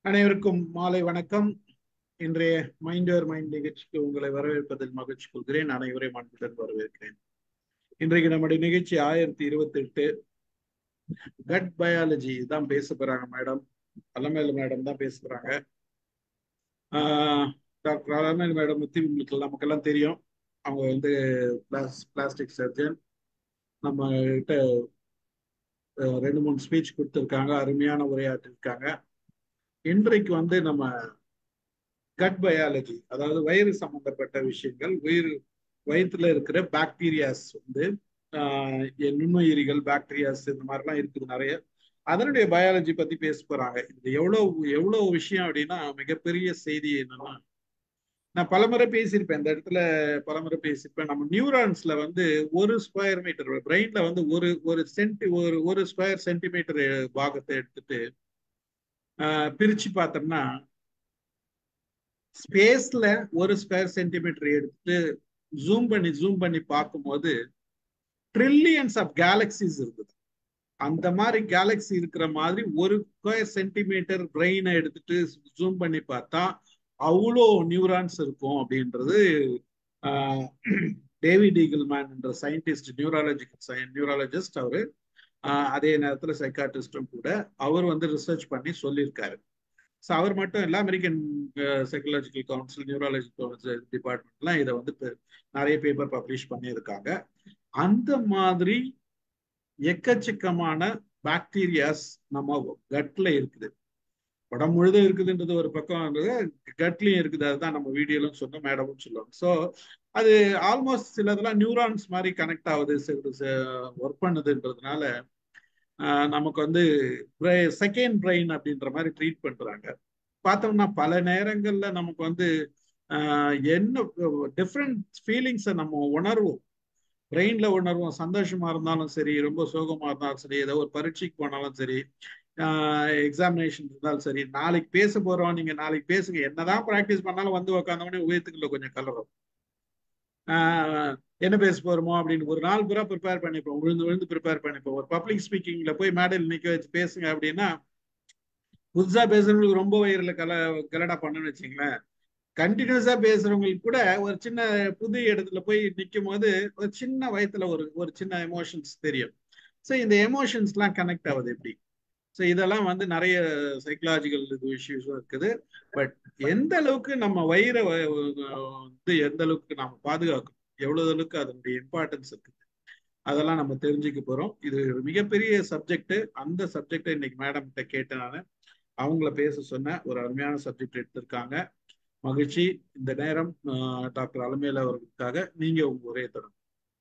அனைவருக்கும் மாலை வணக்கம் இன்றைய மைண்ட் யுவர் மைண்ட் நிகழ்ச்சிக்கு உங்களை வரவேற்பதில் மகிழ்ச்சி கொள்கிறேன் அனைவரையும் அன்புடன் வரவேற்கிறேன் இன்றைக்கு நம்முடைய நிகழ்ச்சி ஆயிரத்தி இருபத்தி எட்டு கட் பயாலஜி தான் பேச போறாங்க மேடம் அலமேல மேடம் தான் பேச போறாங்க டாக்டர் அலமேல் மேடம் பத்தி உங்களுக்கு நமக்கெல்லாம் தெரியும் அவங்க வந்து பிளாஸ் பிளாஸ்டிக் சர்ஜன் நம்ம கிட்ட ரெண்டு மூணு ஸ்பீச் கொடுத்துருக்காங்க அருமையான உரையாற்றிருக்காங்க இன்றைக்கு வந்து நம்ம கட் பயாலஜி அதாவது வயிறு சம்பந்தப்பட்ட விஷயங்கள் உயிர் வயிற்றுல இருக்கிற பாக்டீரியாஸ் வந்து நுண்ணுயிரிகள் பாக்டீரியாஸ் இந்த மாதிரிலாம் இருக்குது நிறைய அதனுடைய பயாலஜி பத்தி பேச போறாங்க இது எவ்வளவு எவ்வளவு விஷயம் அப்படின்னா மிகப்பெரிய செய்தி என்னன்னா நான் பலமுறை பேசியிருப்பேன் இந்த இடத்துல பலமுறை பேசியிருப்பேன் நம்ம நியூரான்ஸ்ல வந்து ஒரு ஸ்கொயர் மீட்டர் பிரெயின்ல வந்து ஒரு ஒரு சென்டி ஒரு ஒரு ஸ்கொயர் சென்டிமீட்டர் பாகத்தை எடுத்துட்டு பிரிச்சு பார்த்தோம்னா ஸ்பேஸ்ல ஒரு ஸ்கொயர் சென்டிமீட்டர் எடுத்துட்டு ஜூம் பண்ணி ஜூம் பண்ணி பார்க்கும்போது ட்ரில்லியன்ஸ் ஆஃப் கேலக்சிஸ் இருக்குது அந்த மாதிரி கேலக்சி இருக்கிற மாதிரி ஒரு ஸ்கொயர் சென்டிமீட்டர் பிரெயினை எடுத்துட்டு ஜூம் பண்ணி பார்த்தா அவ்வளோ நியூரான்ஸ் இருக்கும் அப்படின்றது டேவிட் ஈகிள்மேன் என்ற சயின்டிஸ்ட் நியூராலஜிக்கல் நியூராலஜிஸ்ட் அவரு அதே நேரத்தில் சைக்காட்ரிஸ்டும் கூட அவர் வந்து ரிசர்ச் பண்ணி சொல்லியிருக்காரு ஸோ அவர் மட்டும் இல்லை American psychological council neurology council டிபார்ட்மெண்ட்லாம் இதை வந்து நிறைய பேப்பர் பப்ளிஷ் பண்ணியிருக்காங்க அந்த மாதிரி எக்கச்சக்கமான பாக்டீரியாஸ் நம்ம கட்ல இருக்குது உடம்பு முழுதும் இருக்குதுன்றது ஒரு பக்கம் கட்லயும் இருக்குது அதுதான் நம்ம வீடியோலும் சொன்னோம் மேடமும் சொல்லுவாங்க ஸோ அது ஆல்மோஸ்ட் சிலதெல்லாம் நியூரான்ஸ் மாதிரி கனெக்ட் ஆகுது ஒர்க் பண்ணுதுன்றதுனால நமக்கு வந்து செகண்ட் பிரெயின் அப்படின்ற மாதிரி ட்ரீட் பண்றாங்க பார்த்தோம்னா பல நேரங்கள்ல நமக்கு வந்து என்ன டிஃப்ரெண்ட் ஃபீலிங்ஸை நம்ம உணர்வோம் பிரெயின்ல உணர்வோம் சந்தோஷமா இருந்தாலும் சரி ரொம்ப சோகமா இருந்தாலும் சரி ஏதோ ஒரு பரீட்சைக்கு போனாலும் சரி எக்ஸாமினேஷன் இருந்தாலும் சரி நாளைக்கு பேச போறோம் நீங்க நாளைக்கு பேசுங்க என்னதான் ப்ராக்டிஸ் பண்ணாலும் வந்து உட்காந்தவொடனே உயரத்துக்குள்ள கொஞ்சம் கலரும் என்ன பேச போறோமோ அப்படின்னு ஒரு நாள் பூரா ப்ரிப்பேர் பண்ணிப்போம் விழுந்து விழுந்து ப்ரிப்பேர் பண்ணிப்போம் ஒரு பப்ளிக் ஸ்பீக்கிங்ல போய் மேடையில் நிக்க வச்சு பேசுங்க அப்படின்னா புதுசா பேசுறவங்களுக்கு ரொம்ப வயிறுல கல கலடா பண்ணுன்னு வச்சுங்களேன் கண்டினியூஸா பேசுறவங்களுக்கு கூட ஒரு சின்ன புது இடத்துல போய் நிற்கும் போது ஒரு சின்ன வயத்துல ஒரு ஒரு சின்ன எமோஷன்ஸ் தெரியும் ஸோ இந்த எமோஷன்ஸ்லாம் கனெக்ட் ஆகுது எப்படி ஸோ இதெல்லாம் வந்து நிறைய சைக்கலாஜிக்கல் இது இஷ்யூஸும் இருக்குது பட் எந்த அளவுக்கு நம்ம வயிறை வந்து எந்த அளவுக்கு நம்ம பாதுகாக்கணும் எவ்வளவு அளவுக்கு அதனுடைய இம்பார்ட்டன்ஸ் இருக்குது அதெல்லாம் நம்ம தெரிஞ்சுக்க போறோம் இது மிகப்பெரிய சப்ஜெக்ட் அந்த சப்ஜெக்டை இன்னைக்கு மேடம் கிட்ட கேட்டேன் நான் அவங்கள பேச சொன்ன ஒரு அருமையான சப்ஜெக்ட் எடுத்திருக்காங்க மகிழ்ச்சி இந்த நேரம் டாக்டர் அலமேல அவர்களுக்காக நீங்க உங்க உரையை தொடங்க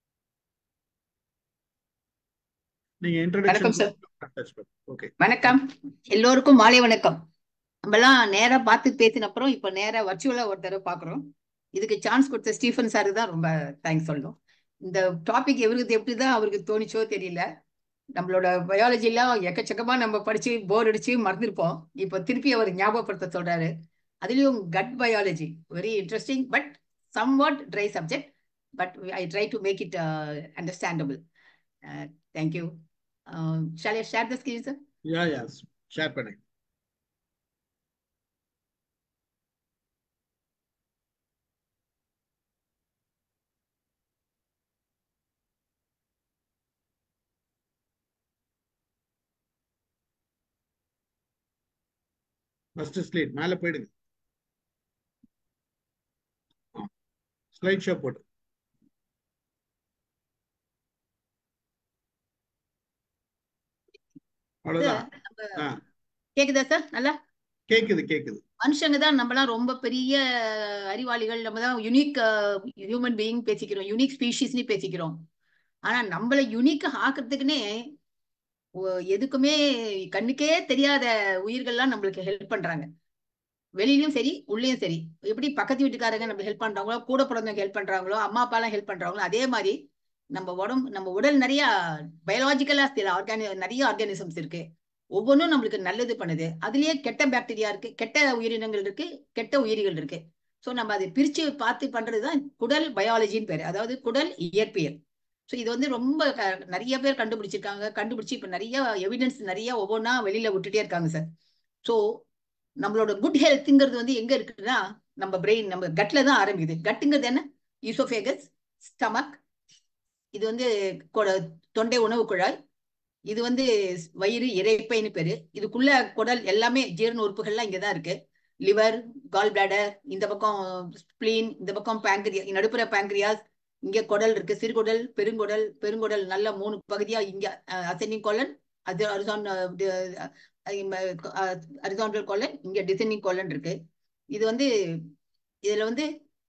நீங்க இன்ட்ரோடக்ஷன் வணக்கம் எல்லோருக்கும் மாலை வணக்கம் நம்மலாம் நேரா பார்த்து பேசின அப்புறம் இப்ப நேரா வர்ச்சுவலா ஒரு தடவை பாக்குறோம் இதுக்கு சான்ஸ் கொடுத்த ஸ்டீஃபன் சாருக்கு தான் ரொம்ப தேங்க்ஸ் சொல்லணும் இந்த டாபிக் எவருக்கு எப்படிதான் அவருக்கு தோணிச்சோ தெரியல நம்மளோட பயாலஜிலாம் எக்கச்சக்கமா நம்ம படிச்சு போர் அடிச்சு மறந்துருப்போம் இப்போ திருப்பி அவர் ஞாபகப்படுத்த சொல்றாரு அதுலயும் cut biology very interesting but somewhat dry subject but I try to make it understandable thank you shall I share the screen sir yeah yeah share பண்ணு ஃபர்ஸ்ட் ஸ்லைட் மேல போயிடுங்க ஸ்லைட் ஷோ போட்டு அவ்வளவுதான் கேக்குதா சார் நல்லா கேக்குது கேக்குது மனுஷங்க தான் நம்மலாம் ரொம்ப பெரிய அறிவாளிகள் நம்ம தான் யுனிக் ஹியூமன் பீயிங் பேசிக்கிறோம் யுனிக் ஸ்பீஷிஸ்னு பேசிக்கிறோம் ஆனா நம்மள யுனிக் ஆக்குறதுக்குன்னே எதுக்குமே கண்ணுக்கே தெரியாத உயிர்கள்லாம் நம்மளுக்கு ஹெல்ப் பண்றாங்க வெளியிலயும் சரி உள்ளேயும் சரி எப்படி பக்கத்து வீட்டுக்காரங்க நம்ம ஹெல்ப் பண்றாங்களோ கூட பிறந்தவங்க ஹெல்ப் பண்றாங்களோ அம்மா அப்பா எல்லாம் ஹெல்ப் பண்றாங்களோ அதே மாதிரி நம்ம உடம்பு நம்ம உடல் நிறைய பயாலஜிக்கலா சில ஆர்கானி நிறைய ஆர்கானிசம்ஸ் இருக்கு ஒவ்வொன்றும் நம்மளுக்கு நல்லது பண்ணுது அதுலயே கெட்ட பாக்டீரியா இருக்கு கெட்ட உயிரினங்கள் இருக்கு கெட்ட உயிரிகள் இருக்கு ஸோ நம்ம அதை பிரிச்சு பார்த்து பண்றதுதான் குடல் பயாலஜின்னு பேரு அதாவது குடல் இயற்பியல் ஸோ இது வந்து ரொம்ப நிறைய பேர் கண்டுபிடிச்சிருக்காங்க கண்டுபிடிச்சு இப்போ நிறைய எவிடன்ஸ் நிறைய ஒவ்வொன்றா வெளியில விட்டுட்டே இருக்காங்க சார் ஸோ நம்மளோட குட் ஹெல்த்ங்கிறது வந்து எங்க இருக்குன்னா நம்ம பிரெயின் நம்ம கட்ல தான் ஆரம்பிக்குது கட்டுங்கிறது என்ன ஈசோஃபேகஸ் ஸ்டமக் இது வந்து கொ- தொண்டை உணவு குழாய் இது வந்து வயிறு இறைப்பைன்னு பேரு இதுக்குள்ள குடல் எல்லாமே ஜீரண உறுப்புகள்லாம் இங்கதான் இருக்கு லிவர் கால் பிளாடர் இந்த பக்கம் ஸ்பிளீன் இந்த பக்கம் பேங்க்ரியா நடுப்புற பேங்க்ரியாஸ் இங்க குடல் இருக்கு சிறுகுடல் பெருங்குடல் பெருங்குடல் நல்ல மூணு பகுதியா இங்க அசெண்டிங் கொலன் அது அரிசான் அரிசாண்டல் கொலன் இங்க டிசெண்டிங் கொலன் இருக்கு இது வந்து இதுல வந்து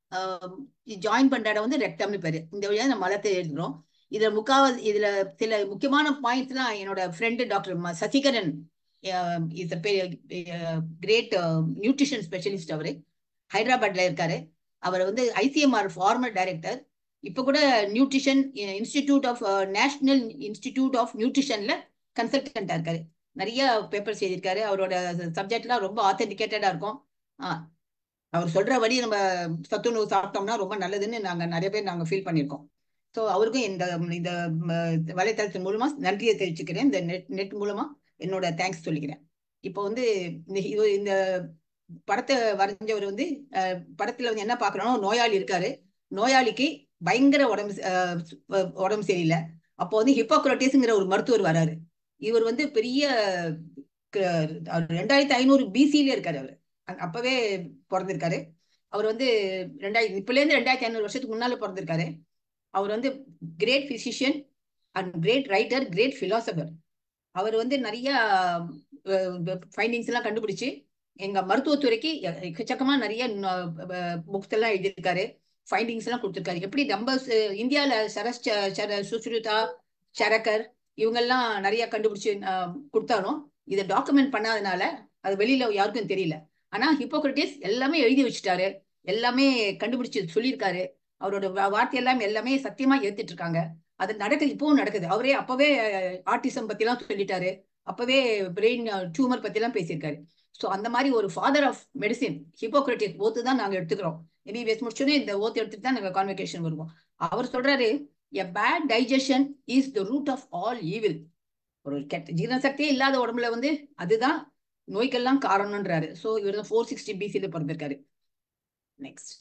ஜாயின் பண்ற இடம் வந்து ரெக்டம்னு பேரு இந்த வழியா நம்ம மலத்தை எழுதுறோம் இதுல முக்காவது இதுல சில முக்கியமான பாயிண்ட்ஸ் எல்லாம் என்னோட friend doctor Sasikaran is great nutrition specialist அவரு ஹைதராபாத்ல இருக்காரு அவர் வந்து ஐசிஎம்ஆர் ஃபார்மர் டைரக்டர் இப்ப கூட nutrition institute of national institute of நியூட்ரிஷன்ல கன்சல்டன்டா இருக்காரு நிறைய பேப்பர்ஸ் எழுதியிருக்காரு அவரோட சப்ஜெக்ட்லாம் ரொம்ப ஆத்தென்டிகேட்டடா இருக்கும் ஆஹ் அவர் சொல்றபடி நம்ம சத்துணவு சாப்பிட்டோம்னா ரொம்ப நல்லதுன்னு நாங்க நிறைய பேர் நாங்க ஃபீல் பண்ணியிருக்கோம் ஸோ அவருக்கும் இந்த இந்த வலைத்தளத்தின் மூலமா நன்றியை தெரிவிச்சுக்கிறேன் இந்த நெட் நெட் மூலமா என்னோட தேங்க்ஸ் சொல்லிக்கிறேன் இப்போ வந்து இந்த இது இந்த படத்தை வரைஞ்சவர் வந்து படத்துல வந்து என்ன பாக்குறோம் நோயாளி இருக்காரு நோயாளிக்கு பயங்கர உடம்பு உடம்பு சரியில்லை அப்போ வந்து ஹிப்போக்ரட்டிஸ்ங்கிற ஒரு மருத்துவர் வராரு இவர் வந்து பெரிய ரெண்டாயிரத்தி ஐநூறு பிசில இருக்காரு அவர் அப்பவே பிறந்திருக்காரு அவர் வந்து ரெண்டாயிரத்தி இப்பலேருந்து ரெண்டாயிரத்தி ஐநூறு வருஷத்துக்கு முன்னால பிறந்திருக்காரு அவர் வந்து great physician and great writer great philosopher அவர் வந்து நிறைய ஃபைண்டிங்ஸ் எல்லாம் கண்டுபிடிச்சு எங்க மருத்துவத்துறைக்கு எக்கச்சக்கமா நிறைய புக்ஸ் எல்லாம் எழுதியிருக்காரு ஃபைண்டிங்ஸ் எல்லாம் கொடுத்துருக்காரு எப்படி நம்ம இந்தியால சரஸ் சுஸ்ருதா சரக்கர் இவங்கெல்லாம் நிறைய கண்டுபிடிச்சு கொடுத்தாலும் இதை டாக்குமெண்ட் பண்ணாதனால அது வெளியில யாருக்கும் தெரியல ஆனா ஹிப்போக்ரட்டிஸ் எல்லாமே எழுதி வச்சுட்டாரு எல்லாமே கண்டுபிடிச்சு சொல்லியிருக்காரு அவரோட வார்த்தை எல்லாம் எல்லாமே சத்தியமா ஏத்துட்டு இருக்காங்க அது நடக்குது இப்பவும் நடக்குது அவரே அப்பவே ஆர்டிசம் பத்தி எல்லாம் சொல்லிட்டாரு அப்பவே பிரெயின் டியூமர் பத்தி எல்லாம் பேசியிருக்காரு ஸோ அந்த மாதிரி ஒரு father of medicine Hippocrates oath தான் நாங்க எடுத்துக்கிறோம் எம்பிபிஎஸ் முடிச்சோன்னே இந்த ஓத்து எடுத்துட்டு தான் நாங்க கான்வெகேஷன் வருவோம் அவர் சொல்றாரு a bad digestion is the root of all evil ஒரு கெட்ட ஜீரண சக்தியே இல்லாத உடம்புல வந்து அதுதான் நோய்க்கெல்லாம் காரணம்ன்றாரு ஸோ இவர் தான் ஃபோர் சிக்ஸ்டி பிசில பிறந்திருக்காரு நெக்ஸ்ட்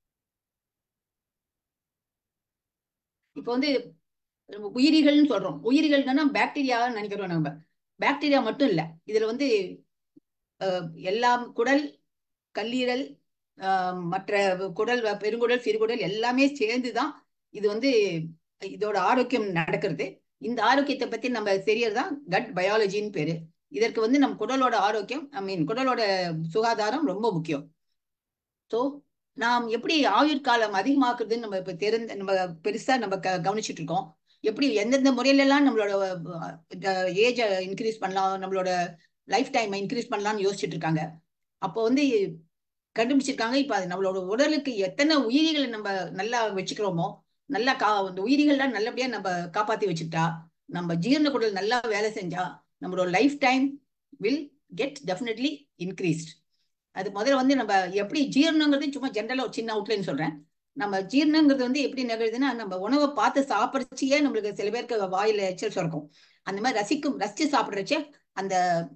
இப்போ வந்து உயிரிகள்னு சொல்றோம் உயிரிகள்னா பாக்டீரியா நினைக்கிறோம் நம்ம பாக்டீரியா மட்டும் இல்ல இதுல வந்து எல்லாம் குடல் கல்லீரல் மற்ற குடல் பெருங்குடல் சிறுகுடல் எல்லாமே சேர்ந்துதான் இது வந்து இதோட ஆரோக்கியம் நடக்கிறது இந்த ஆரோக்கியத்தை பத்தி நம்ம தெரியறதுதான் கட் பயாலஜின்னு பேரு இதற்கு வந்து நம்ம குடலோட ஆரோக்கியம் ஐ மீன் குடலோட சுகாதாரம் ரொம்ப முக்கியம் ஸோ நாம் எப்படி ஆயுட்காலம் அதிகமாக்குறதுன்னு நம்ம இப்ப தெரிந்த நம்ம பெருசா நம்ம கவனிச்சுட்டு இருக்கோம் எப்படி எந்தெந்த முறையில எல்லாம் நம்மளோட ஏஜை இன்க்ரீஸ் பண்ணலாம் நம்மளோட லைஃப் டைம் இன்க்ரீஸ் பண்ணலாம்னு யோசிச்சுட்டு இருக்காங்க அப்போ வந்து கண்டுபிடிச்சிருக்காங்க இப்ப நம்மளோட உடலுக்கு எத்தனை உயிரிகளை நம்ம நல்லா வச்சுக்கிறோமோ நல்லா கா இந்த உயிரிகள்லாம் நல்லபடியா நம்ம காப்பாத்தி வச்சுக்கிட்டா நம்ம ஜீரண குடல் நல்லா வேலை செஞ்சா நம்மளோட lifetime will get definitely increased அது முதல்ல வந்து நம்ம எப்படி ஜீரணங்கிறது சும்மா ஜென்ரலா ஒரு சின்ன அவுட்லைன் சொல்றேன் நம்ம ஜீரணங்கிறது வந்து எப்படி நிகழுதுன்னா நம்ம உணவை பார்த்து சாப்பிட்றச்சியே நம்மளுக்கு சில பேருக்கு வாயில எச்சல் சுரக்கும் அந்த மாதிரி ரசிக்கும் ரசிச்சு சாப்பிட்றச்சே அந்த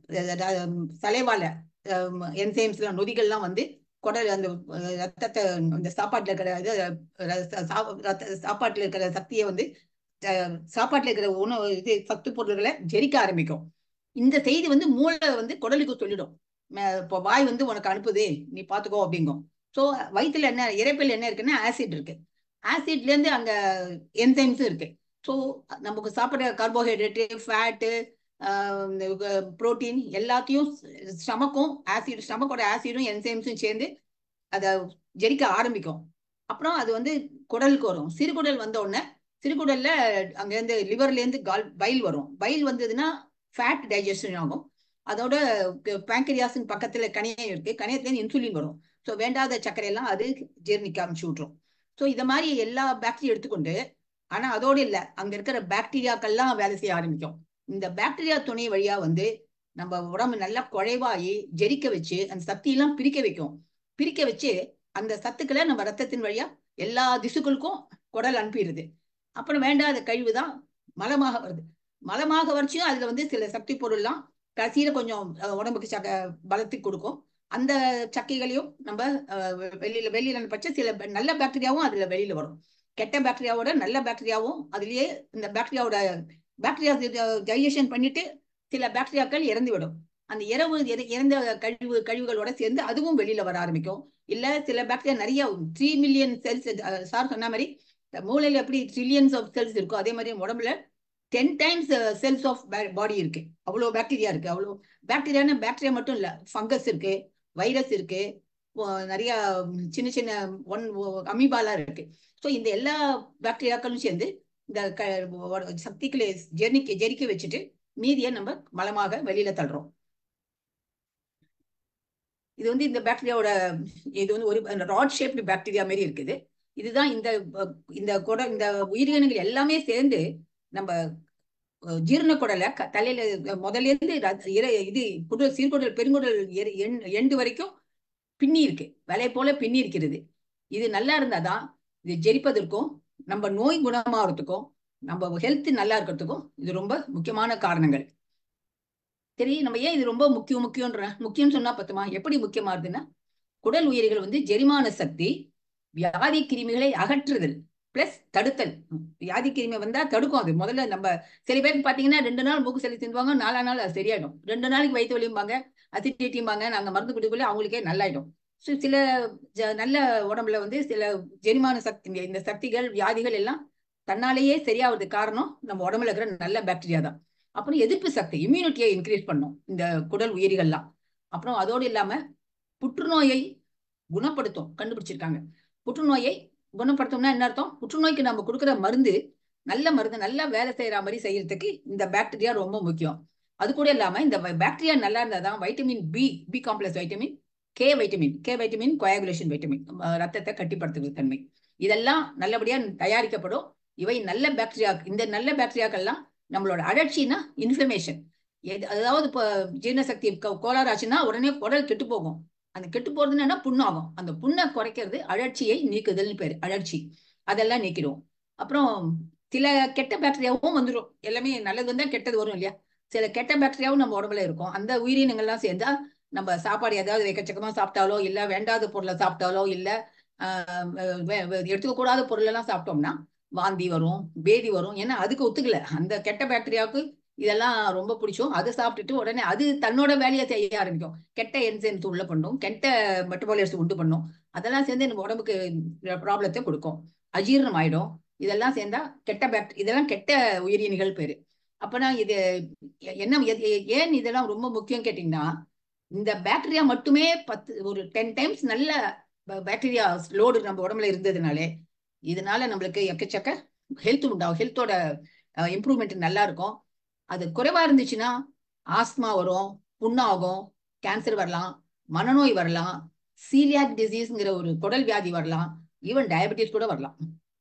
சலைவால என்சைம்ஸ்ல நொதிகள்லாம் வந்து குடல் அந்த ரத்தத்தை அந்த சாப்பாட்டுல இருக்கிற இது சாப்பாட்டுல இருக்கிற சக்தியை வந்து சாப்பாட்டுல இருக்கிற உணவு இது சத்து பொருள்களை ஜெரிக்க ஆரம்பிக்கும் இந்த செய்தி வந்து மூளை வந்து குடலுக்கு சொல்லிடும் இப்போ வாய் வந்து உனக்கு அனுப்புது நீ பாத்துக்கோ அப்படிங்கும் ஸோ வயிற்றுல என்ன இறைப்பில் என்ன இருக்குன்னா ஆசிட் இருக்கு ஆசிட்ல இருந்து அங்க என்சைம்ஸும் இருக்கு ஸோ நமக்கு சாப்பிட்ற கார்போஹைட்ரேட்டு ஃபேட்டு புரோட்டீன் எல்லாத்தையும் ஸ்டமக்கும் ஆசிட் ஸ்டமக்கோட ஆசிடும் என்சைம்ஸும் சேர்ந்து அதை ஜெரிக்க ஆரம்பிக்கும் அப்புறம் அது வந்து குடலுக்கு வரும் சிறுகுடல் வந்த உடனே சிறுகுடல்ல அங்கேருந்து லிவர்லேருந்து கால் பைல் வரும் பைல் வந்ததுன்னா ஃபேட் டைஜஷன் ஆகும் அதோட பேங்கரியாஸின் பக்கத்துல கணையம் இருக்கு கணையத்துலேருந்து இன்சுலின் வரும் ஸோ வேண்டாத சர்க்கரை எல்லாம் அது ஜீர்ணிக்க ஆரம்பிச்சு விட்ரும் ஸோ இந்த மாதிரி எல்லா பாக்டீரியா எடுத்துக்கொண்டு ஆனா அதோடு இல்லை அங்க இருக்கிற பாக்டீரியாக்கள்லாம் வேலை செய்ய ஆரம்பிக்கும் இந்த பாக்டீரியா துணை வழியா வந்து நம்ம உடம்பு நல்லா குறைவாகி ஜெரிக்க வச்சு அந்த சக்தியெல்லாம் பிரிக்க வைக்கும் பிரிக்க வச்சு அந்த சத்துக்களை நம்ம ரத்தத்தின் வழியா எல்லா திசுக்களுக்கும் குடல் அனுப்பிடுது அப்புறம் வேண்டாத கழிவு தான் மலமாக வருது மலமாக வரைச்சும் அதுல வந்து சில சக்தி பொருள்லாம் கடைசியில கொஞ்சம் உடம்புக்கு சக பலத்துக்கு கொடுக்கும் அந்த சக்கைகளையும் நம்ம அஹ், வெளியில வெளியில அனுப்பச்ச சில ப- நல்ல பாக்டீரியாவும் அதுல வெளியில வரும் கெட்ட பாக்டீரியாவோட நல்ல பாக்டீரியாவும் அதுலயே இந்த பாக்டீரியாவோட பாக்டீரியா டைஜஷன் பண்ணிட்டு சில பாக்டீரியாக்கள் இறந்து விடும் அந்த இரவு இற- இறந்த கழிவு கழிவுகளோட சேர்ந்து அதுவும் வெளியில வர ஆரம்பிக்கும் இல்ல சில பாக்டீரியா நிறைய த்ரீ மில்லியன் செல்ஸ் சார் சொன்ன மாதிரி மூளையில எப்படி ட்ரில்லியன்ஸ் ஆஃப் செல்ஸ் இருக்கோ அதே மாதிரி உடம்புல ten times cells of body இருக்கு அவ்வளோ பாக்டீரியா இருக்கு அவ்வளோ பாக்டீரியானா பாக்டீரியா மட்டும் இல்ல ஃபங்கஸ் இருக்கு வைரஸ் இருக்கு ஓ- நிறைய ம், சின்ன சின்ன ஒன் அமீபாலாம் இருக்கு ஸோ இந்த எல்லா பாக்டீரியாக்களும் சேர்ந்து இந்த க ஒ- சக்திகளை ஜெரிக்க ஜெரிக்க வச்சுட்டு மீதியை நம்ம மலமாக வெளியில தள்ளுறோம் இது வந்து இந்த பாக்டீரியாவோட இது வந்து ஒரு ராட் ஷேப்டு பாக்டீரியா மாதிரி இருக்குது இதுதான் இந்த அஹ், இந்த குட இந்த உயிரினங்கள் எல்லாமே சேர்ந்து நம்ம அஹ், ஜீரண குடலை க- தலையில அஹ், முதல்ல இருந்து ர- இர- இது குடல் சீர்குடல் பெருங்குடல் எ- எண்- எண்டு வரைக்கும் பின்னி இருக்கு வலை போல பின்னி இருக்கிறது இது நல்லா இருந்தாதான் இது ஜெரிப்பதற்கும் நம்ம நோய் குணமாகறதுக்கும் நம்ம ஹெல்த் நல்லா இருக்கிறதுக்கும் இது ரொம்ப முக்கியமான காரணங்கள் சரி நம்ம ஏன் இது ரொம்ப முக்கியம் முக்கியம்ன்ற முக்கியம் சொன்னா பத்துமா எப்படி முக்கியமாகுதுன்னா குடல் உயிரிகள் வந்து ஜெரிமான சக்தி வியாதி கிருமிகளை அகற்றுதல் பிளஸ் தடுத்தல் வியாதி கிருமி வந்தா தடுக்கும் அது முதல்ல நம்ம சில பேருக்கு பாத்தீங்கன்னா ரெண்டு நாள் மூக்கு சளி தின்னுவாங்க நாலா நாள் அது சரியாயிடும் ரெண்டு நாளைக்கு வயிற்று வலியும்பாங்க அசிடிட்டிம்பாங்க நாங்க மருந்து குடிக்கல அவங்களுக்கே நல்லாயிடும் ஸோ சில ஜ- நல்ல உடம்புல வந்து சில ஜெரிமான சக்தி இந்த- இந்த சக்திகள் வியாதிகள் எல்லாம் தன்னாலேயே சரியாவதுக்கு காரணம் நம்ம உடம்புல இருக்கிற நல்ல பாக்டீரியா தான் அப்புறம் எதிர்ப்பு சக்தி இம்யூனிட்டியை இன்க்ரீஸ் பண்ணும் இந்த குடல் உயிரிகள்லாம் அப்புறம் அதோடு இல்லாம புற்றுநோயை குணப்படுத்தும் கண்டுபிடிச்சிருக்காங்க புற்றுநோயை குணப்படுத்தும்னா என்ன அர்த்தம் புற்றுநோய்க்கு நம்ம கொடுக்குற மருந்து நல்ல மருந்து நல்லா வேலை செய்யற மாதிரி செய்யறதுக்கு இந்த பாக்டீரியா ரொம்ப முக்கியம் அது கூட இல்லாம இந்த பாக்டீரியா நல்லா இருந்தாதான் vitamin B B complex vitamin K vitamin K vitamin coagulation vitamin ரத்தத்தை கட்டிப்படுத்துவது தன்மை இதெல்லாம் நல்லபடியா தயாரிக்கப்படும் இவை நல்ல பாக்டீரியா இந்த நல்ல பாக்டீரியாக்கள்லாம் நம்மளோட அழற்சினா இன்ஃப்ளமேஷன் அதாவது இப்போ ஜீரணசக்தி கோ- கோளாறு ஆச்சுன்னா உடனே குடல் கெட்டு போகும் அந்த கெட்டு போறதுன்னா என்ன புண்ணாகும் அந்த புண்ணை குறைக்கிறது அழற்சியை நீக்குதல்னு பேரு அழற்சி அதெல்லாம் நீக்கிடும் அப்புறம் சில கெட்ட பாக்டீரியாவும் வந்துடும் எல்லாமே நல்லது வந்தா கெட்டது வரும் இல்லையா சில கெட்ட பாக்டீரியாவும் நம்ம உடம்புல இருக்கும் அந்த உயிரினங்கள்லாம் சேர்ந்தா நம்ம சாப்பாடு ஏதாவது எக்கச்சக்கமா சாப்பிட்டாலோ இல்ல வேண்டாத பொருளை சாப்பிட்டாலோ இல்ல ஆஹ் வே- வே- எடுத்துக்க கூடாத பொருள் எல்லாம் சாப்பிட்டோம்னா வாந்தி வரும் பேதி வரும் ஏன்னா அதுக்கு ஒத்துக்கல அந்த கெட்ட பாக்டீரியாவுக்கு இதெல்லாம் ரொம்ப பிடிக்கும் அதை சாப்பிட்டுட்டு உடனே அது தன்னோட வேலையை செய்ய ஆரம்பிக்கும் கெட்ட என்சைம்ஸ் உள்ள பண்ணும் கெட்ட மெட்டபாலியஸ் உண்டு பண்ணும் அதெல்லாம் சேர்ந்து நம்ம உடம்புக்கு ப்ராப்ளத்தை கொடுக்கும் அஜீரணம் ஆயிடும் இதெல்லாம் சேர்ந்தா கெட்ட பாக்டீரி இதெல்லாம் கெட்ட உயிரினிகள் பேரு அப்பனா இது என்ன எது- ஏன் இதெல்லாம் ரொம்ப முக்கியம் கேட்டீங்கன்னா இந்த பாக்டீரியா மட்டுமே பத்து ஒரு டென் டைம்ஸ் நல்ல பாக்டீரியா லோடு நம்ம உடம்புல இருந்ததுனாலே இதனால நம்மளுக்கு எக்கச்சக்க ஹெல்த் உண்டாகும் ஹெல்த்தோட இம்ப்ரூவ்மெண்ட் நல்லா இருக்கும் அது குறைவா இருந்துச்சுன்னா ஆஸ்மா வரும் புண்ணாகும் கேன்சர் வரலாம் மனநோய் வரலாம் சீலியாக் டிசீஸ்ங்கிற ஒரு குடல் வியாதி வரலாம் ஈவன் டயபெட்டிஸ் கூட வரலாம்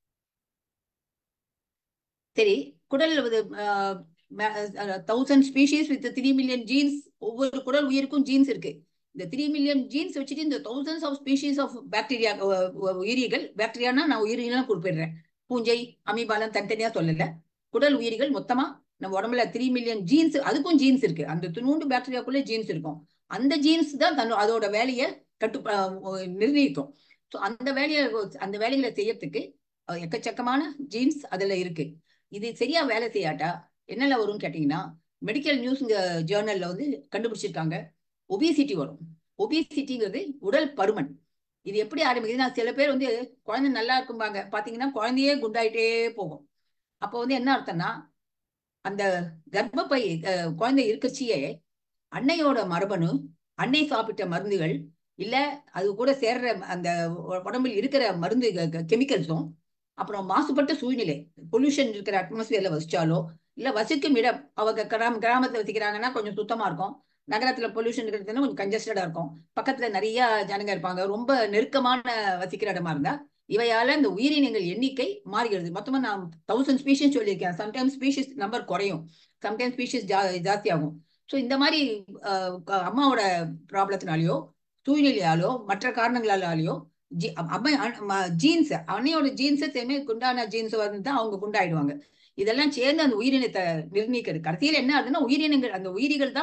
சரி குடல் thousand species with three million genes ஒவ்வொரு குடல் உயிருக்கும் ஜீன்ஸ் இருக்கு இந்த த்ரீ மில்லியன் ஜீன்ஸ் வச்சுட்டு இந்த thousands of species of bacteria உயிரிகள் பாக்டீரியானா நான் உயிரிலாம் குறிப்பிடுறேன் பூஞ்சை அமீபாலம் தனித்தனியா சொல்லல குடல் உயிரிகள் மொத்தமா நம்ம உடம்புல த்ரீ மில்லியன் ஜீன்ஸ் அதுக்கும் ஜீன்ஸ் இருக்கு அந்த துணூண்டு பாக்டீரியாக்குள்ள ஜீன்ஸ் இருக்கும் அந்த ஜீன்ஸ் தான் தன்னோ அதோட வேலையை கட்டு அஹ் நிர்ணயிக்கும் ஸோ அந்த வேலையை அந்த வேலைகளை செய்யறதுக்கு அஹ் எக்கச்சக்கமான ஜீன்ஸ் அதுல இருக்கு இது சரியா வேலை செய்யாட்டா என்னெல்லாம் வரும்னு கேட்டீங்கன்னா மெடிக்கல் நியூஸ்ங்க ஜேர்னல்ல வந்து கண்டுபிடிச்சிருக்காங்க ஒபிசிட்டி வரும் ஒபிசிட்டிங்கிறது உடல் பருமன் இது எப்படி ஆரம்பிக்குதுன்னா சில பேர் வந்து குழந்தை நல்லா இருக்கும்பாங்க பாத்தீங்கன்னா குழந்தையே குண்டாயிட்டே போகும் அப்போ வந்து என்ன அர்த்தம்னா அந்த கர்ப்பப்பை அஹ், குழந்தை இருக்கச்சியே அன்னையோட மரபணு அன்னை சாப்பிட்ட மருந்துகள் இல்ல அது கூட சேர்ற அந்த உ- உடம்பில் இருக்கிற மருந்து கெமிக்கல்ஸும் அப்புறம் மாசுபட்ட சூழ்நிலை பொல்யூஷன் இருக்கிற அட்மாஸ்பியர்ல வசிச்சாலோ இல்ல வசிக்கும் இடம் அவங்க கிராம கிராமத்துல வசிக்கிறாங்கன்னா கொஞ்சம் சுத்தமா இருக்கும் நகரத்துல பொல்யூஷன் இருக்கிறதுனா கொஞ்சம் கன்ஜஸ்டடா இருக்கும் பக்கத்துல நிறைய ஜனங்க இருப்பாங்க ரொம்ப நெருக்கமான வசிக்கிற இடமா இருந்தா இவையால இந்த உயிரினங்கள் எண்ணிக்கை மாறுகிறது மொத்தமா நான் தௌசண்ட் ஸ்பீஷிஸ் சொல்லியிருக்கேன் சம்டைம்ஸ் ஸ்பீஷிஸ் நம்பர் குறையும் சம்டைம்ஸ் ஸ்பீஷிஸ் ஜா ஜாஸ்தி ஆகும் ஸோ இந்த மாதிரி அஹ், க- அம்மாவோட ப்ராப்ளத்தினாலேயோ சூழ்நிலையாலோ மற்ற காரணங்களாலேயோ ஜி அம்மா ஜீன்ஸ் அன்னையோட ஜீன்ஸ் தேமே குண்டான ஜீன்ஸ் வந்து தான் அவங்க குண்டாயிடுவாங்க இதெல்லாம் சேர்ந்து அந்த உயிரினத்தை நிர்ணயிக்கிறது கடைசியில் என்ன ஆகுதுன்னா உயிரினங்கள் அந்த உயிரிகள் தான்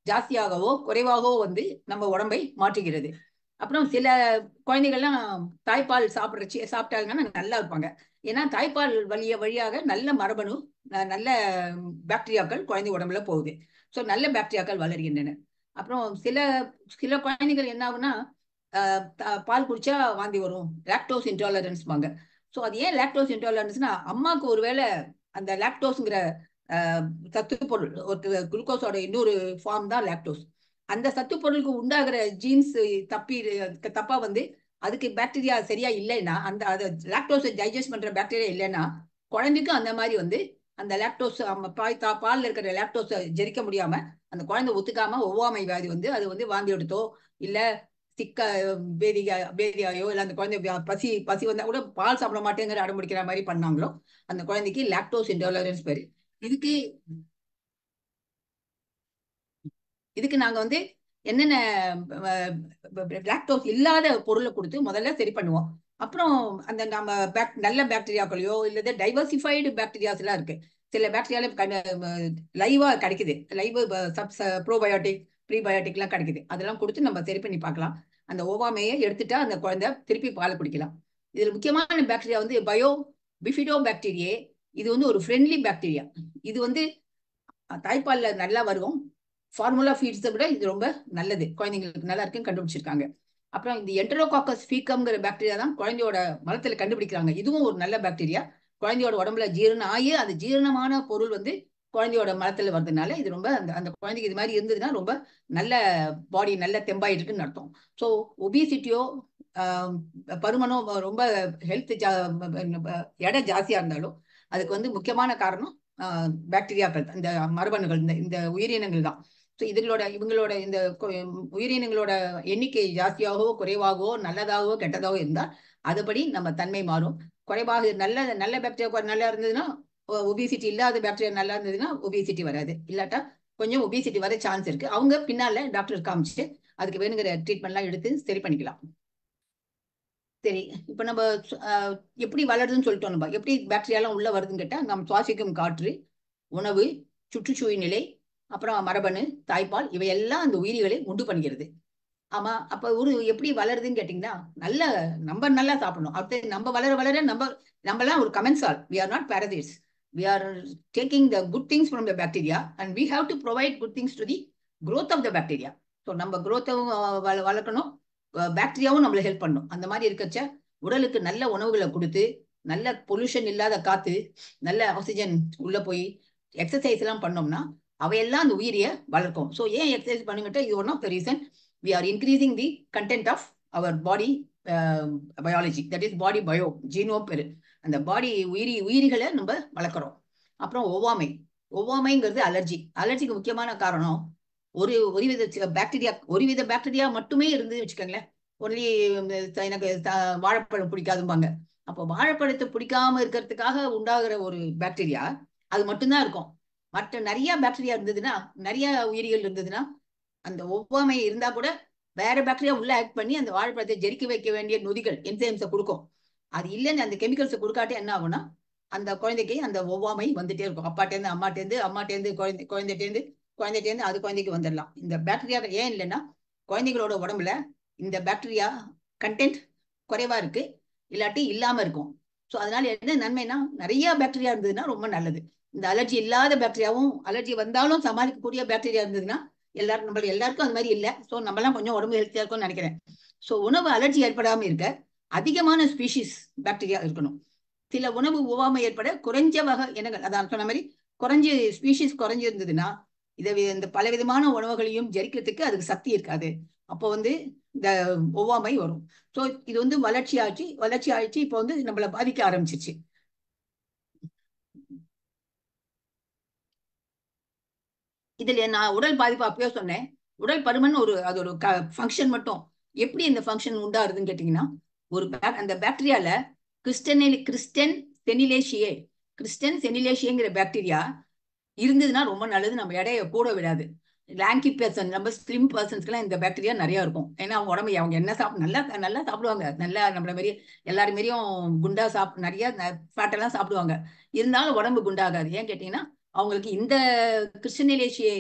ஜாஸ்தியாகவோ குறைவாகவோ வந்து நம்ம உடம்பை மாற்றுகிறது அப்புறம் சில குழந்தைகள்லாம் தாய்ப்பால் சாப்பிட்றச்சு சாப்பிட்டாங்கன்னா நல்லா இருப்பாங்க ஏன்னா தாய்ப்பால் வழிய வழியாக நல்ல மரபணு ந- நல்ல பாக்டீரியாக்கள் குழந்தை உடம்புல போகுது ஸோ நல்ல பாக்டீரியாக்கள் வளர்கின்றன அப்புறம் சில சில குழந்தைகள் என்ன ஆகுனா ஆஹ் த- பால் குடிச்சா வாந்தி வரும் லாக்டோஸ் இன்டாலரன்ஸ் வாங்க ஸோ அது ஏன் லாக்டோஸ் இன்டாலரன்ஸ்னா அம்மாவுக்கு ஒருவேளை அந்த லாக்டோஸ்ங்கிற சத்து பொருள் ஒரு குளுக்கோஸோட இன்னொரு ஃபார்ம் தான் லாக்டோஸ் அந்த சத்து பொருளுக்கு உண்டாகிற ஜீன்ஸ் தப்பி தப்பா வந்து அதுக்கு பாக்டீரியா சரியா இல்லைன்னா அந்த அதை லாக்டோஸை டைஜஸ்ட் பண்ற பாக்டீரியா இல்லைன்னா குழந்தைக்கும் அந்த மாதிரி வந்து அந்த லாக்டோஸ் பாய் தா பால்ல இருக்கிற லாக்டோஸை ஜெரிக்க முடியாம அந்த குழந்தை ஒத்துக்காம ஒவ்வாமை வியாதி வந்து அது வந்து வாந்தி எடுத்தோ இல்ல சிக்க பேதிகா பேதியாயோ இல்ல அந்த குழந்தை வியா- பசி பசி வந்தா கூட பால் சாப்பிட மாட்டேங்கிற அடம்பிடிக்கிற மாதிரி பண்ணாங்களோ அந்த குழந்தைக்கு லாக்டோஸ் இன்டாலரன்ஸ் பேரு இதுக்கு இதுக்கு நாங்க வந்து என்னென்ன லாக்டோஸ் இல்லாத பொருளை கொடுத்து முதல்ல சரி பண்ணுவோம் அப்புறம் அந்த நம்ம பேக் நல்ல பாக்டீரியாக்களையோ இல்லது டைவர்சிஃபைடு பாக்டீரியாஸ் எல்லாம் இருக்கு சில பாக்டீரியால லைவா கிடைக்குது லைவ் சப்ஸ் ப்ரோபயோட்டிக் ப்ரீபயோட்டிக் எல்லாம் கிடைக்குது அதெல்லாம் கொடுத்து நம்ம சரி பண்ணி பார்க்கலாம் அந்த ஓவாமையை எடுத்துட்டா அந்த குழந்தை திருப்பி பாலை குடிக்கலாம் இதுல முக்கியமான பாக்டீரியா வந்து பயோ பிஃபிடோ பாக்டீரியே இது வந்து ஒரு ஃப்ரெண்ட்லி பாக்டீரியா இது வந்து அஹ், தாய்ப்பால்ல நல்லா வருவோம் ஃபார்முலா ஃபீட்ஸை விட இது ரொம்ப நல்லது குழந்தைங்களுக்கு நல்லா இருக்குன்னு கண்டுபிடிச்சிருக்காங்க அப்புறம் இந்த என்டரோகாக்கஸ் ஃபீக்கம்ங்கிற பாக்டீரியா தான் குழந்தையோட மலத்துல கண்டுபிடிக்கிறாங்க இதுவும் ஒரு நல்ல பாக்டீரியா குழந்தையோட உடம்புல ஜீரணம் ஆகி அது ஜீரணமான பொருள் வந்து குழந்தையோட மலத்துல வர்றதுனால இது ரொம்ப அந்த அந்த குழந்தைக்கு இது மாதிரி இருந்ததுன்னா ரொம்ப நல்ல பாடி நல்ல தெம்பாயிட்டு இருக்குன்னு அர்த்தம் ஸோ ஒபிசிட்டியோ பருமனோ ரொம்ப ஹெல்த் எடை ஜாஸ்தியா இருந்தாலும் அதுக்கு வந்து முக்கியமான காரணம் பாக்டீரியாக்கள் இந்த மரபணுகள் இந்த இந்த உயிரினங்கள் தான் ஸோ இதுகளோட இவங்களோட இந்த கொ- உயிரினங்களோட எண்ணிக்கை ஜாஸ்தியாகவோ குறைவாகவோ நல்லதாகவோ கெட்டதாகவோ இருந்தால் அதுபடி நம்ம தன்மை மாறும் குறைவாக நல்ல நல்ல பாக்டீரியா நல்லா இருந்ததுன்னா ஒபிசிட்டி இல்லாத பாக்டீரியா நல்லா இருந்ததுன்னா ஒபிசிட்டி வராது இல்லாட்டா கொஞ்சம் ஒபிசிட்டி வர சான்ஸ் இருக்கு அவங்க பின்னால டாக்டர் காமிச்சு அதுக்கு வேணுங்கிற ட்ரீட்மெண்ட்லாம் எடுத்து சரி பண்ணிக்கலாம் சரி இப்போ நம்ம சு- ஆஹ் எப்படி வளருதுன்னு சொல்லிட்டோம் நம்ம எப்படி பாக்டீரியாலாம் உள்ள வருதுன்னு கேட்டா நம்ம சுவாசிக்கும் காற்று உணவு சுற்றுச்சூழல் நிலை அப்புறம் மரபணு தாய்ப்பால் இவையெல்லாம் அந்த உயிரிகளை உண்டு பண்ணுகிறது ஆமா அப்ப ஒரு எப்படி வளருதுன்னு கேட்டீங்கன்னா நல்ல நம்ம நல்லா சாப்பிடணும் அடுத்து நம்ம வளர வளர நம்ம நம்மலாம் ஒரு commensal we are not parasites we are taking the good things from the bacteria and we have to provide good things to the growth of the bacteria so நம்ம growth-வும் வள வளர்க்கணும் பாக்டீரியாவும் நம்மளை ஹெல்ப் பண்ணும் அந்த மாதிரி இருக்கச்ச உடலுக்கு நல்ல உணவுகளை கொடுத்து நல்ல பொல்யூஷன் இல்லாத காத்து நல்ல ஆக்சிஜன் உள்ள போய் எக்ஸசைஸ் எல்லாம் பண்ணோம்னா அவையெல்லாம் அந்த உயிரிய வளர்க்கும் ஸோ ஏன் எக்ஸசைஸ் பண்ணுங்கிட்ட இது one of the reason we are increasing the content of our body biology that is body பயோ ஜீனோ பெரு அந்த பாடி உயிரி உயிரிகளை நம்ம வளர்க்குறோம் அப்புறம் ஒவ்வாமை ஒவ்வாமைங்கிறது அலர்ஜி அலர்ஜிக்கு முக்கியமான காரணம் ஒரு ஒரு வித பாக்டீரியா ஒரு வித பாக்டீரியா மட்டுமே இருந்து வச்சுக்கோங்களேன் ஒன்லி எனக்கு த- வாழைப்பழம் பிடிக்காதும்பாங்க அப்போ வாழைப்பழத்தை பிடிக்காம இருக்கிறதுக்காக உண்டாகிற ஒரு பாக்டீரியா அது மட்டும்தான் இருக்கும் மற்ற நிறைய பாக்டீரியா இருந்ததுன்னா நிறைய உயிரிகள் இருந்ததுன்னா அந்த ஒவ்வாமை இருந்தா கூட வேற பாக்டீரியா உள்ள ஆக்ட் பண்ணி அந்த வாழைப்பழத்தை ஜெரிக்க வைக்க வேண்டிய நொதிகள் என்சைம்ஸை கொடுக்கும் அது இல்லைன்னு அந்த கெமிக்கல்ஸை கொடுக்காட்டி என்ன ஆகும்னா அந்த குழந்தைக்கு அந்த ஒவ்வாமை வந்துட்டே இருக்கும் அப்பாட்டேருந்து அம்மாட்டேருந்து அம்மாட்டேருந்து குழந்தை குழந்தைட்டேருந்து குழந்தைட்டேருந்து அது குழந்தைக்கு வந்துடலாம் இந்த பாக்டீரியா ஏன் இல்லைன்னா குழந்தைகளோட உடம்புல இந்த பாக்டீரியா கண்டென்ட் குறைவா இருக்கு இல்லாட்டி இல்லாம இருக்கும் ஸோ அதனால என்ன நன்மைனா நிறைய பாக்டீரியா இருந்ததுன்னா ரொம்ப நல்லது இந்த அலர்ஜி இல்லாத பாக்டீரியாவும் அலர்ஜி வந்தாலும் சமாளிக்கக்கூடிய பாக்டீரியா இருந்ததுன்னா எல்லாரும் நம்ம எல்லாருக்கும் அந்த மாதிரி இல்லை ஸோ நம்மலாம் கொஞ்சம் உடம்பு ஹெல்த்தியா இருக்கும்னு நினைக்கிறேன் ஸோ உணவு அலர்ஜி ஏற்படாம இருக்க அதிகமான ஸ்பீஷிஸ் பாக்டீரியா இருக்கணும் சில உணவு ஒவ்வாமை ஏற்பட குறைஞ்ச வகை இனங்கள் அதான் சொன்ன மாதிரி குறைஞ்ச ஸ்பீஷிஸ் குறைஞ்சு இருந்ததுன்னா இதை வி- இந்த பலவிதமான உணவுகளையும் ஜெரிக்கிறதுக்கு அதுக்கு சக்தி இருக்காது அப்போ வந்து இந்த ஒவ்வாமை வரும் ஸோ இது வந்து வளர்ச்சி ஆச்சு வளர்ச்சி ஆயிடுச்சு இப்போ வந்து நம்மளை பாதிக்க ஆரம்பிச்சிருச்சு இதுல நான் உடல் பாதிப்பு அப்பயே சொன்னேன் உடல் பருமன் ஒரு அது ஒரு ஃபங்க்ஷன் மட்டும் எப்படி இந்த ஃபங்க்ஷன் உண்டாருதுன்னு கேட்டீங்கன்னா ஒரு bac- அந்த பாக்டீரியால கிறிஸ்டனில் கிறிஸ்டன் செனிலேஷியே கிறிஸ்டன் செனிலேஷியங்கிற பாக்டீரியா இருந்ததுன்னா ரொம்ப நல்லது நம்ம எடையை கூட விடாது லாங்கி பர்சன் நம்ம ஸ்லிம் பர்சன்ஸ்க்குலாம் இந்த பாக்டீரியா நிறைய இருக்கும் ஏன்னா அவங்க உடம்பு அவங்க என்ன சாப்பிட நல்லா நல்லா சாப்பிடுவாங்க நல்லா நம்மள மாரி எல்லாரும் மாரியும் குண்டா சாப் நிறைய ஃபேட் எல்லாம் சாப்பிடுவாங்க இருந்தாலும் உடம்பு குண்டாகாது ஏன் கேட்டீங்கன்னா அவங்களுக்கு இந்த கிறிஸ்டனிலேஷியே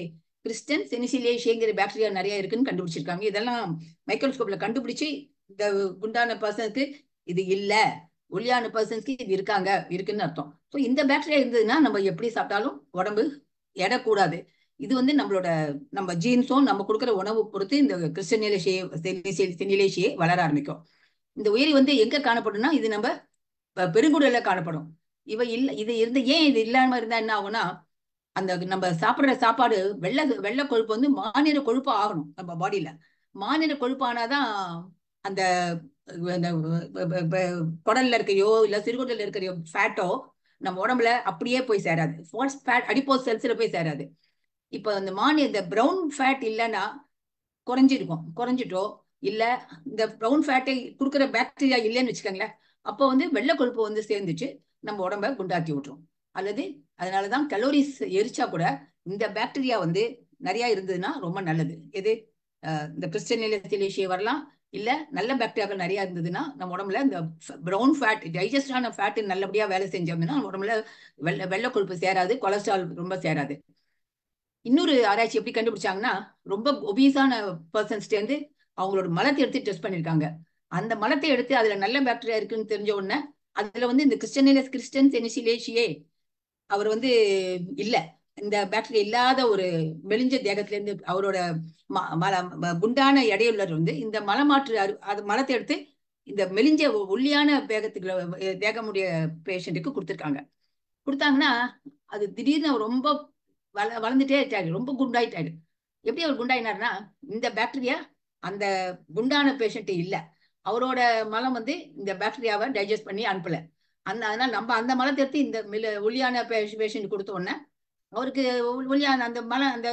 கிறிஸ்டன் செனிசிலேஷியங்கிற பாக்டீரியா நிறைய இருக்குன்னு கண்டுபிடிச்சிருக்காங்க இதெல்லாம் மைக்ரோஸ்கோப்ல கண்டுபிடிச்சு இந்த குண்டான பர்சனுக்கு இது இல்ல ஒல்லியான பர்சன்ஸ்க்கு இது இருக்காங்க இருக்குன்னு அர்த்தம் ஸோ இந்த பாக்டீரியா இருந்ததுன்னா நம்ம எப்படி சாப்பிட்டாலும் உடம்பு எடை கூடாது இது வந்து நம்மளோட நம்ம ஜீன்ஸும் நம்ம கொடுக்குற உணவு பொறுத்து இந்த கிறிஸ்டனிலேஷியை செனிலேஷியை வளர ஆரம்பிக்கும் இந்த உயிரி வந்து எங்க காணப்படும்னா இது நம்ம பெ- பெருங்குடல்ல காணப்படும் இவ இல்ல இது இருந்து ஏன் இது இல்லாம இருந்தா என்ன ஆகும்னா அந்த நம்ம சாப்பிடுற சாப்பாடு வெள்ளை வெள்ளை கொழுப்பு வந்து மாநில கொழுப்பு ஆகணும் நம்ம பாடியில மாநில கொழுப்பு ஆனாதான் அந்த அந்த ப- ப- ப- குடல்ல இருக்கையோ இல்ல சிறுகுடல்ல இருக்கிற ஃபேட்டோ நம்ம உடம்புல அப்படியே போய் சேராது ஃபால்ஸ் ஃபேட் அடிப்போஸ் செல்ஸ்ல போய் சேராது இப்போ அந்த மானி இந்த ப்ரௌன் ஃபேட் இல்லைன்னா குறைஞ்சிருக்கும் குறைஞ்சிட்டோ இல்ல இந்த ப்ரௌன் ஃபேட்டை கொடுக்குற பாக்டீரியா இல்லைன்னு வச்சுக்கோங்களேன் அப்போ வந்து வெள்ளை கொழுப்பு வந்து சேர்ந்துச்சு நம்ம உடம்ப குண்டாக்கி விட்டுரும் அல்லது அதனாலதான் கலோரிஸ் எரிச்சா கூட இந்த பாக்டீரியா வந்து நிறைய இருந்ததுன்னா ரொம்ப நல்லது எது அஹ் இந்த கிறிஸ்டனிலேஷியா வரலாம் இல்ல நல்ல பாக்டீரியாக்கள் நிறைய இருந்ததுன்னா நம்ம உடம்புல இந்த ப்ரௌன் ஃபேட் டைஜஸ்ட் ஆன ஃபேட் நல்லபடியா வேலை செஞ்சோம்னா நம்ம உடம்புல வெள்ளை வெள்ளை கொழுப்பு சேராது கொலஸ்ட்ரால் ரொம்ப சேராது இன்னொரு ஆராய்ச்சி எப்படி கண்டுபிடிச்சாங்கன்னா ரொம்ப ஒபீஸான பர்சன்ஸ்ட்டு வந்து அவங்களோட மலத்தை எடுத்து டெஸ்ட் பண்ணியிருக்காங்க அந்த மலத்தை எடுத்து அதுல நல்ல பாக்டீரியா இருக்குன்னு தெரிஞ்ச உடனே அதுல வந்து இந்த கிறிஸ்டனிலஸ் கிறிஸ்டன் செனிசிலேஷியே அவர் வந்து இல்ல இந்த பாக்டீரியா இல்லாத ஒரு மெலிஞ்ச தேகத்துல இருந்து அவரோட ம- மல ம- குண்டான எடையுள்ளவர் வந்து இந்த மலமாற்று அறு- அது மலத்தை எடுத்து இந்த மெலிஞ்ச ஒ- ஒல்லியான தேகத்துக்கு அஹ் தேகமுடைய பேஷண்ட்டுக்கு கொடுத்துருக்காங்க கொடுத்தாங்கன்னா அது திடீர்னு அவர் ரொம்ப வள வளர்ந்துட்டே ஆயிட்டாரு ரொம்ப குண்டாயிட்டாரு எப்படி அவர் குண்டாயினாருன்னா இந்த பாக்டீரியா அந்த குண்டான பேஷண்ட் இல்ல அவரோட மலம் வந்து இந்த பாக்டீரியாவை டைஜஸ்ட் பண்ணி அனுப்பல அந்த அதனால நம்ம அந்த மலத்தை எடுத்து இந்த மில ஒல்லியான பேஷண்ட் கொடுத்த உடனே அவருக்கு ஒல்- ஒல்லியான அந்த மலம் அந்த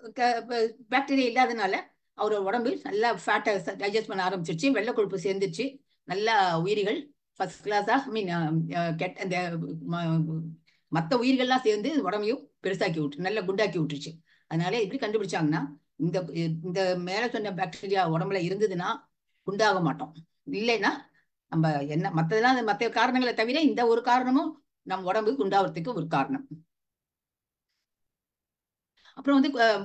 பாக்டீரியா இல்லாதனால அவரோட உடம்பு நல்லா ஃபேட்டை டைஜஸ்ட் பண்ண ஆரம்பிச்சிருச்சு வெள்ளை கொழுப்பு சேர்ந்துச்சு நல்லா உயிரிகள் ஃபர்ஸ்ட் கிளாஸா ஐ மீன் கெட்ட அந்த ம- மத்த உயிர்கள்லாம் சேர்ந்து உடம்பையும் பெருசாக்கி விட்டு நல்லா குண்டாக்கி விட்டுருச்சு அதனால எப்படி கண்டுபிடிச்சாங்கன்னா இந்த இந்த மேல சொன்ன பாக்டீரியா உடம்புல இருந்ததுன்னா குண்டாக மாட்டோம் இல்லைன்னா நம்ம என்ன மத்ததெல்லாம் மத்த காரணங்களை தவிர இந்த ஒரு காரணமும் நம்ம உடம்பு குண்டாகிறதுக்கு ஒரு காரணம் அப்புறம் வந்து அஹ்,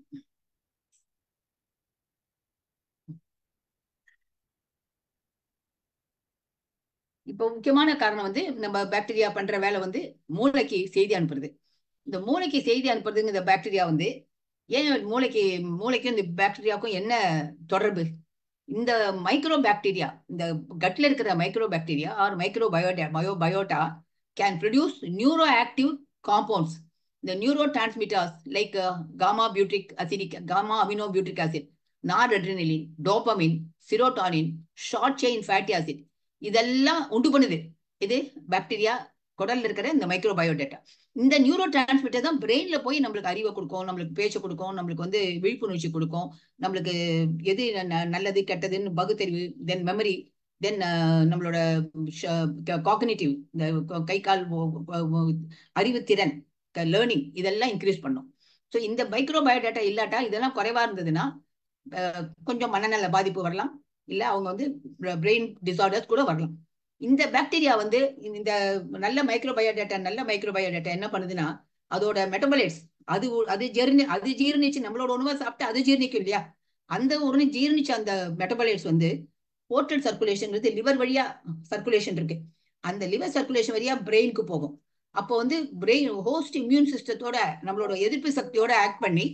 இப்போ முக்கியமான காரணம் வந்து நம்ம பாக்டீரியா பண்ற வேலை வந்து மூளைக்கு செய்தி அனுப்புறது இந்த மூளைக்கு செய்தி அனுப்புறதுங்க இந்த பாக்டீரியா வந்து ஏன் மூளைக்கு மூளைக்கும் இந்த பாக்டீரியாவுக்கும் என்ன தொடர்பு இந்த மைக்ரோ பாக்டீரியா இந்த கட்ல இருக்கிற micro bacteria or microbiota bio biota can produce neuroactive compounds இந்த neurotransmitters like gamma butyric acidic gamma amino butyric acid noradrenaline dopamine serotonin short chain fatty acid இதெல்லாம் உண்டு பண்ணுது இது bacteria குடல்ல இருக்கிற இந்த microbiota இந்த neurotransmitter தான் பிரெயின்ல போய் நம்மளுக்கு அறிவை கொடுக்கும் நம்மளுக்கு பேச்சை கொடுக்கும் நம்மளுக்கு வந்து விழிப்புணர்ச்சி கொடுக்கும் நம்மளுக்கு எது ந- நல்லது கெட்டதுன்னு பகுத்தறிவு தென் மெமரி தென் நம்மளோட காக்னிட்டிவ் இந்த க- கை கால் ஒ- ஒ- ஒ- அறிவுத்திறன் லேர்னிங் இதெல்லாம் இன்க்ரீஸ் பண்ணும் ஸோ இந்த மைக்ரோ பயோடேட்டா இல்லாட்டா இதெல்லாம் குறைவா இருந்ததுன்னா அஹ், கொஞ்சம் மனநல பாதிப்பு வரலாம் இல்ல அவங்க வந்து பிரெயின் டிசார்டர்ஸ் கூட வரலாம் இந்த பாக்டீரியா வந்து இந்த நல்ல மைக்ரோபயோடேட்டா நல்ல மைக்ரோபயோடேட்டா என்ன பண்ணுதுன்னா அதோட மெட்டபலைட்ஸ் அது ஒ- அது ஜீரணி அது ஜீரணிச்சு நம்மளோட உணவை சாப்பிட்டு அது ஜீரணிக்கும் இல்லையா அந்த உடனே ஜீரணிச்ச அந்த மெட்டபலைட்ஸ் வந்து போர்ட்டல் சர்க்குலேஷன் லிவர் வழியா சர்க்குலேஷன் இருக்கு அந்த லிவர் சர்க்குலேஷன் வழியா பிரெயினுக்கு போகும் அப்போ வந்து பிரெயின் ஹோஸ்ட் இம்யூன் சிஸ்டத்தோட நம்மளோட எதிர்ப்பு சக்தியோட ஆக்ட் பண்ணி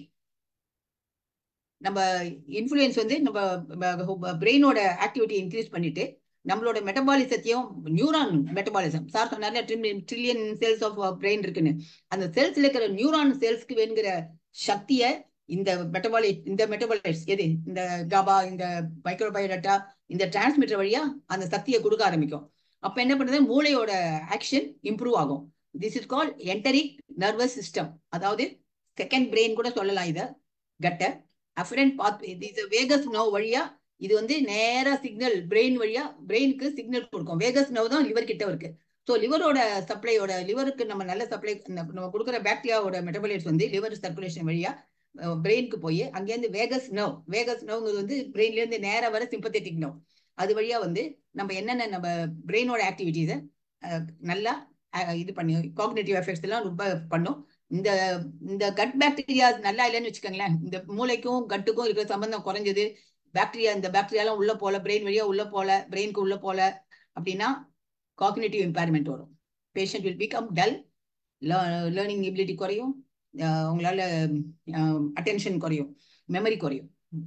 நம்ம இன்ஃப்ளூயன்ஸ் வந்து நம்ம பிரெயினோட ஆக்டிவிட்டி இன்க்ரீஸ் பண்ணிட்டு நம்மளோட மெட்டபாலிசத்தையும் நியூரான் மெட்டபாலிசம் சார் சொன்னார்ல ட்ரில்லியன் செல்ஸ் ஆஃப் பிரெயின் இருக்குன்னு அந்த செல்ஸ்ல இருக்கிற நியூரான் செல்ஸ்க்கு வேணுங்கிற சக்தியை இந்த மெட்டபாலி இந்த மெட்டபாலைட்ஸ் எது இந்த காபா இந்த மைக்ரோபயோடேட்டா இந்த டிரான்ஸ்மிட்டர் வழியா அந்த சக்தியை கொடுக்க ஆரம்பிக்கும் அப்ப என்ன பண்ணுது மூளையோட ஆக்ஷன் இம்ப்ரூவ் ஆகும் this is call enteric nervous system அதாவது செகண்ட் பிரெயின் கூட சொல்லலாம் இத கட்ட அஃபரண்ட் பாத் இது வேகஸ் நோ வழியா இது வந்து நேரா சிக்னல் பிரெயின் வழியா பிரெயினுக்கு சிக்னல் கொடுக்கும் வேகஸ் நோ தான் லிவர் கிட்ட இருக்கு ஸோ லிவரோட சப்ளையோட லிவருக்கு நம்ம நல்ல சப்ளை நம்ம கொடுக்குற பாக்டீரியாவோட மெட்டபாலைட்ஸ் வந்து லிவர் சர்க்குலேஷன் வழியா பிரெயினுக்கு போய் அங்கேருந்து வேகஸ் நோ வேகஸ் நோங்கிறது வந்து பிரெயின்ல இருந்து நேரா வர சிம்பத்தெட்டிக் நோ அது வழியா வந்து நம்ம என்னென்ன நம்ம பிரெயினோட ஆக்டிவிட்டீஸை நல்லா அஹ், இது பண்ணி காக்னேட்டிவ் எஃபெக்ட்ஸ் எல்லாம் ரொம்ப பண்ணும் இந்த இந்த கட் பாக்டீரியா நல்லா இல்லைன்னு வச்சுக்கோங்களேன் இந்த மூளைக்கும் கட்டுக்கும் இருக்கிற சம்பந்தம் குறைஞ்சது பாக்டீரியா இந்த பாக்டீரியாலாம் உள்ள போல பிரெயின் வழியா உள்ள போல பிரெயினுக்கு உள்ள போல அப்படின்னா காக்னிட்டிவ் இம்பேர்மெண்ட் வரும் patient will become dull learning ability குறையும் உங்களால அட்டென்ஷன் குறையும் மெமரி குறையும்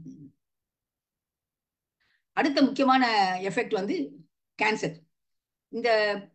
அடுத்த முக்கியமான எஃபெக்ட் வந்து கேன்சர் இந்த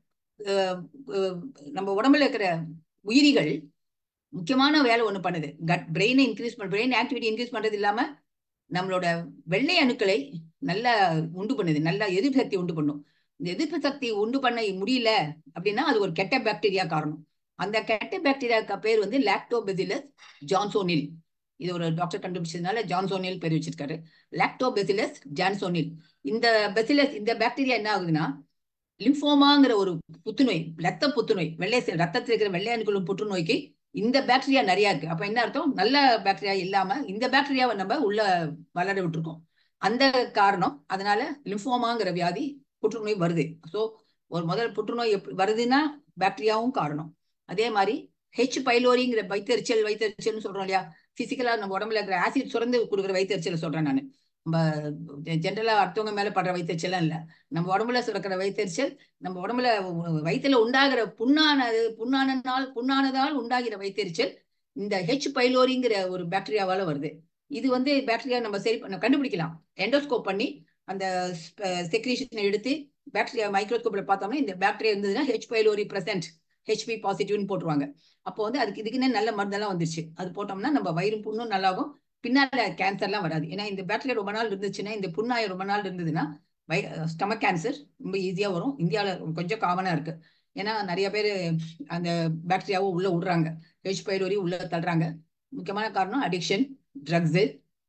நம்ம உடம்புல இருக்கிற உயிரிகள் முக்கியமான வேலை ஒண்ணு பண்ணுது கட் பிரெயினை இன்க்ரீஸ் பண்ண பிரெயின் ஆக்டிவிட்டி இன்க்ரீஸ் பண்றது இல்லாம நம்மளோட வெள்ளை அணுக்களை நல்லா உண்டு பண்ணுது நல்லா எதிர்ப்பு சக்தி உண்டு பண்ணும் இந்த எதிர்ப்பு சக்தி உண்டு பண்ண முடியல அப்படின்னா அது ஒரு கெட்ட பாக்டீரியா காரணம் அந்த கெட்ட பாக்டீரியாக்கு பேர் வந்து லாக்டோபெசிலஸ் ஜான்சோனில் இது ஒரு டாக்டர் கண்டுபிடிச்சதுனால ஜான்சோனில் பேர் வச்சிருக்காரு லாக்டோபெசிலஸ் ஜான்சோனில் இந்த பெசிலஸ் இந்த பாக்டீரியா என்ன ஆகுதுன்னா லிம்போமாங்கிற ஒரு புத்துநோய் ரத்த புத்துநோய் வெள்ளை ரத்தத்தில் இருக்கிற வெள்ளை அணுக்களும் புற்றுநோய்க்கு இந்த பாக்டீரியா நிறைய இருக்கு அப்ப என்ன அர்த்தம் நல்ல பாக்டீரியா இல்லாம இந்த பாக்டீரியாவை நம்ம உள்ள வளர விட்டுருக்கோம் அந்த காரணம் அதனால லிம்போமாங்கிற வியாதி புற்றுநோய் வருது ஸோ ஒரு முதல் புற்றுநோய் வருதுன்னா பாக்டீரியாவும் காரணம் அதே மாதிரி ஹெச் பைலோரிங்கிற வைத்தறிச்சல் வைத்தறிச்சல்னு சொல்றோம் இல்லையா பிசிக்கலா நம்ம உடம்புல இருக்கிற ஆசிட் சுரந்து கொடுக்குற வைத்தறிச்சல் சொல்றேன் நான் நம்ம ஜென்ரலா அடுத்தவங்க மேல படுற வைத்தறிச்சலாம் இல்ல நம்ம உடம்புல சுரக்கிற வைத்தறிச்சல் நம்ம உடம்புல வயிற்றுல உண்டாகிற புண்ணானது புண்ணானதால் புண்ணானதால் உண்டாகிற வைத்தறிச்சல் இந்த ஹெச் பைலோரிங்கிற ஒரு பாக்டீரியாவால வருது இது வந்து பாக்டீரியா நம்ம சரி பண்ண கண்டுபிடிக்கலாம் எண்டோஸ்கோப் பண்ணி அந்த செக்ரீஷனை எடுத்து பாக்டீரியா மைக்ரோஸ்கோப்ல பார்த்தோம்னா இந்த பாக்டீரியா இருந்ததுன்னா ஹெச் பைலோரி பிரசன்ட் ஹெச்பி பாசிட்டிவ்னு போட்டுருவாங்க அப்போ வந்து அதுக்கு இதுக்குன்னே நல்ல மருந்தெல்லாம் வந்துருச்சு அது போட்டோம்னா நம்ம வயிறு புண்ணும் நல்லாகும் பின்னால கேன்சர்லாம் வராது ஏன்னா இந்த பாக்டீரியா ரொம்ப நாள் இருந்துச்சுன்னா இந்த புண்ணாய ரொம்ப நாள் இருந்ததுன்னா வை ஸ்டமக் கேன்சர் ரொம்ப ஈஸியா வரும் இந்தியாவில் கொஞ்சம் காமனா இருக்கு ஏன்னா நிறைய பேர் அந்த பாக்டீரியாவை உள்ள விடுறாங்க ஹெச் பைலோரி உள்ள தள்ளுறாங்க முக்கியமான காரணம் அடிக்ஷன் ட்ரக்ஸு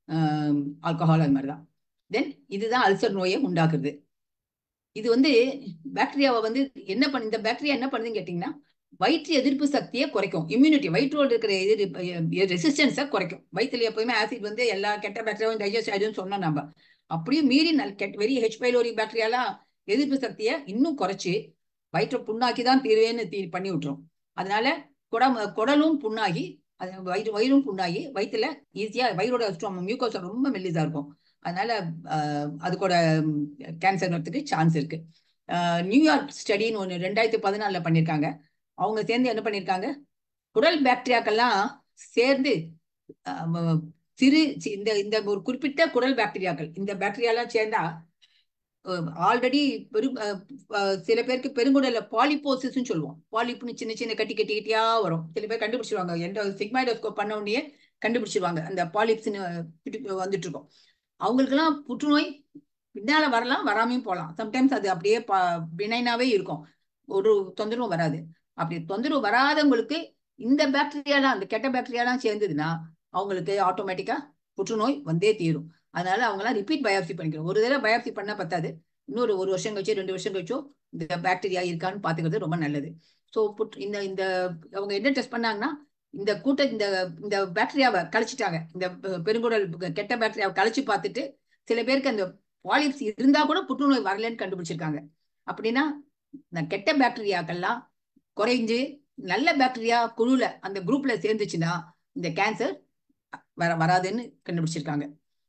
ஆல்கஹால் அது மாதிரி தான் தென் இதுதான் அல்சர் நோயை உண்டாக்குறது இது வந்து பாக்டீரியாவை வந்து என்ன பண்ண இந்த பாக்டீரியா என்ன பண்ணுதுன்னு கேட்டீங்கன்னா வயிற்று எதிர்ப்பு சக்தியை குறைக்கும் இம்யூனிட்டி வயிற்றோடு இருக்கிற எதிர் ரெசிஸ்டன்ஸை குறைக்கும் வயிற்றுல எப்பவுமே ஆசிட் வந்து எல்லா கெட்ட பாக்டீரியாவும் டைஜஸ்ட் ஆயிடும்னு சொன்னோம் நம்ம அப்படியே மீறி நல் கெட் வெரி ஹெச் பைலோரி பாக்டீரியாலாம் எதிர்ப்பு சக்தியை இன்னும் குறைச்சு வயிற்றை புண்ணாக்கி தான் தீர்வேன்னு தீ பண்ணி விட்டுரும் அதனால குடம் குடலும் புண்ணாகி அது வயிறு வயிறும் புண்ணாகி வயிற்றுல ஈஸியா வயிறோட மியூக்கோஸ் ரொம்ப மெல்லிசா இருக்கும் அதனால அது கூட கேன்சர் வரத்துக்கு சான்ஸ் இருக்கு நியூயார்க் ஸ்டடின்னு ஒன்று ரெண்டாயிரத்தி பதினாலுல பண்ணியிருக்காங்க அவங்க சேர்ந்து என்ன பண்ணியிருக்காங்க குடல் பாக்டீரியாக்கெல்லாம் சேர்ந்து சிறு இந்த இந்த ஒரு குறிப்பிட்ட குடல் பாக்டீரியாக்கள் இந்த பாக்டீரியாலாம் சேர்ந்தா ஆல்ரெடி பெரு சில பேருக்கு பெருங்குடல பாலிபோசிஸ்ன்னு சொல்லுவோம் பாலிப்புன்னு சின்ன சின்ன கட்டி கட்டி கட்டியா வரும் சில பேர் கண்டுபிடிச்சிருவாங்க எந்த சிக்மைடோஸ்கோப் பண்ண உடனே கண்டுபிடிச்சிருவாங்க அந்த பாலிப்ஸ்ன்னு வந்துட்டு இருக்கும் அவங்களுக்கெல்லாம் புற்றுநோய் பின்னால வரலாம் வராமையும் போகலாம் சம்டைம்ஸ் அது அப்படியே பினைனாவே இருக்கும் ஒரு தொந்தரவும் வராது அப்படி தொந்தரவு வராதவங்களுக்கு இந்த பாக்டீரியாலாம் அந்த கெட்ட பாக்டீரியாலாம் சேர்ந்ததுன்னா அவங்களுக்கு ஆட்டோமேட்டிக்கா புற்றுநோய் வந்தே தீரும் அதனால அவங்களாம் ரிப்பீட் பயாப்சி பண்ணிக்கணும் ஒரு தடவை பயாப்சி பண்ணா பத்தாது இன்னொரு ஒரு வருஷம் கழிச்சு ரெண்டு வருஷம் கழிச்சோ இந்த பாக்டீரியா இருக்கான்னு பாத்துக்கிறது ரொம்ப நல்லது ஸோ புற்று இந்த இந்த அவங்க என்ன டெஸ்ட் பண்ணாங்கன்னா இந்த கூட்ட இந்த இந்த பாக்டீரியாவை கழிச்சிட்டாங்க இந்த பெருங்குடல் கெட்ட பாக்டீரியாவை கழிச்சு பார்த்துட்டு சில பேருக்கு அந்த பாலிப்ஸ் இருந்தா கூட புற்றுநோய் வரலன்னு கண்டுபிடிச்சிருக்காங்க அப்படின்னா இந்த கெட்ட பாக்டீரியாக்கள்லாம் குறைஞ்சு நல்ல பாக்டீரியா குழுல அந்த குரூப்ல சேர்ந்துச்சுன்னா இந்த கேன்சர் வர வராதுன்னு கண்டுபிடிச்சிருக்காங்க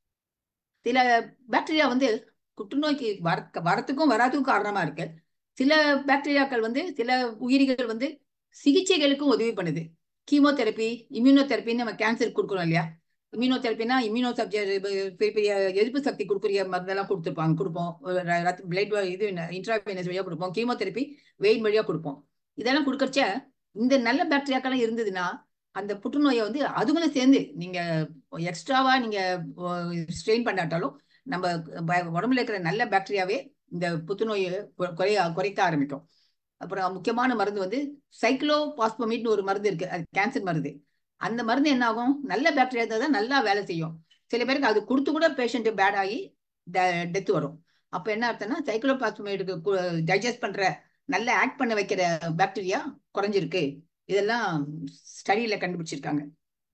சில பாக்டீரியா வந்து புற்றுநோய்க்கு வர வரத்துக்கும் வராதுக்கும் காரணமா இருக்கு சில பாக்டீரியாக்கள் வந்து சில உயிரிகள் வந்து சிகிச்சைகளுக்கும் உதவி பண்ணுது கீமோதெரப்பி இம்யூனோதெரப்பின்னு நம்ம கேன்சர் கொடுக்குறோம் இல்லையா இம்யூனோதெரப்பினா இம்யூனோ சப்ஜெக்ட் பெரிய பெரிய எதிர்ப்பு சக்தி கொடுக்குற மருந்தெல்லாம் கொடுத்துருப்பாங்க கொடுப்போம் பிளட் இது இன்ட்ராவேனஸ் வழியா கொடுப்போம் கீமோதெரப்பி வெயின் வழியா கொடுப்போம் இதெல்லாம் கொடுக்கறச்ச இந்த நல்ல பாக்டீரியாக்கெல்லாம் இருந்ததுன்னா அந்த புற்றுநோயை வந்து அதுங்களும் சேர்ந்து நீங்க எக்ஸ்ட்ராவா நீங்க ஸ்ட்ரெயின் பண்ணாட்டாலும் நம்ம உடம்புல இருக்கிற நல்ல பாக்டீரியாவே இந்த புற்றுநோயை குறைய குறைக்க ஆரம்பிக்கும் அப்புறம் முக்கியமான மருந்து வந்து சைக்ளோ பாஸ்போமிட்னு ஒரு மருந்து இருக்கு அது கேன்சர் மருந்து அந்த மருந்து என்ன ஆகும் நல்ல பாக்டீரியா இருந்தால் தான் நல்லா வேலை செய்யும் சில பேருக்கு அது கொடுத்து கூட பேஷண்ட் பேட் ஆகி டெத் வரும் அப்போ என்ன அர்த்தம்னா சைக்ளோ பாஸ்போமேட்டுக்கு டைஜஸ்ட் பண்ற நல்ல ஆக்ட் பண்ண வைக்கிற பாக்டீரியா குறைஞ்சிருக்கு இதெல்லாம் ஸ்டடியில கண்டுபிடிச்சிருக்காங்க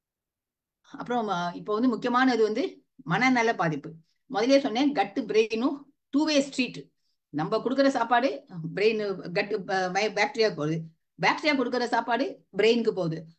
அப்புறம் இப்போ வந்து முக்கியமானது வந்து மனநல பாதிப்பு முதலே சொன்னேன் கட்டு பிரெயினும் டூ வே ஸ்ட்ரீட் நம்ம கொடுக்குற சாப்பாடு பிரெயின் கட்டு பாக்டீரியா போகுது பாக்டீரியா கொடுக்குற சாப்பாடு பிரெயினுக்கு போகுது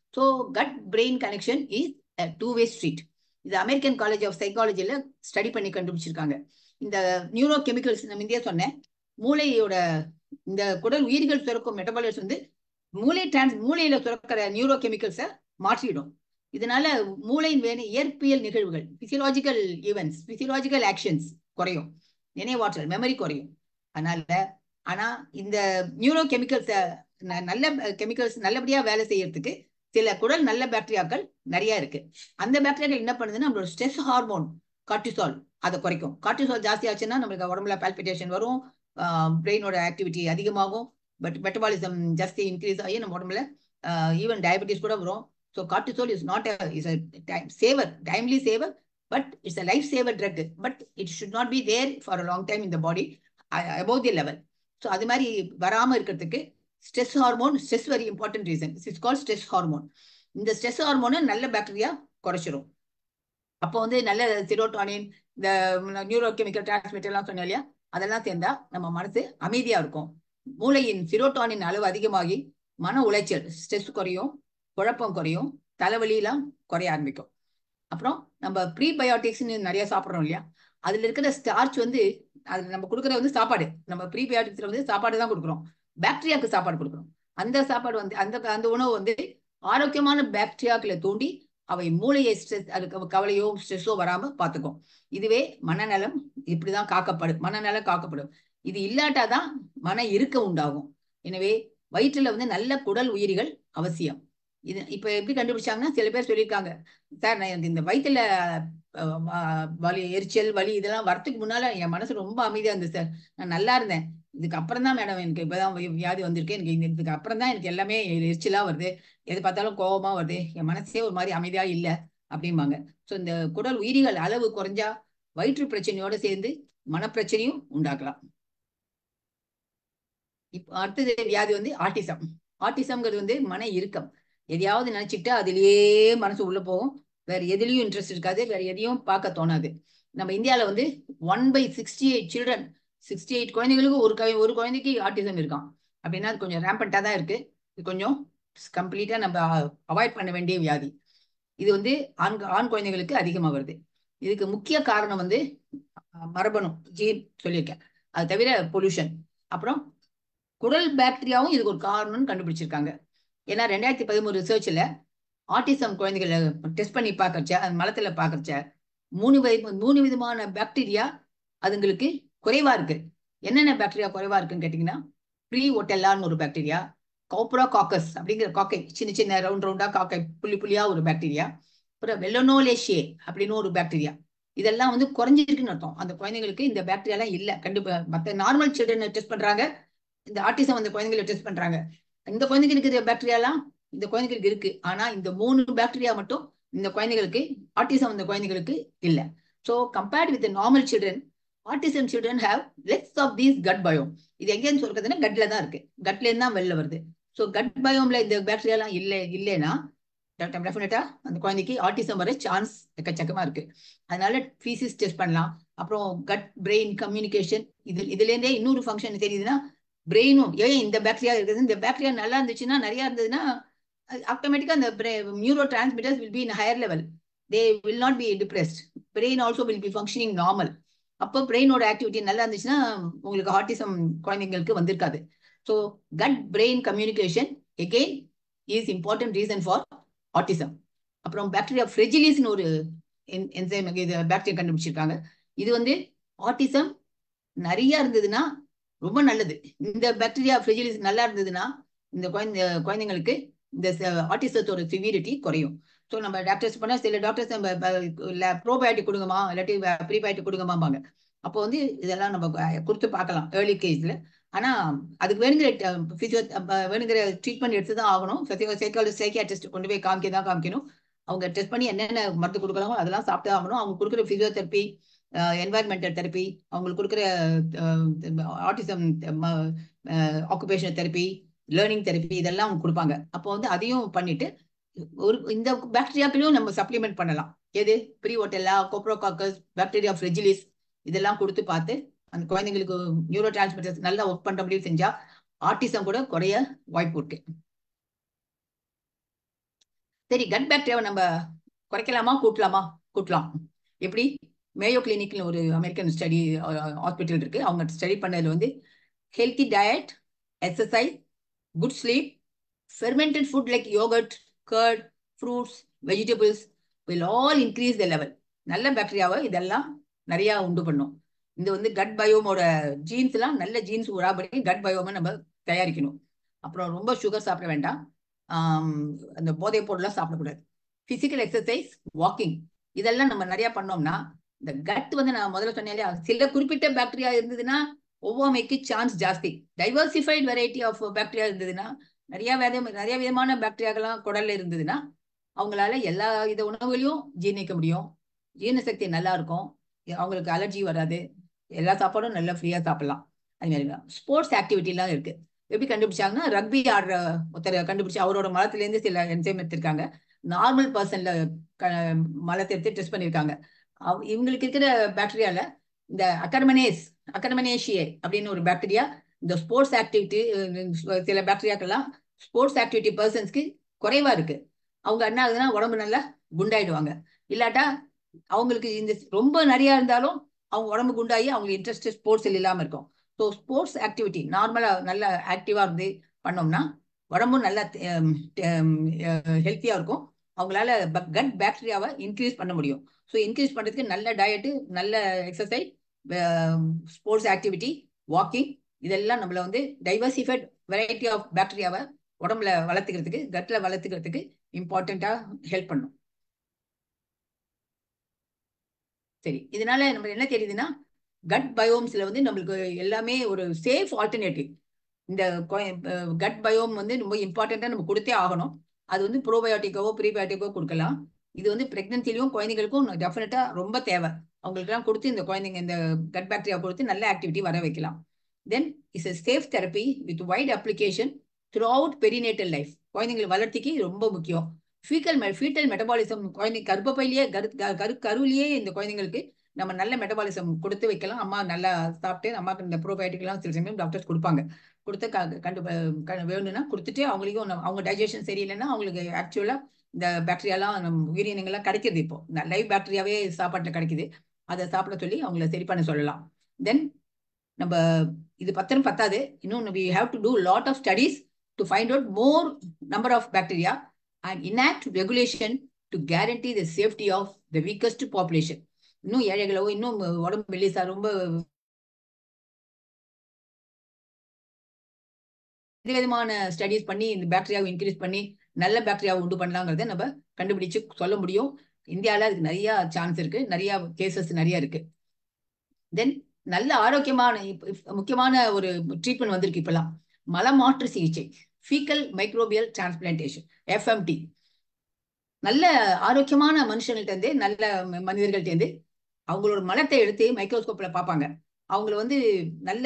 so gut brain connection is two way street இது அமெரிக்கன் காலேஜ் ஆஃப் சைக்காலஜில ஸ்டடி பண்ணி கண்டுபிடிச்சிருக்காங்க இந்த நியூரோ கெமிக்கல்ஸ் நம்ம இந்தியா சொன்னேன் மூளையோட இந்த குடல் உயிர்கள் சுரக்கும் மெட்டபாலிட்ஸ் வந்து மூளை டிரான்ஸ் மூளையில சுரக்கிற நியூரோ கெமிக்கல்ஸை மாற்றிடும் இதனால மூளையின் வேணும் இயற்பியல் நிகழ்வுகள் பிசியலாஜிக்கல் ஈவெண்ட்ஸ் பிசியலாஜிக்கல் ஆக்ஷன்ஸ் குறையும் நினைவாற்றல் மெமரி குறையும் அதனால ஆனா இந்த நியூரோ கெமிக்கல்ஸை நல்ல கெமிக்கல்ஸ் நல்லபடியா வேலை செய்யறதுக்கு சில குடல் நல்ல பாக்டீரியாக்கள் நிறைய இருக்கு அந்த பாக்டீரியாக்கள் என்ன பண்ணுதுன்னா நம்மளோட ஸ்ட்ரெஸ் ஹார்மோன் கார்டிசால் அதை குறைக்கும் கார்டிசால் ஜாஸ்தி ஆச்சுன்னா நம்மளுக்கு உடம்புல பால்பிட்டேஷன் வரும் பிரெயினோட ஆக்டிவிட்டி அதிகமாகும் பட் மெட்டபாலிசம் ஜாஸ்தி இன்க்ரீஸ் ஆகி நம்ம உடம்புல ஈவன் டயபெட்டிஸ் கூட வரும் so cortisol is not is time saver timely saver but it's a life saver drug but it should not be there for a long time இந்த body about the level so அது மாதிரி வராமல் இருக்கிறதுக்கு stress hormone stress very important reason it's call stress hormone இந்த stress ஹார்மோனை நல்ல bacteria குறைச்சிரும் அப்போ வந்து நல்ல சிரோட்டானின் இந்த நியூரோ கெமிக்கல் டிரான்ஸ்மிட்டர் எல்லாம் சொன்னோம் இல்லையா அதெல்லாம் சேர்ந்தா நம்ம மனசு அமைதியா இருக்கும் மூளையின் சிரோட்டானின் அளவு அதிகமாகி மன உளைச்சல் ஸ்ட்ரெஸ் குறையும் குழப்பம் குறையும் தலைவலியெல்லாம் குறைய ஆரம்பிக்கும் அப்புறம் நம்ம ப்ரீபயோட்டிக்ஸ்னு நிறைய சாப்பிட்றோம் இல்லையா அதுல இருக்கிற ஸ்டார்ச் வந்து அது நம்ம கொடுக்குற வந்து சாப்பாடு நம்ம ப்ரீபயோட்டிக்ஸ்ல வந்து சாப்பாடு தான் கொடுக்குறோம் பாக்டீரியாவுக்கு சாப்பாடு கொடுக்குறோம் அந்த சாப்பாடு வந்து அந்த அந்த உணவு வந்து ஆரோக்கியமான பாக்டீரியாக்களை தூண்டி அவை மூளையை ஸ்ட்ரெஸ் அதுக்கு கவலையோ ஸ்ட்ரெஸ்ஸோ வராம பார்த்துக்கும் இதுவே மனநலம் இப்படிதான் காக்கப்படும் மனநலம் காக்கப்படும் இது இல்லாட்டாதான் மன இருக்க உண்டாகும் எனவே வயிற்றுல வந்து நல்ல குடல் உயிரிகள் அவசியம் இது இப்ப எப்படி கண்டுபிடிச்சாங்கன்னா சில பேர் சொல்லியிருக்காங்க சார் நான் எனக்கு இந்த வயிற்றுல வலி எரிச்சல் வலி இதெல்லாம் வரத்துக்கு முன்னால என் மனசு ரொம்ப அமைதியா இருந்தது சார் நான் நல்லா இருந்தேன் இதுக்கு அப்புறம் தான் மேடம் எனக்கு இப்பதான் வியாதி வந்திருக்கு எனக்கு இதுக்கு அப்புறம் தான் எனக்கு எல்லாமே எரிச்சலா வருது எது பார்த்தாலும் கோபமா வருது என் மனசே ஒரு மாதிரி அமைதியா இல்லை அப்படிம்பாங்க ஸோ இந்த குடல் உயிரிகள் அளவு குறைஞ்சா வயிற்று பிரச்சனையோட சேர்ந்து மனப்பிரச்சனையும் உண்டாக்கலாம் இப்போ அடுத்தது வியாதி வந்து ஆட்டிசம் ஆட்டிசம்ங்கிறது வந்து மன இறுக்கம் எதையாவது நினைச்சுக்கிட்டா அதுலயே மனசு உள்ள போகும் வேற எதுலயும் இன்ட்ரெஸ்ட் இருக்காது வேற எதையும் பார்க்க தோணாது நம்ம இந்தியாவில வந்து one by sixty eight children sixty eight குழந்தைகளுக்கு ஒரு ஒரு குழந்தைக்கு ஆட்டிசம் இருக்கான் அப்படின்னா அது கொஞ்சம் ரேம்பண்டா தான் இருக்கு இது கொஞ்சம் கம்ப்ளீட்டா நம்ம அவாய்ட் பண்ண வேண்டிய வியாதி இது வந்து ஆண் ஆண் குழந்தைகளுக்கு அதிகமாக வருது இதுக்கு முக்கிய காரணம் வந்து மரபணு ஜீன் சொல்லியிருக்கேன் அது தவிர பொல்யூஷன் அப்புறம் குடல் பாக்டீரியாவும் இதுக்கு ஒரு காரணம்னு கண்டுபிடிச்சிருக்காங்க ஏன்னா ரெண்டாயிரத்தி பதிமூணு ரிசர்ச்ல ஆட்டிசம் குழந்தைகளை டெஸ்ட் பண்ணி பார்க்கறச்ச அது மலத்துல பார்க்கறச்ச மூணு வித மூணு விதமான பாக்டீரியா அதுங்களுக்கு குறைவா இருக்கு என்னென்ன பாக்டீரியா குறைவா இருக்குன்னு கேட்டீங்கன்னா ப்ரீ ஒட்டெல்லான்னு ஒரு பாக்டீரியா கௌப்ரா காக்கஸ் அப்படிங்கிற காக்கை சின்ன சின்ன ரவுண்ட் ரவுண்டா காக்கை புள்ளி புள்ளியா ஒரு பாக்டீரியா அப்புறம் வெள்ளனோலேஷியே அப்படின்னு ஒரு பாக்டீரியா இதெல்லாம் வந்து குறைஞ்சிருக்குன்னு அர்த்தம் அந்த குழந்தைங்களுக்கு இந்த பாக்டீரியாலாம் இல்லை கண்டிப்பா மற்ற நார்மல் சில்ட்ரன் டெஸ்ட் பண்றாங்க இந்த ஆட்டிசம் அந்த குழந்தைங்களை டெஸ்ட் பண்றாங்க இந்த குழந்தைங்களுக்கு இருக்கிற பாக்டீரியாலாம் இந்த குழந்தைகளுக்கு இருக்கு ஆனா இந்த மூணு பாக்டீரியா மட்டும் இந்த குழந்தைகளுக்கு ஆட்டிசம் அந்த குழந்தைகளுக்கு இல்ல so compared with normal children autism children have less of these gut biome இது எங்கேன்னு சொல்றதுன்னா கட்ல தான் இருக்கு கட்ல இருந்து தான் வெளில வருது ஸோ கட் பயோம்ல இந்த பாக்டீரியாலாம் இல்லை இல்லைன்னா டெஃபினட்டா அந்த குழந்தைக்கு ஆட்டிசம் வர சான்ஸ் எக்கச்சக்கமா இருக்கு அதனால ஃபீசிஸ் டெஸ்ட் பண்ணலாம் அப்புறம் கட் பிரெயின் கம்யூனிகேஷன் இது இதுல இருந்தே இன்னொரு ஃபங்க்ஷன் தெரியுதுன்னா பிரெயினும் ஏன் இந்த பாக்டீரியா இருக்குது இந்த பாக்டீரியா நல்லா இருந்துச்சுன்னா நிறைய இருந்ததுன்னா ஆட்டோமேட்டிக்கா அந்த neurotransmitters will be in higher level they will not be depressed brain also will be functioning normal அப்போ பிரெயினோட ஆக்டிவிட்டி நல்லா இருந்துச்சுன்னா உங்களுக்கு ஆட்டிசம் குழந்தைங்களுக்கு வந்திருக்காது so gut brain communication again is important reason for autism அப்புறம் பாக்டீரியா ஃப்ரெஜிலிஸ்னு ஒரு என்சைம் இது பாக்டீரியா கண்டுபிடிச்சிருக்காங்க இது வந்து ஆட்டிசம் நிறைய இருந்ததுன்னா ரொம்ப நல்லது இந்த பாக்டீரியா ஃப்ரெஜிலிஸ் நல்லா இருந்ததுன்னா இந்த குழந்தை குழந்தைங்களுக்கு இந்த ஆட்டிசத்தோட சிவியரிட்டி குறையும் ஸோ நம்ம டாக்டர்ஸ் பண்ணால் சில டாக்டர்ஸ் நம்ம ப்ரோபயோட்டிக் கொடுங்கம்மா இல்லாட்டி ப்ரீபயோட்டிக் கொடுங்கம்மாம்பாங்க அப்போ வந்து இதெல்லாம் நம்ம கொடுத்து பார்க்கலாம் ஏர்லி கேஜ்ல ஆனா அதுக்கு வேணுங்கிற பிசியோ வேணுங்கிற ட்ரீட்மெண்ட் எடுத்து தான் ஆகணும் சைக்காலஜி சைக்கியாட்ரிஸ்ட் கொண்டு போய் காமிக்க தான் காமிக்கணும் அவங்க டெஸ்ட் பண்ணி என்னென்ன மருந்து கொடுக்கலாமோ அதெல்லாம் சாப்பிட்டு ஆகணும் அவங்க கொடுக்குற பிசியோதெரப்பி என்வாயர்மெண்டல் தெரப்பி அவங்களுக்கு கொடுக்குற autism occupational therapy learning therapy இதெல்லாம் அவங்க கொடுப்பாங்க அப்போ வந்து அதையும் பண்ணிட்டு ஒரு இந்த பாக்டீரியாக்களையும் நம்ம சப்ளிமெண்ட் பண்ணலாம் எது ப்ரீ ஓட்டெல்லா கோப்ரோகாக்கஸ் பாக்டீரியா ஃப்ரெஜிலிஸ் இதெல்லாம் கொடுத்து பார்த்து அந்த குழந்தைங்களுக்கு நியூரோ டிரான்ஸ்மிட்டர்ஸ் நல்லா ஒர்க் பண்ற முடியும் செஞ்சா ஆட்டிசம் கூட குறைய வாய்ப்பு இருக்கு சரி கட் பாக்டீரியாவை நம்ம குறைக்கலாமா கூட்டலாமா கூட்டலாம் எப்படி மேயோ கிளினிக்னு ஒரு அமெரிக்கன் ஸ்டடி ஹாஸ்பிட்டல் இருக்கு அவங்க ஸ்டடி பண்ணதுல வந்து healthy diet exercise good sleep fermented food like yogurt curd fruits vegetables will all increase the level நல்ல பாக்டீரியாவை இதெல்லாம் நிறைய உண்டு பண்ணும் இந்த வந்து கட் பயோமோட ஜீன்ஸ் எல்லாம் நல்ல ஜீன்ஸ் உராபடி கட் பயோமை நம்ம தயாரிக்கணும் அப்புறம் ரொம்ப சுகர் சாப்பிட வேண்டாம் அந்த போதை பொருள்லாம் சாப்பிடக்கூடாது பிசிக்கல் எக்ஸசைஸ் வாக்கிங் இதெல்லாம் நம்ம நிறைய பண்ணோம்னா இந்த கட் வந்து நான் முதல்ல சொன்னேன் சில குறிப்பிட்ட பாக்டீரியா இருந்ததுன்னா ஒவ்வாமைக்கு சான்ஸ் ஜாஸ்தி டைவர்சிஃபைட் வெரைட்டி ஆஃப் பாக்டீரியா இருந்ததுன்னா நிறைய வித நிறைய விதமான பாக்டீரியாக்கெல்லாம் குடல்ல இருந்ததுன்னா அவங்களால எல்லா வித உணவுகளையும் ஜீர்ணிக்க முடியும் ஜீரண சக்தி நல்லா இருக்கும் அவங்களுக்கு அலர்ஜி வராது எல்லா சாப்பாடும் நல்லா ஃப்ரீயா சாப்பிடலாம் அது மாதிரி ஸ்போர்ட்ஸ் ஆக்டிவிட்டிலாம் இருக்கு எப்படி கண்டுபிடிச்சாங்கன்னா ரக்பி ஆடுற ஒருத்தர் கண்டுபிடிச்சு அவரோட மலத்திலேருந்து சில என்சைம் எடுத்திருக்காங்க நார்மல் பர்சன்ல மலத்தை எடுத்து டெஸ்ட் பண்ணியிருக்காங்க இவங்களுக்கு இருக்கிற பாக்டீரியால இந்த அக்கர்மனேஸ் அக்கர்மனேஷியே அப்படின்னு ஒரு பாக்டீரியா இந்த ஸ்போர்ட்ஸ் ஆக்டிவிட்டி சில பாக்டீரியாக்கெல்லாம் ஸ்போர்ட்ஸ் ஆக்டிவிட்டி பர்சன்ஸ்க்கு குறைவா இருக்கு அவங்க என்ன ஆகுதுன்னா உடம்பு நல்லா குண்டாயிடுவாங்க இல்லாட்டா அவங்களுக்கு இந்த ரொம்ப நிறைய இருந்தாலும் அவங்க உடம்பு குண்டாகி அவங்களுக்கு இன்ட்ரெஸ்ட் ஸ்போர்ட்ஸில் இல்லாமல் இருக்கும் ஸோ ஸ்போர்ட்ஸ் ஆக்டிவிட்டி நார்மலாக நல்ல ஆக்டிவாக இருந்து பண்ணோம்னா உடம்பும் நல்லா ஹெல்த்தியாக இருக்கும் அவங்களால கட் பாக்டீரியாவை இன்க்ரீஸ் பண்ண முடியும் ஸோ இன்க்ரீஸ் பண்ணுறதுக்கு நல்ல டயட்டு நல்ல எக்ஸசைஸ் ஸ்போர்ட்ஸ் ஆக்டிவிட்டி வாக்கிங் இதெல்லாம் நம்மள வந்து டைவர்சிஃபைட் வெரைட்டி ஆஃப் பாக்டீரியாவை உடம்புல வளர்த்துக்கிறதுக்கு கட்டில் வளர்த்துக்கிறதுக்கு இம்பார்ட்டண்ட்டாக ஹெல்ப் பண்ணும் சரி இதனால நம்ம என்ன தெரியுதுன்னா கட் பயோம்ஸ்ல வந்து நம்மளுக்கு எல்லாமே ஒரு சேஃப் ஆல்டர்னேட்டிவ் இந்த கட் பயோம் வந்து ரொம்ப இம்பார்ட்டண்ட்டாக நம்ம கொடுத்தே ஆகணும் அது வந்து ப்ரோபயோட்டிக்கோ ப்ரீபயோட்டிக்கோ கொடுக்கலாம் இது வந்து பிரெக்னன்சிலையும் குழந்தைங்களுக்கும் டெஃபினட்டா ரொம்ப தேவை அவங்களுக்குலாம் கொடுத்து இந்த குழந்தைங்க இந்த கட் பாக்டீரியா கொடுத்து நல்ல ஆக்டிவிட்டி வர வைக்கலாம் then it's a safe therapy with wide application throughout perinatal life குழந்தைங்களை வளர்த்திக்கு ரொம்ப முக்கியம் ஃபீக்கல் ஃபீட்டல் மெட்டபாலிசம் குழந்தை கர்ப்பப்பையிலேயே கரு கரு கருவிலேயே இந்த குழந்தைங்களுக்கு நம்ம நல்ல மெட்டபாலிசம் கொடுத்து வைக்கலாம் அம்மா நல்லா சாப்பிட்டு அம்மாக்கு இந்த ப்ரோபயோட்டிக்லாம் சில சமயம் டாக்டர்ஸ் கொடுப்பாங்க கொடுத்து கண்டு வேணும்னா கொடுத்துட்டு அவங்களுக்கும் அவங்க டைஜஷன் சரியில்லைன்னா அவங்களுக்கு ஆக்சுவலா இந்த பாக்டீரியாலாம் நம்ம உயிரினங்கள்லாம் கிடைக்குது இப்போ லைவ் பாக்டீரியாவே சாப்பாட்டில் கிடைக்குது அதை சாப்பிட சொல்லி அவங்கள சரி பண்ண சொல்லலாம் தென் நம்ம இது பத்திரம் பத்தாது இன்னும் we have to do lot of studies to find out more number of bacteria and enact regulation to guarantee the safety of the weakest population இன்னும் ஏழைகளோ இன்னும் உடம்பு மெல்லிசா ரொம்ப விதமான ஸ்டடீஸ் பண்ணி இந்த பாக்டீரியாவை இன்க்ரீஸ் பண்ணி நல்ல பாக்டீரியாவை உண்டு பண்ணலாங்கிறத நம்ம கண்டுபிடிச்சு சொல்ல முடியும் இந்தியாவில் அதுக்கு நிறைய சான்ஸ் இருக்கு நிறைய கேசஸ் நிறைய இருக்கு தென் நல்ல ஆரோக்கியமான முக்கியமான ஒரு ட்ரீட்மெண்ட் வந்திருக்கு இப்பெல்லாம் மலமாற்று சிகிச்சை ஃபீக்கல் மைக்ரோபியல் டிரான்ஸ்பிளான்டேஷன் எஃப்எம்டி நல்ல ஆரோக்கியமான மனுஷங்கள்ட்ட இருந்து நல்ல மனிதர்கள்ட்ட இருந்து அவங்களோட மலத்தை எடுத்து மைக்ரோஸ்கோப்ல பார்ப்பாங்க அவங்கள வந்து நல்ல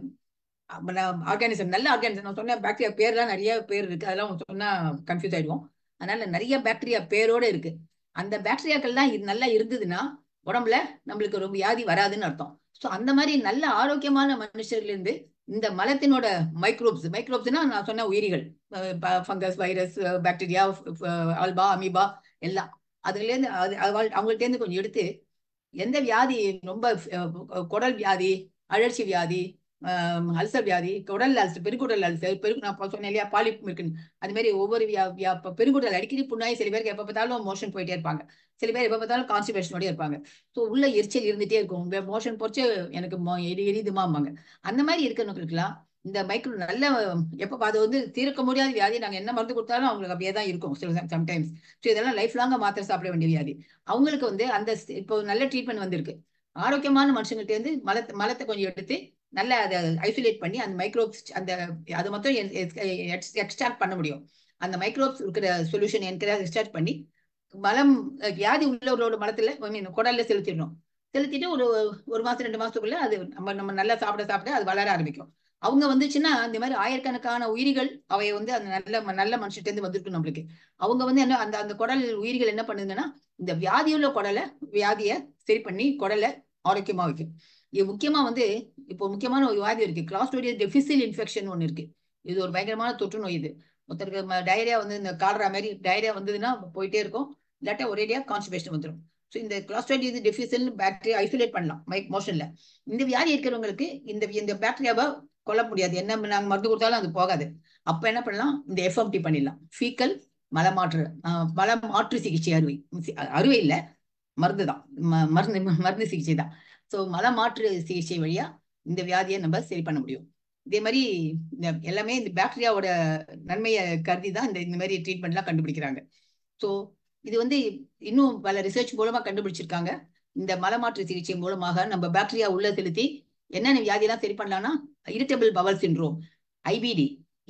ஆர்கானிசம் நல்ல ஆர்கானிசம் நான் சொன்ன பாக்டீரியா பேர்லாம் நிறைய பேர் இருக்கு அதெல்லாம் சொன்னா கன்ஃபியூஸ் ஆயிடுவோம் அதனால நிறைய பாக்டீரியா பேரோட இருக்கு அந்த பாக்டீரியாக்கள்லாம் இது நல்லா இருந்ததுன்னா உடம்புல நம்மளுக்கு ரொம்ப வியாதி வராதுன்னு அர்த்தம் ஸோ அந்த மாதிரி நல்ல ஆரோக்கியமான மனுஷர்ல இருந்து இந்த மலத்தினோட மைக்ரோப்ஸ் மைக்ரோப்ஸ்னா நான் சொன்ன உயிரிகள் fungus virus bacteria alpha amoeba எல்லாம் அதுலேருந்து அது அவங்கள்ட்ட இருந்து கொஞ்சம் எடுத்து எந்த வியாதி ரொம்ப குடல் வியாதி அழற்சி வியாதி அல்சர் வியாதி குடல் அல்சர் பெருங்குடல் அல்சர் பெரு நான் சொன்னேன் இல்லையா பாலிப் இருக்குன்னு அது மாதிரி ஒவ்வொரு வியா வியா பெருங்குடல் அடிக்கடி புண்ணாய் சில பேருக்கு எப்போ பார்த்தாலும் மோஷன் போயிட்டே இருப்பாங்க சில பேர் எப்போ பார்த்தாலும் கான்ஸ்டிபேஷனோட இருப்பாங்க ஸோ உள்ள எரிச்சல் இருந்துட்டே இருக்கும் மோஷன் போச்சு எனக்கு எரி எரியுதுமாம்பாங்க அந்த மாதிரி இருக்கிறவங்களுக்குலாம் இந்த மைக்ரோ நல்ல எப்போ அது வந்து தீர்க்க முடியாத வியாதி நாங்கள் என்ன மருந்து கொடுத்தாலும் அவங்களுக்கு அப்படியே தான் இருக்கும் சில சம்டைம்ஸ் ஸோ இதெல்லாம் லைஃப் லாங்காக மாத்திரை சாப்பிட வேண்டிய வியாதி அவங்களுக்கு வந்து அந்த இப்போ நல்ல ட்ரீட்மெண்ட் வந்திருக்கு ஆரோக்கியமான மனுஷங்கள்ட்ட இருந்து மலத்தை மலத்தை கொஞ்சம் எடுத்து நல்லா அதை ஐசோலேட் பண்ணி அந்த மைக்ரோப்ஸ் அந்த அது மொத்தம் எக்ஸ்ட்ராக்ட் பண்ண முடியும் அந்த மைக்ரோப்ஸ் இருக்கிற சொல்யூஷன் எனக்கு எக்ஸ்ட்ராக்ட் பண்ணி மலம் வியாதி உள்ளவரோட மலத்துல மீன் குடல்ல செலுத்திடணும் செலுத்திட்டு ஒரு ஒரு மாசம் ரெண்டு மாசத்துக்குள்ள அது நம்ம நம்ம நல்லா சாப்பிட சாப்பிட அது வளர ஆரம்பிக்கும் அவங்க வந்துச்சுன்னா இந்த மாதிரி ஆயிரக்கணக்கான உயிரிகள் அவை வந்து அந்த நல்ல நல்ல மனுஷர்கிட்ட இருந்து வந்திருக்கு நம்மளுக்கு அவங்க வந்து என்ன அந்த அந்த குடல் உயிரிகள் என்ன பண்ணுதுன்னா இந்த வியாதியுள்ள குடலை வியாதியை சரி பண்ணி குடலை ஆரோக்கியமா வைக்கும் இது முக்கியமா வந்து இப்போ முக்கியமான ஒரு வியாதி இருக்கு கிளாஸ்டோடியா டெபிசில் இன்ஃபெக்ஷன் ஒன்று இருக்கு இது ஒரு பயங்கரமான தொற்று நோய் இது ஒருத்தருக்கு டயரியா வந்து இந்த காலரா மாதிரி டயரியா வந்ததுன்னா போயிட்டே இருக்கும் இல்லாட்டா ஒரேடியா கான்ஸ்டிபேஷன் வந்துடும் ஸோ இந்த கிளாஸ்ட்ரைடிஸ் டெஃபிஷியன் பாக்டீரியா ஐசோலேட் பண்ணலாம் மைக் மோஷன்ல இந்த வியாதி இருக்கிறவங்களுக்கு இந்த இந்த பாக்டீரியாவை கொல்ல முடியாது என்ன நாங்கள் மருந்து கொடுத்தாலும் அது போகாது அப்ப என்ன பண்ணலாம் இந்த எஃப்எம்டி பண்ணிடலாம் ஃபீக்கல் மலமாற்று மல மாற்று சிகிச்சை அறுவை அறுவை இல்லை மருந்து தான் மருந்து மருந்து சிகிச்சை தான் ஸோ மல மாற்று சிகிச்சை வழியா இந்த வியாதியை நம்ம சரி பண்ண முடியும் இதே மாதிரி இந்த எல்லாமே இந்த பாக்டீரியாவோட நன்மையை கருதி தான் இந்த இந்த மாதிரி ட்ரீட்மெண்ட்லாம் கண்டுபிடிக்கிறாங்க ஸோ இது வந்து இன்னும் பல ரிசர்ச் மூலமா கண்டுபிடிச்சிருக்காங்க இந்த மலமாற்று சிகிச்சை மூலமாக நம்ம பாக்டீரியா உள்ள செலுத்தி என்னென்ன வியாதியெல்லாம் சரி பண்ணலாம்னா irritable bowel syndrome IBD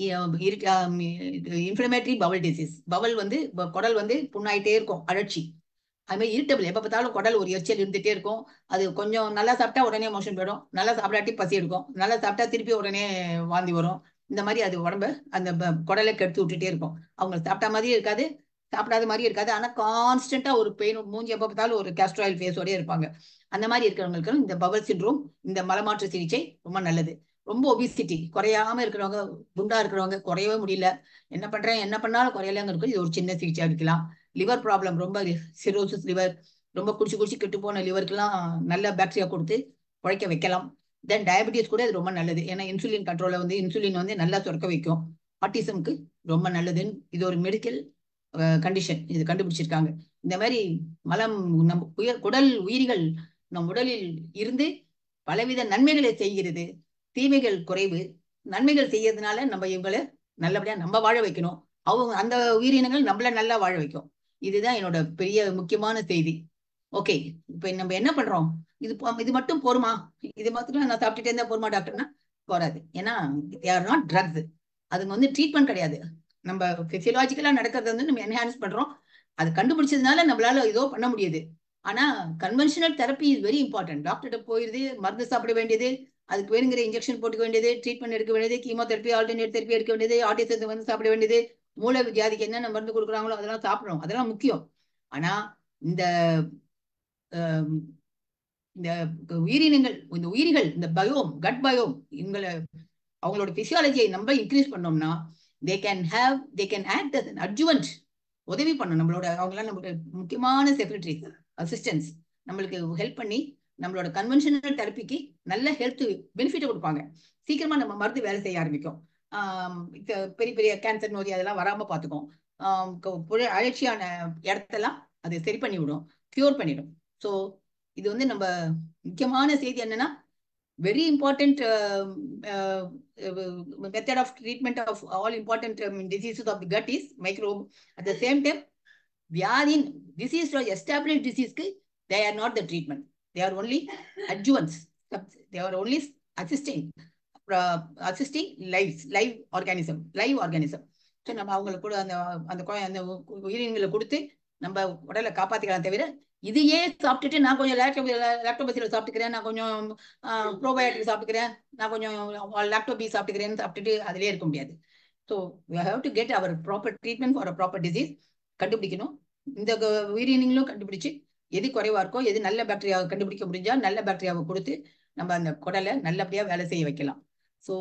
inflammatory bowel disease bowel வந்து குடல் வந்து புண்ணாயிட்டே இருக்கும் அழற்சி அது மாதிரி இரிட்டபிள் எப்போ பார்த்தாலும் குடல் ஒரு எரிச்சல் இருந்துகிட்டே இருக்கும் அது கொஞ்சம் நல்லா சாப்பிட்டா உடனே மோஷன் போயிடும் நல்லா சாப்பிடாட்டி பசி எடுக்கும் நல்லா சாப்பிட்டா திருப்பி உடனே வாந்தி வரும் இந்த மாதிரி அது உடம்ப அந்த குடலை கெடுத்து விட்டுட்டே இருக்கும் அவங்க சாப்பிட்ட மாதிரியே இருக்காது சாப்பிடாத மாதிரி இருக்காது ஆனால் கான்ஸ்டன்டா ஒரு பெயின் மூஞ்சி எப்போ பார்த்தாலும் ஒரு கேஸ்ட்ராயில் ஃபேஸோடய இருப்பாங்க அந்த மாதிரி இருக்கிறவங்களுக்கு இந்த பவல் சின்ரோம் இந்த மலமாற்று சிகிச்சை ரொம்ப நல்லது ரொம்ப ஒபிசிட்டி குறையாம இருக்கிறவங்க குண்டா இருக்கிறவங்க குறையவே முடியல என்ன பண்றேன் என்ன பண்ணாலும் குறையலங்க இருக்கும் இது ஒரு சின்ன சிகிச்சை அடிக்கலாம் லிவர் ப்ராப்ளம் ரொம்ப சிரோசிஸ் லிவர் ரொம்ப குடிச்சு குடிச்சு கெட்டு போன லிவருக்குலாம் நல்ல பாக்டீரியா கொடுத்து உழைக்க வைக்கலாம் தென் டயபிட்டிஸ் கூட இது ரொம்ப நல்லது ஏன்னா இன்சுலின் கண்ட்ரோல வந்து இன்சுலின் வந்து நல்லா சுரக்க வைக்கும் ஆட்டிசம்க்கு ரொம்ப நல்லதுன்னு இது ஒரு மெடிக்கல் கண்டிஷன் இது கண்டுபிடிச்சிருக்காங்க இந்த மாதிரி மலம் நம் உயர் குடல் உயிரிகள் நம் உடலில் இருந்து பலவித நன்மைகளை செய்கிறது தீமைகள் குறைவு நன்மைகள் செய்யறதுனால நம்ம இவங்களை நல்லபடியா நம்ம வாழ வைக்கணும் அவங்க அந்த உயிரினங்கள் நம்மள நல்லா வாழ வைக்கும் இதுதான் என்னோட பெரிய முக்கியமான செய்தி ஓகே இப்ப நம்ம என்ன பண்றோம் இது இது மட்டும் போருமா இது மட்டும் நான் சாப்பிட்டுட்டே இருந்தா போருமா டாக்டர்னா போறாது ஏன்னா ஆர் நாட் ட்ரக்ஸ் அதுங்க வந்து ட்ரீட்மெண்ட் கிடையாது நம்ம பிசியலாஜிக்கலா நடக்கிறது வந்து நம்ம என்ஹான்ஸ் பண்றோம் அது கண்டுபிடிச்சதுனால நம்மளால ஏதோ பண்ண முடியுது ஆனா conventional therapy is very important டாக்டர்கிட்ட போயிருது மருந்து சாப்பிட வேண்டியது அதுக்கு வேணுங்கிற இன்ஜெக்ஷன் போட்டுக்க வேண்டியது ட்ரீட்மெண்ட் எடுக்க வேண்டியது கீமோதெரப்பி ஆல்டர்னேட் தெரப்பி எடுக்க வேண்டியது ஆட்டிசத்தை வந்து சாப்பிட வேண்டியது மூளை வியாதிக்கு என்னென்ன மருந்து கொடுக்குறாங்களோ அதெல்லாம் சாப்பிடணும் அதெல்லாம் முக்கியம் ஆனா இந்த இந்த உயிரினங்கள் இந்த உயிரிகள் இந்த பயோம் கட் பயோம் எங்களை அவங்களோட பிசியாலஜியை நம்ம இன்க்ரீஸ் பண்ணோம்னா they can have they can act as adjuvant உதவி பண்ணும் நம்மளோட அவங்களாம் நம்மளோட முக்கியமான செக்ரட்டரி அசிஸ்டன்ஸ் நம்மளுக்கு ஹெல்ப் பண்ணி நம்மளோட கன்வென்ஷனல் தெரப்பிக்கு நல்ல ஹெல்த் பெனிஃபிட்டை கொடுப்பாங்க சீக்கிரமா நம்ம மருந்து வேலை செய்ய ஆரம்பிக்கும் பெரிய பெரிய கேன்சர் நோய் அதெல்லாம் வராம பார்த்துக்கும் அழற்சியான இடத்தெல்லாம் அது சரி பண்ணி விடும் கியூர் பண்ணிடும் ஸோ இது வந்து நம்ம முக்கியமான செய்தி என்னன்னா very important method of treatment of all important diseases of the gut is microbe at the same time வியாதின் டிசீஸ் எஸ்டாப்ளிஷ் டிசீஸ்க்கு they are not the treatment they are only adjuvants they are only assisting uh, assisting lives live organism live organism so நம்ம அவங்களுக்கு கூட அந்த அந்த அந்த உயிரினங்களை கொடுத்து நம்ம உடலை காப்பாத்திக்கலாம் தவிர இதையே சாப்பிட்டுட்டு நான் கொஞ்சம் லேக்டோ லேக்டோபசியில் சாப்பிட்டுக்கிறேன் நான் கொஞ்சம் ப்ரோபயோட்டிக் சாப்பிட்டுக்கிறேன் நான் கொஞ்சம் லேக்டோபி சாப்பிட்டுக்கிறேன்னு சாப்பிட்டுட்டு அதிலே இருக்க முடியாது so we have to get our proper treatment for a proper disease கண்டுபிடிக்கணும் இந்த உயிரினங்களும் கண்டுபிடிச்சு எது குறைவா இருக்கோ எது நல்ல பாக்டீரியாவை கண்டுபிடிக்க முடிஞ்சா நல்ல பாக்டீரியாவை கொடுத்து நம்ம அந்த குடலை நல்லபடியா வேலை செய்ய வைக்கலாம் ஸோ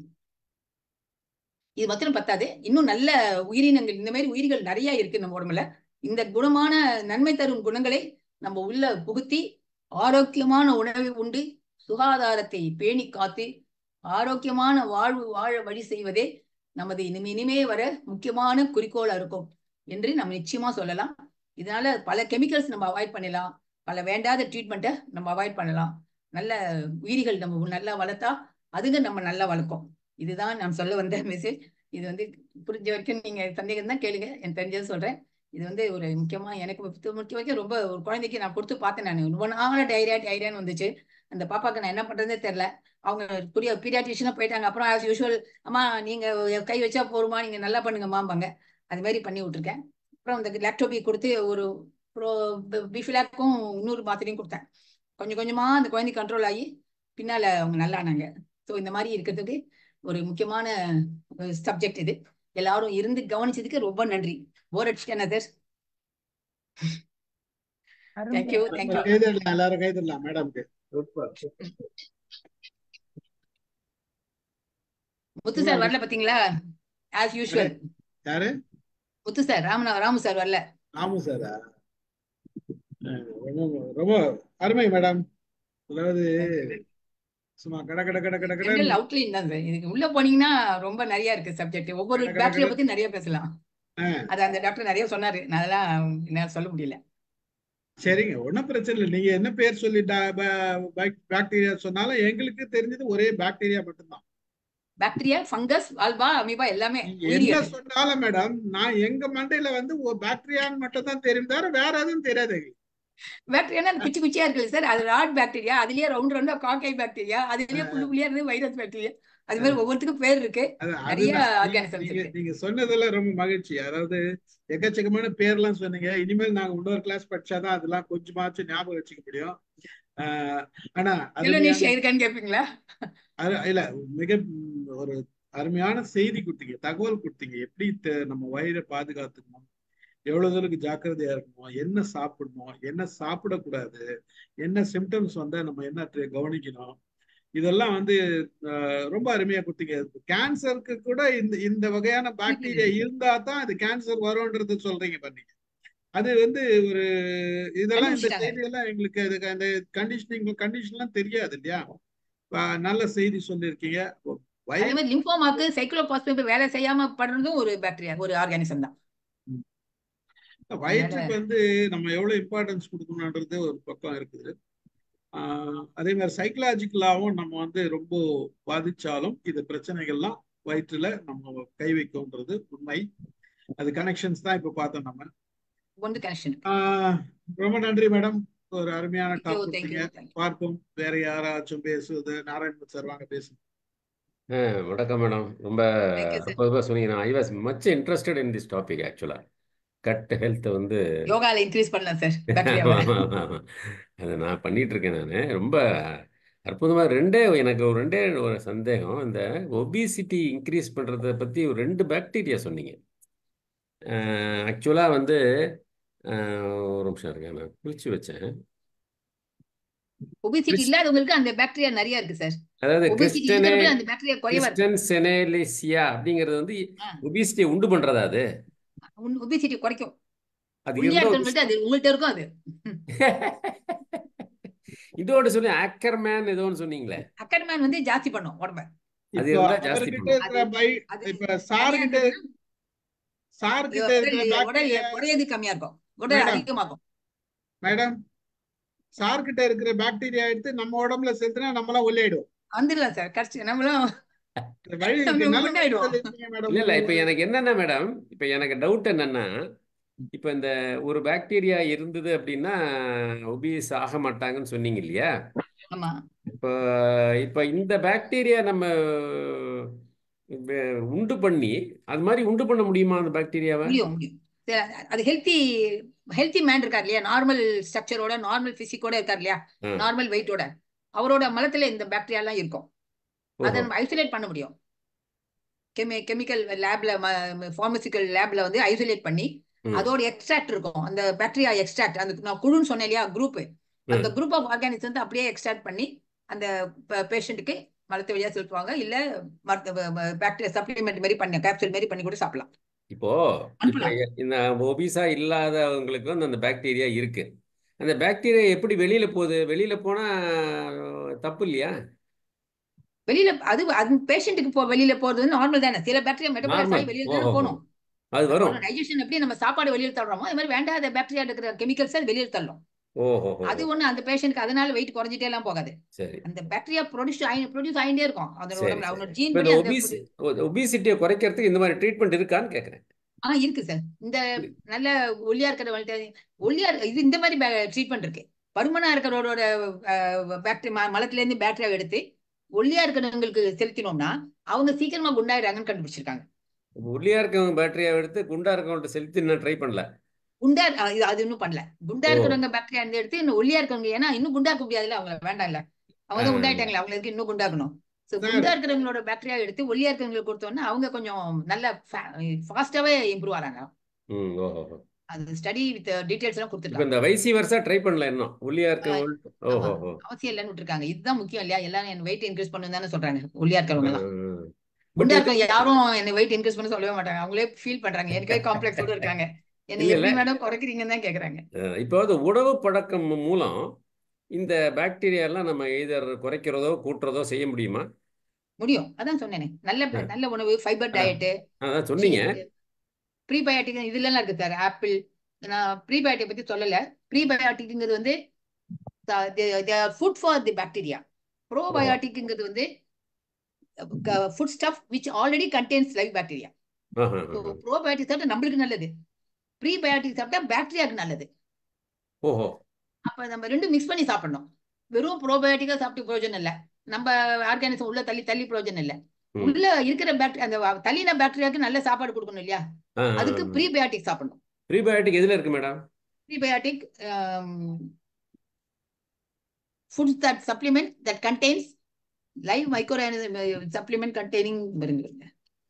இது மாத்திரம் பத்தாது இன்னும் நல்ல உயிரினங்கள் இந்த மாதிரி உயிர்கள் நிறைய இருக்கு நம்ம உடம்புல இந்த குணமான நன்மை தரும் குணங்களை நம்ம உள்ள புகுத்தி ஆரோக்கியமான உணவை உண்டு சுகாதாரத்தை பேணி காத்து ஆரோக்கியமான வாழ்வு வாழ வழி செய்வதே நமது இனிமே இனிமே வர முக்கியமான குறிக்கோளா இருக்கும் என்று நம்ம நிச்சயமா சொல்லலாம் இதனால பல கெமிக்கல்ஸ் நம்ம அவாய்ட் பண்ணலாம் பல வேண்டாத ட்ரீட்மெண்ட்டை நம்ம அவாய்ட் பண்ணலாம் நல்ல உயிரிகள் நம்ம நல்லா வளர்த்தா அதுங்க நம்ம நல்லா வளர்க்கும் இதுதான் நான் சொல்ல வந்த மெசேஜ் இது வந்து புரிஞ்ச வரைக்கும் நீங்க சந்தேகம் தான் கேளுங்க எனக்கு தெரிஞ்சது சொல்றேன் இது வந்து ஒரு முக்கியமா எனக்கு முக்கிய வரைக்கும் ரொம்ப ஒரு குழந்தைக்கு நான் கொடுத்து பார்த்தேன் நான் ரொம்ப நாள டைரியா டைரியான்னு வந்துச்சு அந்த பாப்பாக்கு நான் என்ன பண்றதே தெரியல அவங்க புரிய பீடியாட்ரிஷனா போயிட்டாங்க அப்புறம் ஆஸ் யூஷுவல் அம்மா நீங்க கை வச்சா போருமா நீங்க நல்லா பண்ணுங்கம்மாம்பாங்க அது மாதிரி பண்ணி விட்டுருக்கேன் அப்புறம் இந்த லேப்டாப்பி கொடுத்து ஒரு ப்ரோ பிஃபிலாக்கும் இன்னொரு மாத்திரையும் கொடுத்தேன் கொஞ்சம் கொஞ்சமா அந்த குழந்தை கண்ட்ரோல் ஆகி பின்னால அவங்க நல்லா ஆனாங்க ஸோ இந்த மாதிரி இருக்கிறதுக்கு ஒரு முக்கியமான சப்ஜெக்ட் இது எல்லாரும் இருந்து கவனிச்சதுக்கு ரொம்ப நன்றி போர் அடிச்சிட்டேன் சார் தேங்க்யூ தேங்க்யூ கைதடலாம் எல்லாரும் கைதடலாம் மேடம்க்கு முத்து சார் வரல பாத்தீங்களா ஆஸ் யூஷுவல் யாரு முத்து சார் ராமநா ராமு சார் வரல ராமு சாரா ரொம்ப ரொம்ப அருமை மேடம் அதாவது சும்மா கட கட கட கட கட ஜெனரல் அவுட்லைன் தான் சார் இதுக்கு உள்ள போனீங்கன்னா ரொம்ப நிறைய இருக்கு சப்ஜெக்ட் ஒவ்வொரு கட கட பேக்டரியை கட பத்தி நிறைய பேசலாம் ஆ, அது அந்த டாக்டர் நிறைய சொன்னாரு நான் அதெல்லாம் என்னால சொல்ல முடியல சரிங்க ஒன்றும் பிரச்சனை இல்லை நீங்க என்ன பேர் சொல்லி பாக்டீரியா சொன்னாலும் எங்களுக்கு தெரிஞ்சது ஒரே பாக்டீரியா மட்டும்தான் பாக்டீரியா ஃபங்கஸ் ஆல்பா அமீபா எல்லாமே நீங்க என்ன உயிரியல் சொன்னாலும் மேடம் நான் எங்க மண்டையில வந்து ஒரு பாக்டீரியான்னு மட்டும் தான் தெரியும் தவிர வேற எதுவும் தெரியாது எங்களுக்கு. பாக்டீரியா குச்சி குச்சியா இருக்குல்ல சார் அது ராட் பாக்டீரியா அதுலயே ரவுண்ட் ரவுண்டா காக்கை பாக்டீரியா அதுலயே புள்ளு புள்ளியா இருந்து வைரஸ் பாக்டீரியா அது மாதிரி ஒவ்வொருத்துக்கும் பேர் இருக்கு அது நிறைய அதுதான் நீங்க ஆர்கானிசம்ஸ் நீங்க இருக்கு நீங்க சொன்னதுல ரொம்ப மகிழ்ச்சி அதாவது எக்கச்சக்கமான பேர்லாம் சொன்னீங்க இனிமேல் நாங்க இன்னொரு கிளாஸ் படிச்சாதான் அதெல்லாம் கொஞ்சமாச்சும் ஞாபகம் வச்சுக்க முடியும் ஆஹ் ஆனா அருமையான இந்தோனேஷியா இருக்கான்னு கேப்பீங்களா அரு- இல்ல மிக ம், ஒரு அருமையான செய்தி கொடுத்தீங்க தகவல் கொடுத்தீங்க எப்படி த- நம்ம வயிறை பாதுகாத்துக்கணும் எவ்வளவு தூரத்துக்கு ஜாக்கிரதையா இருக்கணும் என்ன சாப்பிடணும் என்ன சாப்பிடக்கூடாது என்ன சிம்டம்ஸ் வந்தா நம்ம என்ன ட்ரி- கவனிக்கணும் இதெல்லாம் வந்து அஹ், ரொம்ப அருமையா கொடுத்தீங்க கேன்சருக்கு கூட இந்த இந்த வகையான பாக்டீரியா இருந்தா தான் அது கேன்சர் வரும்ன்றது சொல்றீங்க பண்ணீங்க அது வந்து ஒரு இதெல்லாம் இந்த கண்டுபிடிச்சிட்டாங்க செய்தியெல்லாம் எங்களுக்கு அதுக்கு அந்த கண்டிஷனிங் கண்டிஷன்லாம் தெரியாது இல்லையா அஹ், நல்ல செய்தி சொல்லியிருக்கீங்க அதே வயிறு மாதிரி லிம்போமாக்கு சைக்ளோபாஸ்பேட் வேலை செய்யாம படுறதும் ஒரு பாக்டீரியா ஒரு ஆர்கானிசம் தான் அதனால வயிற்றுக்கு வந்து நம்ம எவ்வளவு இம்பார்ட்டன்ஸ் கொடுக்கணுன்றது ஒரு பக்கம் இருக்குது ஆஹ் அதே மாதிரி சைக்கலாஜிக்கலாவும் நம்ம வந்து ரொம்ப பாதிச்சாலும் இது பிரச்சனைகள்லாம் வயிற்றுல நம்ம கை வைக்கும்ன்றது உண்மை அது கனெக்ஷன்ஸ் தான் இப்ப பார்த்தோம் நம்ம ஒன்று கனெக்ஷன் ஆஹ் ரொம்ப நன்றி மேடம் ஒரு அருமையான தேங்க்யூ டாக் தேங்க்யூ கொடுத்தீங்க தேங்க்யூ பார்ப்போம் வேற யாராச்சும் பேசுவது நாராயணன் சார் வாங்க பேசுங்க ஆ, வணக்கம் மேடம் ரொம்ப தேங்க்யூ சார் அற்புதமாக சொன்னீங்க நான் I was much interested in this topic ஆக்சுவலாக கட் ஹெல்த் வந்து யோகால இன்க்ரீஸ் பண்ணலாம் சார் ஆமா, பாக்டீரியாவை ஆமா, ஆமா, ஆமா. அதை நான் பண்ணிட்டு இருக்கேன் நான் ரொம்ப அற்புதமாக ரெண்டே எனக்கு ஒரு ரெண்டே ஒரு சந்தேகம் இந்த ஒபிசிட்டி இன்க்ரீஸ் பண்ணுறத பற்றி ஒரு ரெண்டு பாக்டீரியா சொன்னீங்க ஆக்சுவலாக வந்து ஆஹ், ஒரு நிமிஷம் இருக்கேன் நான் குறிச்சு வச்சேன் ஒபிசிட்டி கிறிஸ் இல்லாதவங்களுக்கு அந்த பாக்டீரியா நிறைய இருக்கு சார் அதாவது ஒபிசிட்டி கிறிஸ்டனே இருக்கிறவங்க அந்த பாக்டீரியா குறைவா இருக்கு கிறிஸ்டன் செனேலிசியா அப்படிங்கிறது வந்து ஒபிசிட்டியை உண்டு பண்ணுறதா அது ஒபிசிட்டி குறைக்கும் அது ஒல்லியா இருந்தால் இருக்கிறவங்கள்ட்ட அது உங்கள்ட்ட இருக்கும் அது இதோட சொல்லி ஆக்கர்மேன் ஏதோ ஒன்று சொன்னீங்களே அக்கர்மேன் வந்து ஜாஸ்தி பண்ணும் உடம்ப அது இப்போ இருந்தா ஜாஸ்தி அவர்கிட்ட பண்ணும் இருக்கிற பை அது இப்ப நிறைய சார் கிட்ட இருந்ததுன்னா சார் கிட்ட உடல் இருக்கிற உடல் பாக்டீரியா குறையது கம்மியா இருக்கும் உடல் மேடம் அதிகமாகும் மேடம் சார் கிட்ட இருக்கிற பாக்டீரியா எடுத்து நம்ம உடம்புல சேர்த்துனா நம்மளாம் ஒல்லியாயிடும் வந்துடலாம் சார் கடிச்சு நம்மளும் இந்த வழி நம்ம இருக்கு நல்ல வழி குண்டாயிடுவோம் சொல்லிருக்கீங்க மேடம் இல்ல இல்ல ஒரு இப்ப ஒரு எனக்கு என்னன்னா மேடம் இப்ப எனக்கு டவுட் என்னன்னா இப்ப இந்த ஒரு பாக்டீரியா இருந்தது அப்படின்னா ஒபிஸ் ஆக மாட்டாங்கன்னு சொன்னீங்க இல்லையா ஆமா இப்போ இப்ப இந்த பாக்டீரியா நம்ம வே- உண்டு பண்ணி அது மாதிரி உண்டு பண்ண முடியுமா அந்த பாக்டீரியாவை முடியும் முடியும் சரி, அது ஹெல்த்தி ஹெல்த்தி மேன் இருக்கார் இல்லையா நார்மல் ஸ்ட்ரக்சரோட நார்மல் பிசிக்கோட இருக்கார் இல்லையா ஆ நார்மல் வெயிட்டோட அவரோட மலத்துல இந்த பாக்டீரியா எல்லாம் இருக்கும் அதை ஓஹோ நம்ம ஐசோலேட் பண்ண முடியும் கெமி கெமிக்கல் லேப்ல ஃபார்மசிக்கல் லேப்ல வந்து ஐசோலேட் பண்ணி ம் அதோட எக்ஸ்ட்ராக்ட் இருக்கும் அந்த பாக்டீரியா எக்ஸ்ட்ராக்ட் அந்த நான் குழுன்னு சொன்னேன் இல்லையா குரூப் அந்த ம் குரூப் ஆஃப் ஆர்கானிக்ஸ் வந்து அப்படியே எக்ஸ்ட்ராக்ட் பண்ணி அந்த பேஷண்ட்டுக்கு மலத்து வழியா செலுத்துவாங்க இல்ல பாக்டீரியா சப்ளிமெண்ட் மாதிரி பண்ணி கேப்சூல் மாதிரி பண்ணி கூட சாப்பிடலாம் இப்போ இப்போ அனுப்பலாம் எ- இந்த ஒபிசா இல்லாதவங்களுக்கு வந்து அந்த பாக்டீரியா இருக்கு அந்த பாக்டீரியா எப்படி வெளியில போகுது வெளியில போனா தப்பு இல்லையா வெளியில அது அது பேஷண்ட்டுக்கு போ வெளியில போறது வந்து நார்மல் தானே சில பாக்டீரியா மெட்டபாலைஸ் நார்மல் ஆகி வெளியில தானே ஓஹோ போகணும் அது வரும் டைஜஷன் எப்படி நம்ம சாப்பாடு வெளியில தள்ளுறோமோ அது மாதிரி வேண்டாத பாக்டீரியா இருக்கிற கெமிக்கல்ஸ் அது வெளியில தள்ளும் ஓஹோ அது ஒண்ணு அந்த பேஷண்ட்க்கு அதனால வெயிட் குறைஞ்சிட்டே எல்லாம் போகாது சரி அந்த பாக்டீரியா ப்ரொடியூஸ் ஆகி ப்ரொடியூஸ் ஆகிட்டே இருக்கும் அதோட சரி உடம்புல சரி அவனோட ஜீன் இப்போ படி இந்த அந்த ஒபிசி புது ஒபிசிட்டியை குறைக்கிறதுக்கு இந்த மாதிரி ட்ரீட்மெண்ட் இருக்கான்னு கேட்குறேன் ஆ இருக்கு சார் இந்த நல்ல ஒல்லியா இருக்கிறவங்கள்ட்ட ஒல்லியா இருக்கு- இது இந்த மாதிரி ட்ரீட்மெண்ட் இருக்கு பருமனா இருக்கிறவரோட பாக்டீரியா மலத்துல இருந்து பாக்டீரியா எடுத்து ஒல்லியா இருக்கிறவங்களுக்கு செலுத்தினோம்னா அவங்க சீக்கிரமா குண்டாயிடுறாங்கன்னு கண்டுபிடிச்சிருக்காங்க ஒல்லியா இருக்கவங்க பேட்டரியா எடுத்து குண்டா இருக்கவங்கள்ட்ட செலுத்தி நான் ட்ரை பண்ணல குண்டா அஹ் இது அது இன்னும் பண்ணல குண்டா ஓ இருக்கிறவங்க பாக்டீரியா இருந்து எடுத்து இன்னும் ஒல்லியா இருக்கவங்க ஏன்னா இன்னும் குண்டாக்க முடியாதுல்ல அவங்க வேண்டாம்ல அவங்க தான் ஆ குண்டாயிட்டாங்களே அவங்களுக்கு இன்னும் குண்டாக்கணும் ஸோ சார் குண்டா இருக்கிறவங்களோட பாக்டீரியா எடுத்து ஒல்லியா இருக்கிறவங்களுக்கு கொடுத்தோம்னா அவங்க கொஞ்சம் நல்ல ஃபாஸ்டாவே இம்ப்ரூவ் ஆறாங்க ம் ஓஹோ அது ஸ்டடி வித் டீடைல்ஸ் எல்லாம் இப்போ கொடுத்துருக்காங்க இந்த வைசி வருஷா ட்ரை பண்ணல இன்னும் ஒல்லியா ஆஹ் இருக்கவங்க ஆமா ஓஹோ அவசியம் இல்லைன்னு விட்டுருக்காங்க இதுதான் முக்கியம் இல்லையா எல்லாரும் என் வெயிட் இன்க்ரீஸ் பண்ணணும் தானே சொல்றாங்க ஒல்லியா இருக்கிறவங்க எல்லாம் குண்டா பட் இருக்க யாரும் என்னை வெயிட் இன்க்ரீஸ் பண்ண சொல்லவே மாட்டாங்க அவங்களே ஃபீல் பண்றாங்க எனக்கே காம்ப்ளெக்ஸோட இருக்காங்க என்னை இல்ல இல்ல எப்படி மேடம் குறைக்கிறீங்கன்னு தான் கேக்குறாங்க அஹ் இப்போ வந்து உணவு பழக்கம் மூலம் இந்த பாக்டீரியா எல்லாம் நம்ம எதர் குறைக்கிறதோ கூட்டுறதோ செய்ய முடியுமா முடியும் அதான் சொன்னேனே நல்ல அஹ் நல்ல உணவு ஃபைபர் அஹ் டயட்டு அதான் சொன்னீங்க ப்ரீபயோட்டிக் இதுல எல்லாம் இருக்கு சார் ஆப்பிள் நான் ப்ரீபயோட்டிக் பத்தி சொல்லல ப்ரீபயோட்டிக்ங்கிறது வந்து food for the bacteria oh ப்ரோபயோட்டிக்ங்கிறது வந்து food stuff which already contains live bacteria ஆஹா, ஸோ ஆஹா. ப்ரோபயோட்டிக் சாப்பிட்டா நம்மளுக்கு நல்லது ப்ரீபயோட்டிக் சாப்பிட்டா பாக்டீரியாவுக்கு நல்லது ஓஹோ அப்ப நம்ம ரெண்டும் மிக்ஸ் பண்ணி சாப்பிடணும் வெறும் ப்ரோபயோட்டிக்கா சாப்பிட்டு பிரயோஜனம் இல்ல நம்ம ஆர்கானிசம் உள்ள தள்ளி தள்ளி பிரயோஜனம் இல்ல ம் உள்ள இருக்கிற பாக்டீரியா அந்த வ- தள்ளின பாக்டீரியாவுக்கு நல்ல சாப்பாடு கொடுக்கணும் இல்லையா அதுக்கு ப்ரீபயோட்டிக் சாப்பிடணும் ப்ரீபயோட்டிக் எதுல இருக்கு madam prebiotic foods that supplement that contains live micro supplement containing வருங்க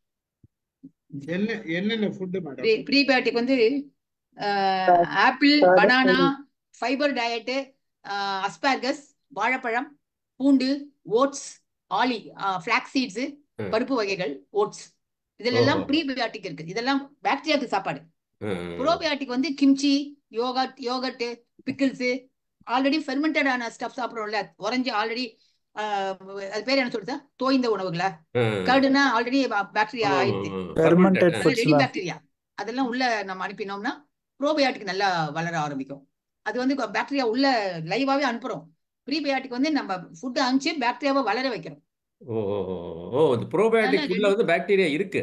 என்ன என்னென்ன ஃபுட்டு மேடம் ப்ரீபயோட்டிக் வந்து apple banana fibre diet asparagus வாழைப்பழம் பூண்டு ஓட்ஸ் ஆலி ஃபிளாக் சீட்ஸ் ம். பருப்பு வகைகள் ஓட்ஸ் இதெல்லாம் ஓஹோ. ப்ரீபயோட்டிக் இருக்கு இதெல்லாம் பாக்டீரியாவுக்கு சாப்பாடு ம், ப்ரோபயோட்டிக் வந்து kimchi yogurt yogurt pickles already fermented ஆன ஸ்டஃப் சாப்பிடுறோம்ல உறைஞ்சி ஆல்ரெடி அது பேர் என்ன சொல்றது தோய்ந்த உணவுகளா ம். கர்டுனா ஆல்ரெடி பாக்டீரியா ஆமா, ஆயிடுது ஆமா, ஆமா. Fermented Fermented. foods ரெடி லாம். பாக்டீரியா அதெல்லாம் உள்ள நம்ம அனுப்பினோம்னா ப்ரோபயோட்டிக் நல்லா வளர ஆரம்பிக்கும் அது வந்து பாக்டீரியா உள்ள லைவாவே அனுப்புறோம் ப்ரீபயோட்டிக் வந்து நம்ம ஃபுட் அனுப்பிச்சு பாக்டீரியாவை வளர வைக்கிறோம் ஓ ஓ ஓ, ஓ இந்த ப்ரோபயோட்டிக் அதனால ஃபுட்ல வந்து பாக்டீரியா இருக்கு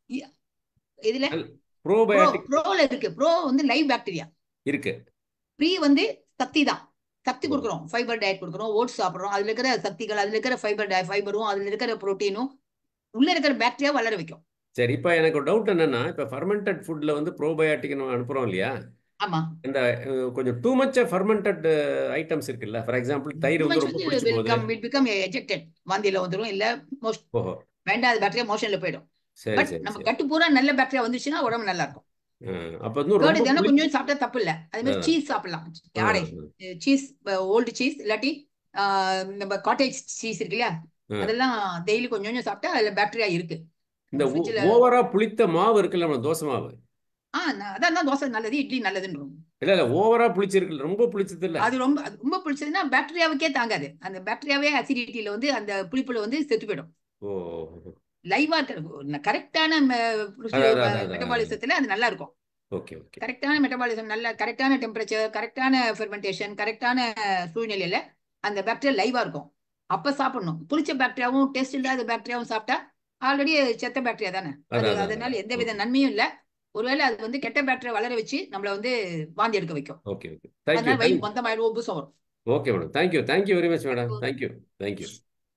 இதுல ப்ரோ ப்ரோபயோட்டிக் ப்ரோல இருக்கு ப்ரோ வந்து லைவ் பாக்டீரியா இருக்கு ப்ரீ வந்து சக்தி தான் சக்தி ஓ. கொடுக்குறோம் ஃபைபர் டயட் கொடுக்குறோம் ஓட்ஸ் சாப்பிடுறோம் அதுல இருக்கிற சக்திகள் அதுல இருக்கிற ஃபைபர் டய ஃபைபரும் அதுல இருக்கிற புரோட்டீனும் உள்ள இருக்கிற பாக்டீரியா வளர வைக்கும் சரி இப்போ எனக்கு டவுட் என்னன்னா இப்போ ஃபர்மெண்டட் ஃபுட்ல வந்து ப்ரோபயோட்டிக் நம்ம அனுப்புறோம் இல்லையா ஆமா இந்த அஹ், கொஞ்சம் டூ மச் ஃபர்மெண்டட் ஐட்டம்ஸ் இருக்குல்ல ஃபார் எக்ஸாம்பிள் தயிர் வந்து ரொம்ப புளிச்சு வில் போகுது கம் வில் பிகம் எஜெக்டட் வாந்தியில வந்துரும் இல்ல மோஸ்ட் ஓஹோ வேண்டாத பாக்டீரியா மோஷன்ல போயிடும் சரி பட் சரி நம்ம சரி கட்டு பூரா நல்ல பாக்டீரியா வந்துச்சுன்னா உடம்பு நல்லா இருக்கும் அஹ், அப்போ வந்து கேர்டு ரொம்ப இதெல்லாம் புளி கொஞ்சம் சாப்பிட்டா தப்பு இல்ல அதே மாதிரி அஹ், சீஸ் சாப்பிடலாம் அஹ், ஆடை அஹ், சீஸ் ஓல்டு சீஸ் இல்லாட்டி ஆஹ், நம்ம காட்டேஜ் சீஸ் இருக்கு இல்லையா அஹ். அதெல்லாம் டெய்லி கொஞ்சம் கொஞ்சம் சாப்பிட்டா அதுல பாக்டீரியா இருக்கு இந்த ஃப்ரிட்ஜில் ஓவரா புளித்த மாவு இருக்குல்ல நம்ம தோசை மாவு ஆ நான் அதான் தான் தோசை நல்லது இட்லி நல்லதுன்றோம் இல்ல இல்ல ஓவரா புளிச்சிருக்கு ரொம்ப புளிச்சது இல்ல அது ரொம்ப அது ரொம்ப பிடிச்சதுன்னா பாக்டீரியாவுக்கே தாங்காது அந்த பாக்டீரியாவே அசிடிட்டியில வந்து அந்த புளிப்புல வந்து செத்து போயிடும் ஓ லைவா இருக்கிற கரெக்டான அதான் அதான் அதான் அதான் மெட்டபாலிசத்துல அது நல்லா இருக்கும் ஓகே ஓகே கரெக்டான மெட்டபாலிசம் நல்ல கரெக்டான டெம்பரேச்சர் கரெக்டான ஃபெர்மெண்டேஷன் கரெக்டான சூழ்நிலையில அந்த பாக்டீரியா லைவா இருக்கும் அப்ப சாப்பிடணும் புளிச்ச பாக்டீரியாவும் டேஸ்ட் இல்லாத பாக்டீரியாவும் சாப்பிட்டா ஆல்ரெடி செத்த பாக்டீரியா தானே அது அதான் அதான் அதனால அதான் எந்த வித நன்மையும் இல்ல ஒருவேளை அது வந்து கெட்ட பாக்டீரியா வளர வச்சு நம்மள வந்து வாந்தி எடுக்க வைக்கும் ஓகே ஓகே தேங்க்யூ அதனால வயிறு தேங்க் மொத்தமாயிடும் உபுசம் வரும் okay madam thank you thank you very much madam thank you thank you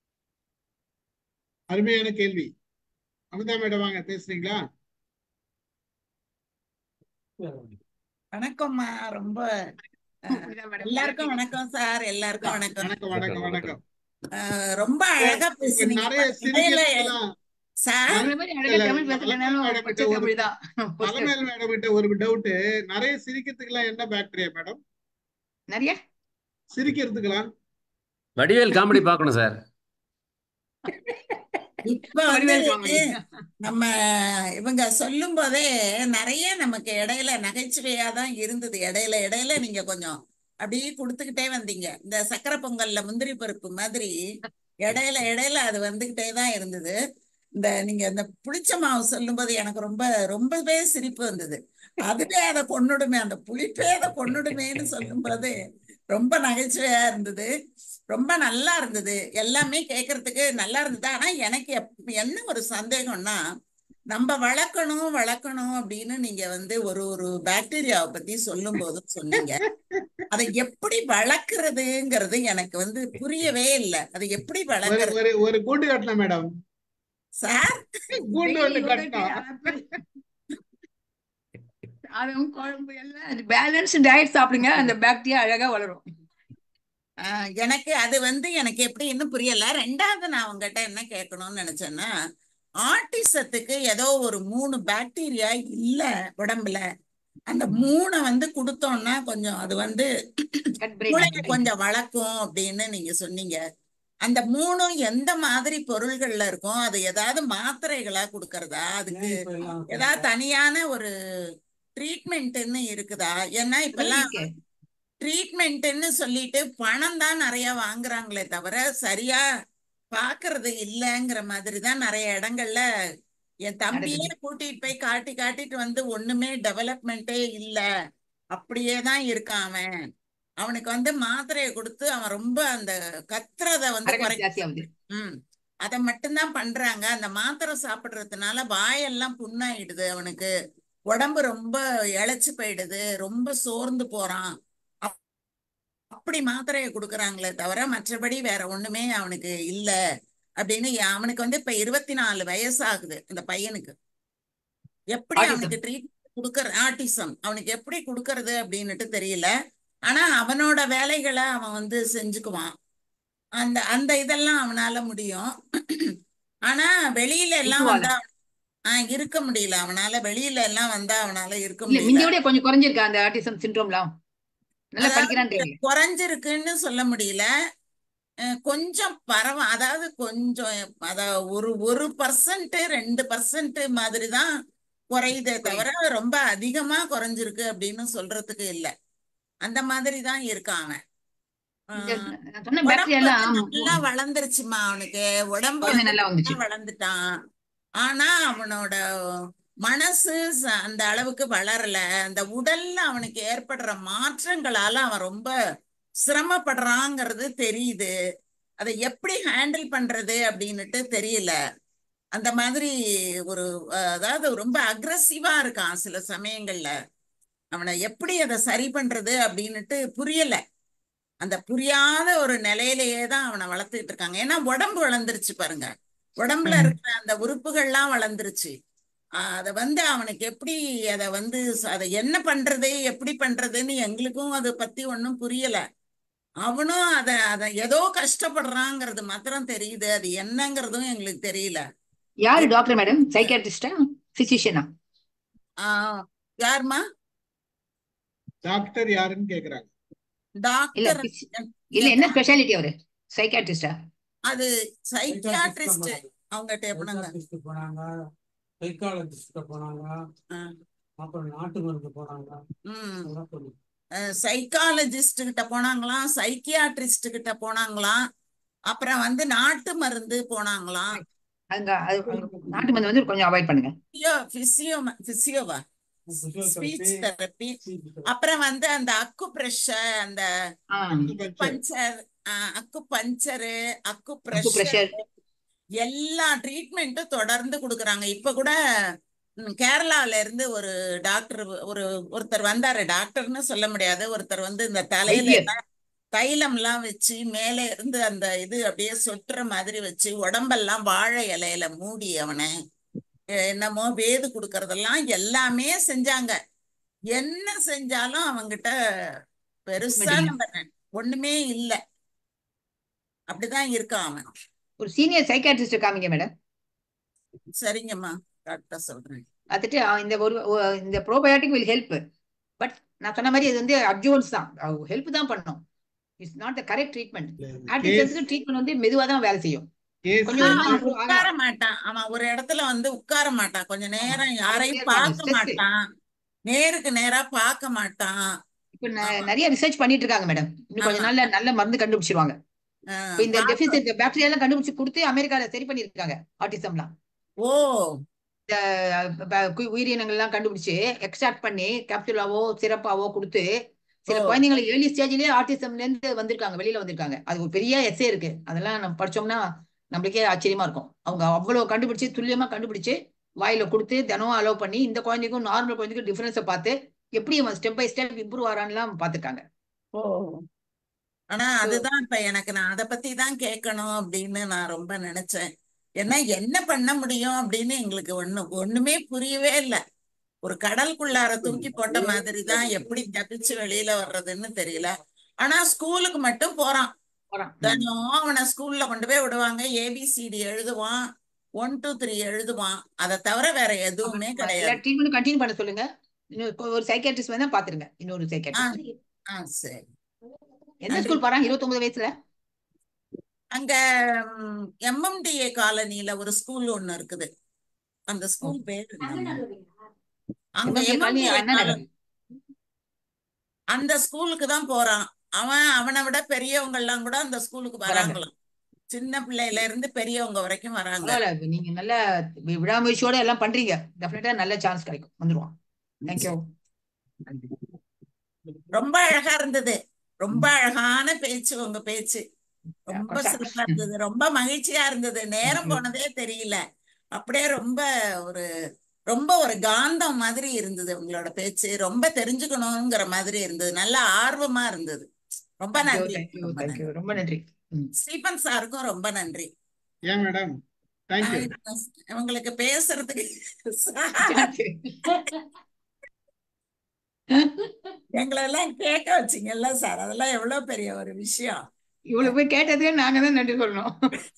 அருமையான கேள்வி அமிதா மேடம் வாங்க பேசுறீங்களா வணக்கம்மா ரொம்ப அஹ், புரியுதா மேடம் எல்லாருக்கும் வணக்கம் சார் எல்லாருக்கும் வணக்கம் வணக்கம் வணக்கம் வணக்கம் அஹ், ரொம்ப அழகா இப்ப பேசுனீங்க நிறைய இடையில சிரிக்கிறதுக்கெல்லாம் சார் உங்களை மாதிரி அழகா இல்ல, தமிழ் பேசலனாலும் மேடம் பச்சை கிட்ட ஒரு தமிழ் தான் தலைமையில் மேடம் கிட்ட ஒரு டவுட் நிறைய சிரிக்கிறதுக்கெல்லாம் என்ன பாக்டீரியா மேடம் நிறைய சிரிக்கிறதுக்கெல்லாம் வடிவேல் காமெடி பார்க்கணும் சார் இப்ப வந்து வடிவேல் காமெடி நம்ம இவங்க சொல்லும் போதே நிறைய நமக்கு இடையில நகைச்சுவையா தான் இருந்தது இடையில இடையில நீங்க கொஞ்சம் அப்படியே கொடுத்துக்கிட்டே வந்தீங்க இந்த சக்கரை பொங்கல்ல முந்திரி பருப்பு மாதிரி இடையில இடையில அது வந்துகிட்டே தான் இருந்தது இந்த நீங்க இந்த புளிச்ச மாவு சொல்லும்போது எனக்கு ரொம்ப ரொம்பவே சிரிப்பு வந்தது அதுவே அதை கொன்னுடுமே அந்த புளிப்பே அதை கொன்னுடுமேன்னு சொல்லும்போது ரொம்ப நகைச்சுவையா இருந்தது ரொம்ப நல்லா இருந்தது எல்லாமே கேட்கறதுக்கு நல்லா இருந்தது ஆனா எனக்கு எப்- என்ன ஒரு சந்தேகம்னா நம்ம வளர்க்கணும் வளர்க்கணும் அப்படின்னு நீங்க வந்து ஒரு ஒரு பாக்டீரியாவை பத்தி சொல்லும் போதும் சொன்னீங்க அதை எப்படி வளர்க்கறதுங்கிறது எனக்கு வந்து புரியவே இல்லை அதை எப்படி ஒரு வளர்க்கறது ஒரு ஒரு கூண்டு கட்டலாம் மேடம் சார் கூண்டு நெய், ஒண்ணு யோகர்ட், கட்டலாம் ஆப்பிள் அதுவும் குழம்பு எல்லாம் பேலன்ஸ் டயட் சாப்பிடுங்க அந்த பாக்டீரியா அழகா வளரும் ஆஹ் எனக்கு அது வந்து எனக்கு எப்படி இன்னும் புரியல ரெண்டாவது நான் உங்ககிட்ட என்ன கேட்கணும்னு நினைச்சேன்னா ஆட்டிசத்துக்கு ஏதோ ஒரு மூணு பாக்டீரியா இல்ல உடம்புல அந்த மூணை வந்து கொடுத்தோம்னா கொஞ்சம் அது வந்து கட் பிரெயின் மூளையை கொஞ்சம் வளர்க்கும் அப்படின்னு நீங்க சொன்னீங்க அந்த மூணும் எந்த மாதிரி பொருள்கள்ல இருக்கும் அது ஏதாவது மாத்திரைகளா கொடுக்கறதா அதுக்கு ஏதாவது தனியான ஒரு ட்ரீட்மெண்ட்னு இருக்குதா ஏன்னா இப்பெல்லாம் இருக்கு. ட்ரீட்மெண்ட்னு சொல்லிட்டு பணம் தான் நிறைய வாங்குறாங்களே தவிர சரியா பாக்குறது இல்லைங்கிற மாதிரி தான் நிறைய இடங்கள்ல என் தம்பியே கூட்டிட்டு போய் காட்டி காட்டிட்டு வந்து ஒண்ணுமே டெவலப்மெண்ட்டே இல்ல அப்படியே தான் இருக்கான் அவன் அவனுக்கு வந்து மாத்திரையை கொடுத்து அவன் ரொம்ப அந்த கத்துறத வந்து அரகன் குறை ஜாஸ்தி ஆகுது ம் அதை மட்டும்தான் பண்றாங்க அந்த மாத்திரை சாப்பிடுறதுனால வாயெல்லாம் புண்ணாயிடுது அவனுக்கு உடம்பு ரொம்ப இளைச்சு போயிடுது ரொம்ப சோர்ந்து போறான் அப்- அப்படி மாத்திரையை கொடுக்குறாங்களே தவிர மற்றபடி வேற ஒண்ணுமே அவனுக்கு இல்ல அப்படின்னு அவனுக்கு வந்து இப்ப இருபத்தி நாலு வயசாகுது அந்த பையனுக்கு எப்படி Autism. அவனுக்கு ட்ரீட்மெண்ட் கொடுக்கற ஆட்டிசம் அவனுக்கு எப்படி கொடுக்கறது அப்படின்னுட்டு தெரியல ஆனா அவனோட வேலைகளை அவன் வந்து செஞ்சுக்குவான் அந்த அந்த இதெல்லாம் அவனால முடியும் ஆனா வெளியில எல்லாம் இருக்குவாங்க. வந்தா ஆஹ் இருக்க முடியல அவனால வெளியில எல்லாம் வந்தா அவனால இருக்க இல்ல முடியல முந்தியோட கொஞ்சம் குறைஞ்சிருக்கா அந்த ஆட்டிசம் சிண்ட்ரோம்லாம் நல்லா அதாவது படிக்கிறான்றீங்க குறைஞ்சிருக்குன்னு சொல்ல முடியல அஹ் கொஞ்சம் பரவ அதாவது கொஞ்சம் அதாவது ஒரு ஒரு பர்சன்ட் ரெண்டு பர்சன்ட் மாதிரி தான் குறையுதே தவிர ரொம்ப அதிகமா குறைஞ்சிருக்கு அப்படின்னு சொல்றதுக்கு இல்ல அந்த மாதிரி தான் இருக்கான் அவன் இந்த ஆஹ் நான் சொன்ன உடம்பு பேக்டீரியா எல்லாம் வந்து நல்லா வளர்ந்துருச்சுமா அவனுக்கு உடம்பு குழந்தை வந்து நல்லா வந்துச்சு நல்லா வளர்ந்துட்டான் ஆனா அவனோட மனசு ச- அந்த அளவுக்கு வளரல அந்த உடல்ல அவனுக்கு ஏற்படுற மாற்றங்களால அவன் ரொம்ப சிரமப்படுறாங்கிறது தெரியுது அதை எப்படி ஹேண்டில் பண்றது அப்படின்னுட்டு தெரியல அந்த மாதிரி ஒரு அஹ், அதாவது ரொம்ப அக்ரஸிவா இருக்கான் சில சமயங்கள்ல அவனை எப்படி அதை சரி பண்றது அப்படின்னுட்டு புரியல அந்த புரியாத ஒரு நிலையிலேயே தான் அவனை வளர்த்துக்கிட்டு இருக்காங்க ஏன்னா உடம்பு வளர்ந்துருச்சு பாருங்க உடம்புல ம். இருக்கிற அந்த உறுப்புகள்லாம் வளர்ந்துருச்சு ஆஹ் அத வந்து அவனுக்கு எப்படி அத வந்து ச- அதை என்ன பண்றது எப்படி பண்றதுன்னு எங்களுக்கும் அதை பத்தி ஒன்றும் புரியல அவனும் அத அத ஏதோ கஷ்டப்படுறாங்கிறது மாத்திரம் தெரியுது அது என்னங்கிறதும் எங்களுக்கு தெரியல யாரு டாக்டர் மேடம் சைக்காட்ரிஸ்டா பிசிஷியனா ஆஹ் யாருமா டாக்டர் யாருன்னு கேக்குறாங்க இல்ல டாக்டர் phys- இல்ல என்ன ஸ்பெஷாலிட்டி அவரு சைக்காட்ரிஸ்டா அது சைக்கியாட்ரிஸ்ட் அவங்ககிட்ட எப்படிங்க சைக்காட்ரிஸ்ட் போனாங்க சைக்காலஜிஸ்ட் போனாங்க ஆஹ் அப்புறம் நாட்டு மருந்து போனாங்க உம் அதெல்லாம் சொல்லு சைக்காலஜிஸ்ட் கிட்ட போனாங்களாம் சைக்கியாட்ரிஸ்ட் கிட்ட போனாங்களாம் அப்புறம் வந்து நாட்டு மருந்து போனாங்களாம் அங்க அது அது நாட்டு மருந்து வந்து கொஞ்சம் அவாய்ட் பண்ணுங்க பிசியோ பிசியோ பிசியோவா ஸ்பீச் தெரப்பி அப்புறம் வந்து அந்த அக்கு பிரஷர் அந்த ஆ, puncture acupuncture acu pressure. Pressure எல்லா ட்ரீட்மெண்ட்டும் தொடர்ந்து கொடுக்குறாங்க இப்ப கூட ம், கேரளால இருந்து ஒரு டாக்டர் ஒரு ஒருத்தர் வந்தாரு டாக்டர்னு சொல்ல முடியாது ஒருத்தர் வந்து இந்த தலையில வைத்தியர். எல்லாம் தைலம் எல்லாம் வச்சு மேல இருந்து அந்த இது அப்படியே சொட்டுற மாதிரி வச்சு உடம்பெல்லாம் வாழை இலையில மூடி அவனை அஹ் என்னமோ வேது கொடுக்கறதெல்லாம் எல்லாமே செஞ்சாங்க என்ன செஞ்சாலும் அவங்கிட்ட பெருசா மாட்டீங்க. நம்ம ஒண்ணுமே இல்ல அப்படிதான் இருக்கான் அவன் ஒரு சீனியர் சைக்காட்ரிஸ்ட் காமிங்க மேடம் சரிங்கம்மா கரெக்டா சொல்றேன் பார்த்துட்டு ஆ, இந்த ஒரு ஒ- இந்த ப்ரோபயோட்டிக் வில் ஹெல்ப் பட் நான் சொன்ன மாதிரி இது வந்து அட்ஜூவன்ஸ் தான் ஹெல்ப் தான் பண்ணும் it's not the correct treatment ஆர்டிசன்ஸ்க்கு ட்ரீட்மெண்ட் வந்து மெதுவா தான் வேலை செய்யும் கேஸ் கொஞ்சம் ஆனா, கொஞ்சமா அவன் improve உட்கார ஆகலாம். மாட்டான் அவன் ஒரு இடத்துல வந்து உட்கார மாட்டான் கொஞ்ச நேரம் யாரையும் இருப்பாங்க, பார்க்க stress. மாட்டான் நேருக்கு நேரா பார்க்க மாட்டான் இப்ப ந- நிறைய ரிசர்ச் பண்ணிட்டு இருக்காங்க மேடம் இன்னும் கொஞ்ச ஆமா. நாள்ல நல்ல மருந்து கண்டுபிடிச்சிருவாங்க அஹ் இப்ப இந்த பார்க்க- டெபிசிட் பாக்டீரியா எல்லாம் கண்டுபிடிச்சு கொடுத்து அமெரிக்கால சரி பண்ணிருக்காங்க ஆட்டிசம்லாம் ஓ ப- கு- உயிரினங்கள் எல்லாம் கண்டுபிடிச்சு எக்ஸ்ட்ராக்ட் பண்ணி கேப்சுலாவோ சிறப்பாவோ கொடுத்து சில ஓ. குழந்தைங்களை ஏர்லி ஸ்டேஜ்லயே ஆட்டிசம்ல இருந்து வந்திருக்காங்க வெளியில வந்திருக்காங்க அது ஒரு பெரிய எஸ்ஸே இருக்கு அதெல்லாம் நம்ம படிச்சோம்னா நம்மளுக்கே ஆச்சரியமா இருக்கும் அவங்க அவ்வளவு கண்டுபிடிச்சு துல்லியமா கண்டுபிடிச்சு வாயில கொடுத்து தினமும் அலோவ் பண்ணி இந்த குழந்தைக்கும் நார்மல் குழந்தைக்கும் டிஃபரன்ஸை பார்த்து எப்படி அவன் ஸ்டெப் பை ஸ்டெப் இம்ப்ரூவ் ஆறான்லாம் பார்த்துருக்காங்க ஆனா அதுதான் இப்ப எனக்கு நான் அதை பத்தி தான் கேட்கணும் அப்படின்னு நான் ரொம்ப நினைச்சேன் ஏன்னா என்ன பண்ண முடியும் அப்படின்னு எங்களுக்கு ஒண்ணு ஒண்ணுமே புரியவே இல்லை ஒரு கடலுக்குள்ளார தூக்கி போட்ட மாதிரி தான் எப்படி தப்பிச்சு வெளியில வர்றதுன்னு தெரியல ஆனா ஸ்கூலுக்கு மட்டும் போறான் போறான். தினம் அவனை ஸ்கூல்ல கொண்டு போய் விடுவாங்க ஏபிசிடி எழுதுவான் ஒன் டூ த்ரீ எழுதுவான் அதை தவிர வேற எதுவுமே எல்லா கிடையாது ட்ரீட்மெண்ட் கண்டினியூ பண்ண சொல்லுங்க இன்னொரு ஒரு சைக்காட்ரிஸ்ட் வேணா பாத்துருங்க இன்னொரு சைக்காட்ரிஸ்ட் ஆ சரி எந்த நன்றி. ஸ்கூல் போறான் இருபத்தொன்பது வயசுல அங்க எம்எம்டிஏ காலனில ஒரு ஸ்கூல் ஒண்ணு இருக்குது அந்த ஸ்கூல் பேர் என்னம்மா? அங்க MMDA colony MMDA Anna Nagar. Colony அந்த ஸ்கூலுக்கு தான் போறான் அவன் அவனை விட பெரியவங்க எல்லாம் கூட அந்த ஸ்கூலுக்கு வராங்க. வராங்களாம் சின்ன பிள்ளையில இருந்து பெரியவங்க வரைக்கும் வராங்க பரவாயில்ல நீங்க நல்ல வி- விடாமுயற்சியோட எல்லாம் பண்றீங்க டெஃபினட்டா நல்ல சான்ஸ் கிடைக்கும் வந்துருவான் தேங்க்யூ ரொம்ப அழகா இருந்தது ரொம்ப அழகான பேச்சு உங்க பேச்சு ரொம்ப Yeah, சிறப்பா இருந்தது ரொம்ப மகிழ்ச்சியா இருந்தது நேரம் போனதே தெரியல அப்படியே ரொம்ப ஒரு ரொம்ப ஒரு காந்தம் மாதிரி இருந்தது உங்களோட பேச்சு ரொம்ப தெரிஞ்சுக்கணுங்கிற மாதிரி இருந்தது நல்ல ஆர்வமா இருந்தது ரொம்ப நன்றி தேங்க்யூ ரொம்ப தேங்க்யூ நன்றி ரொம்ப நன்றி ம். ஸ்டீபன் சாருக்கும் ரொம்ப நன்றி ஏன் மேடம் தேங்க்யூ இவங்களுக்கு பேசுறதுக்கு எங்களை எல்லாம் கேட்க வச்சீங்கல்ல சார் அதெல்லாம் எவ்வளவு பெரிய ஒரு விஷயம் இவ்வளவு போய் கேட்டதுக்கு நாங்க தான் நன்றி சொல்லணும்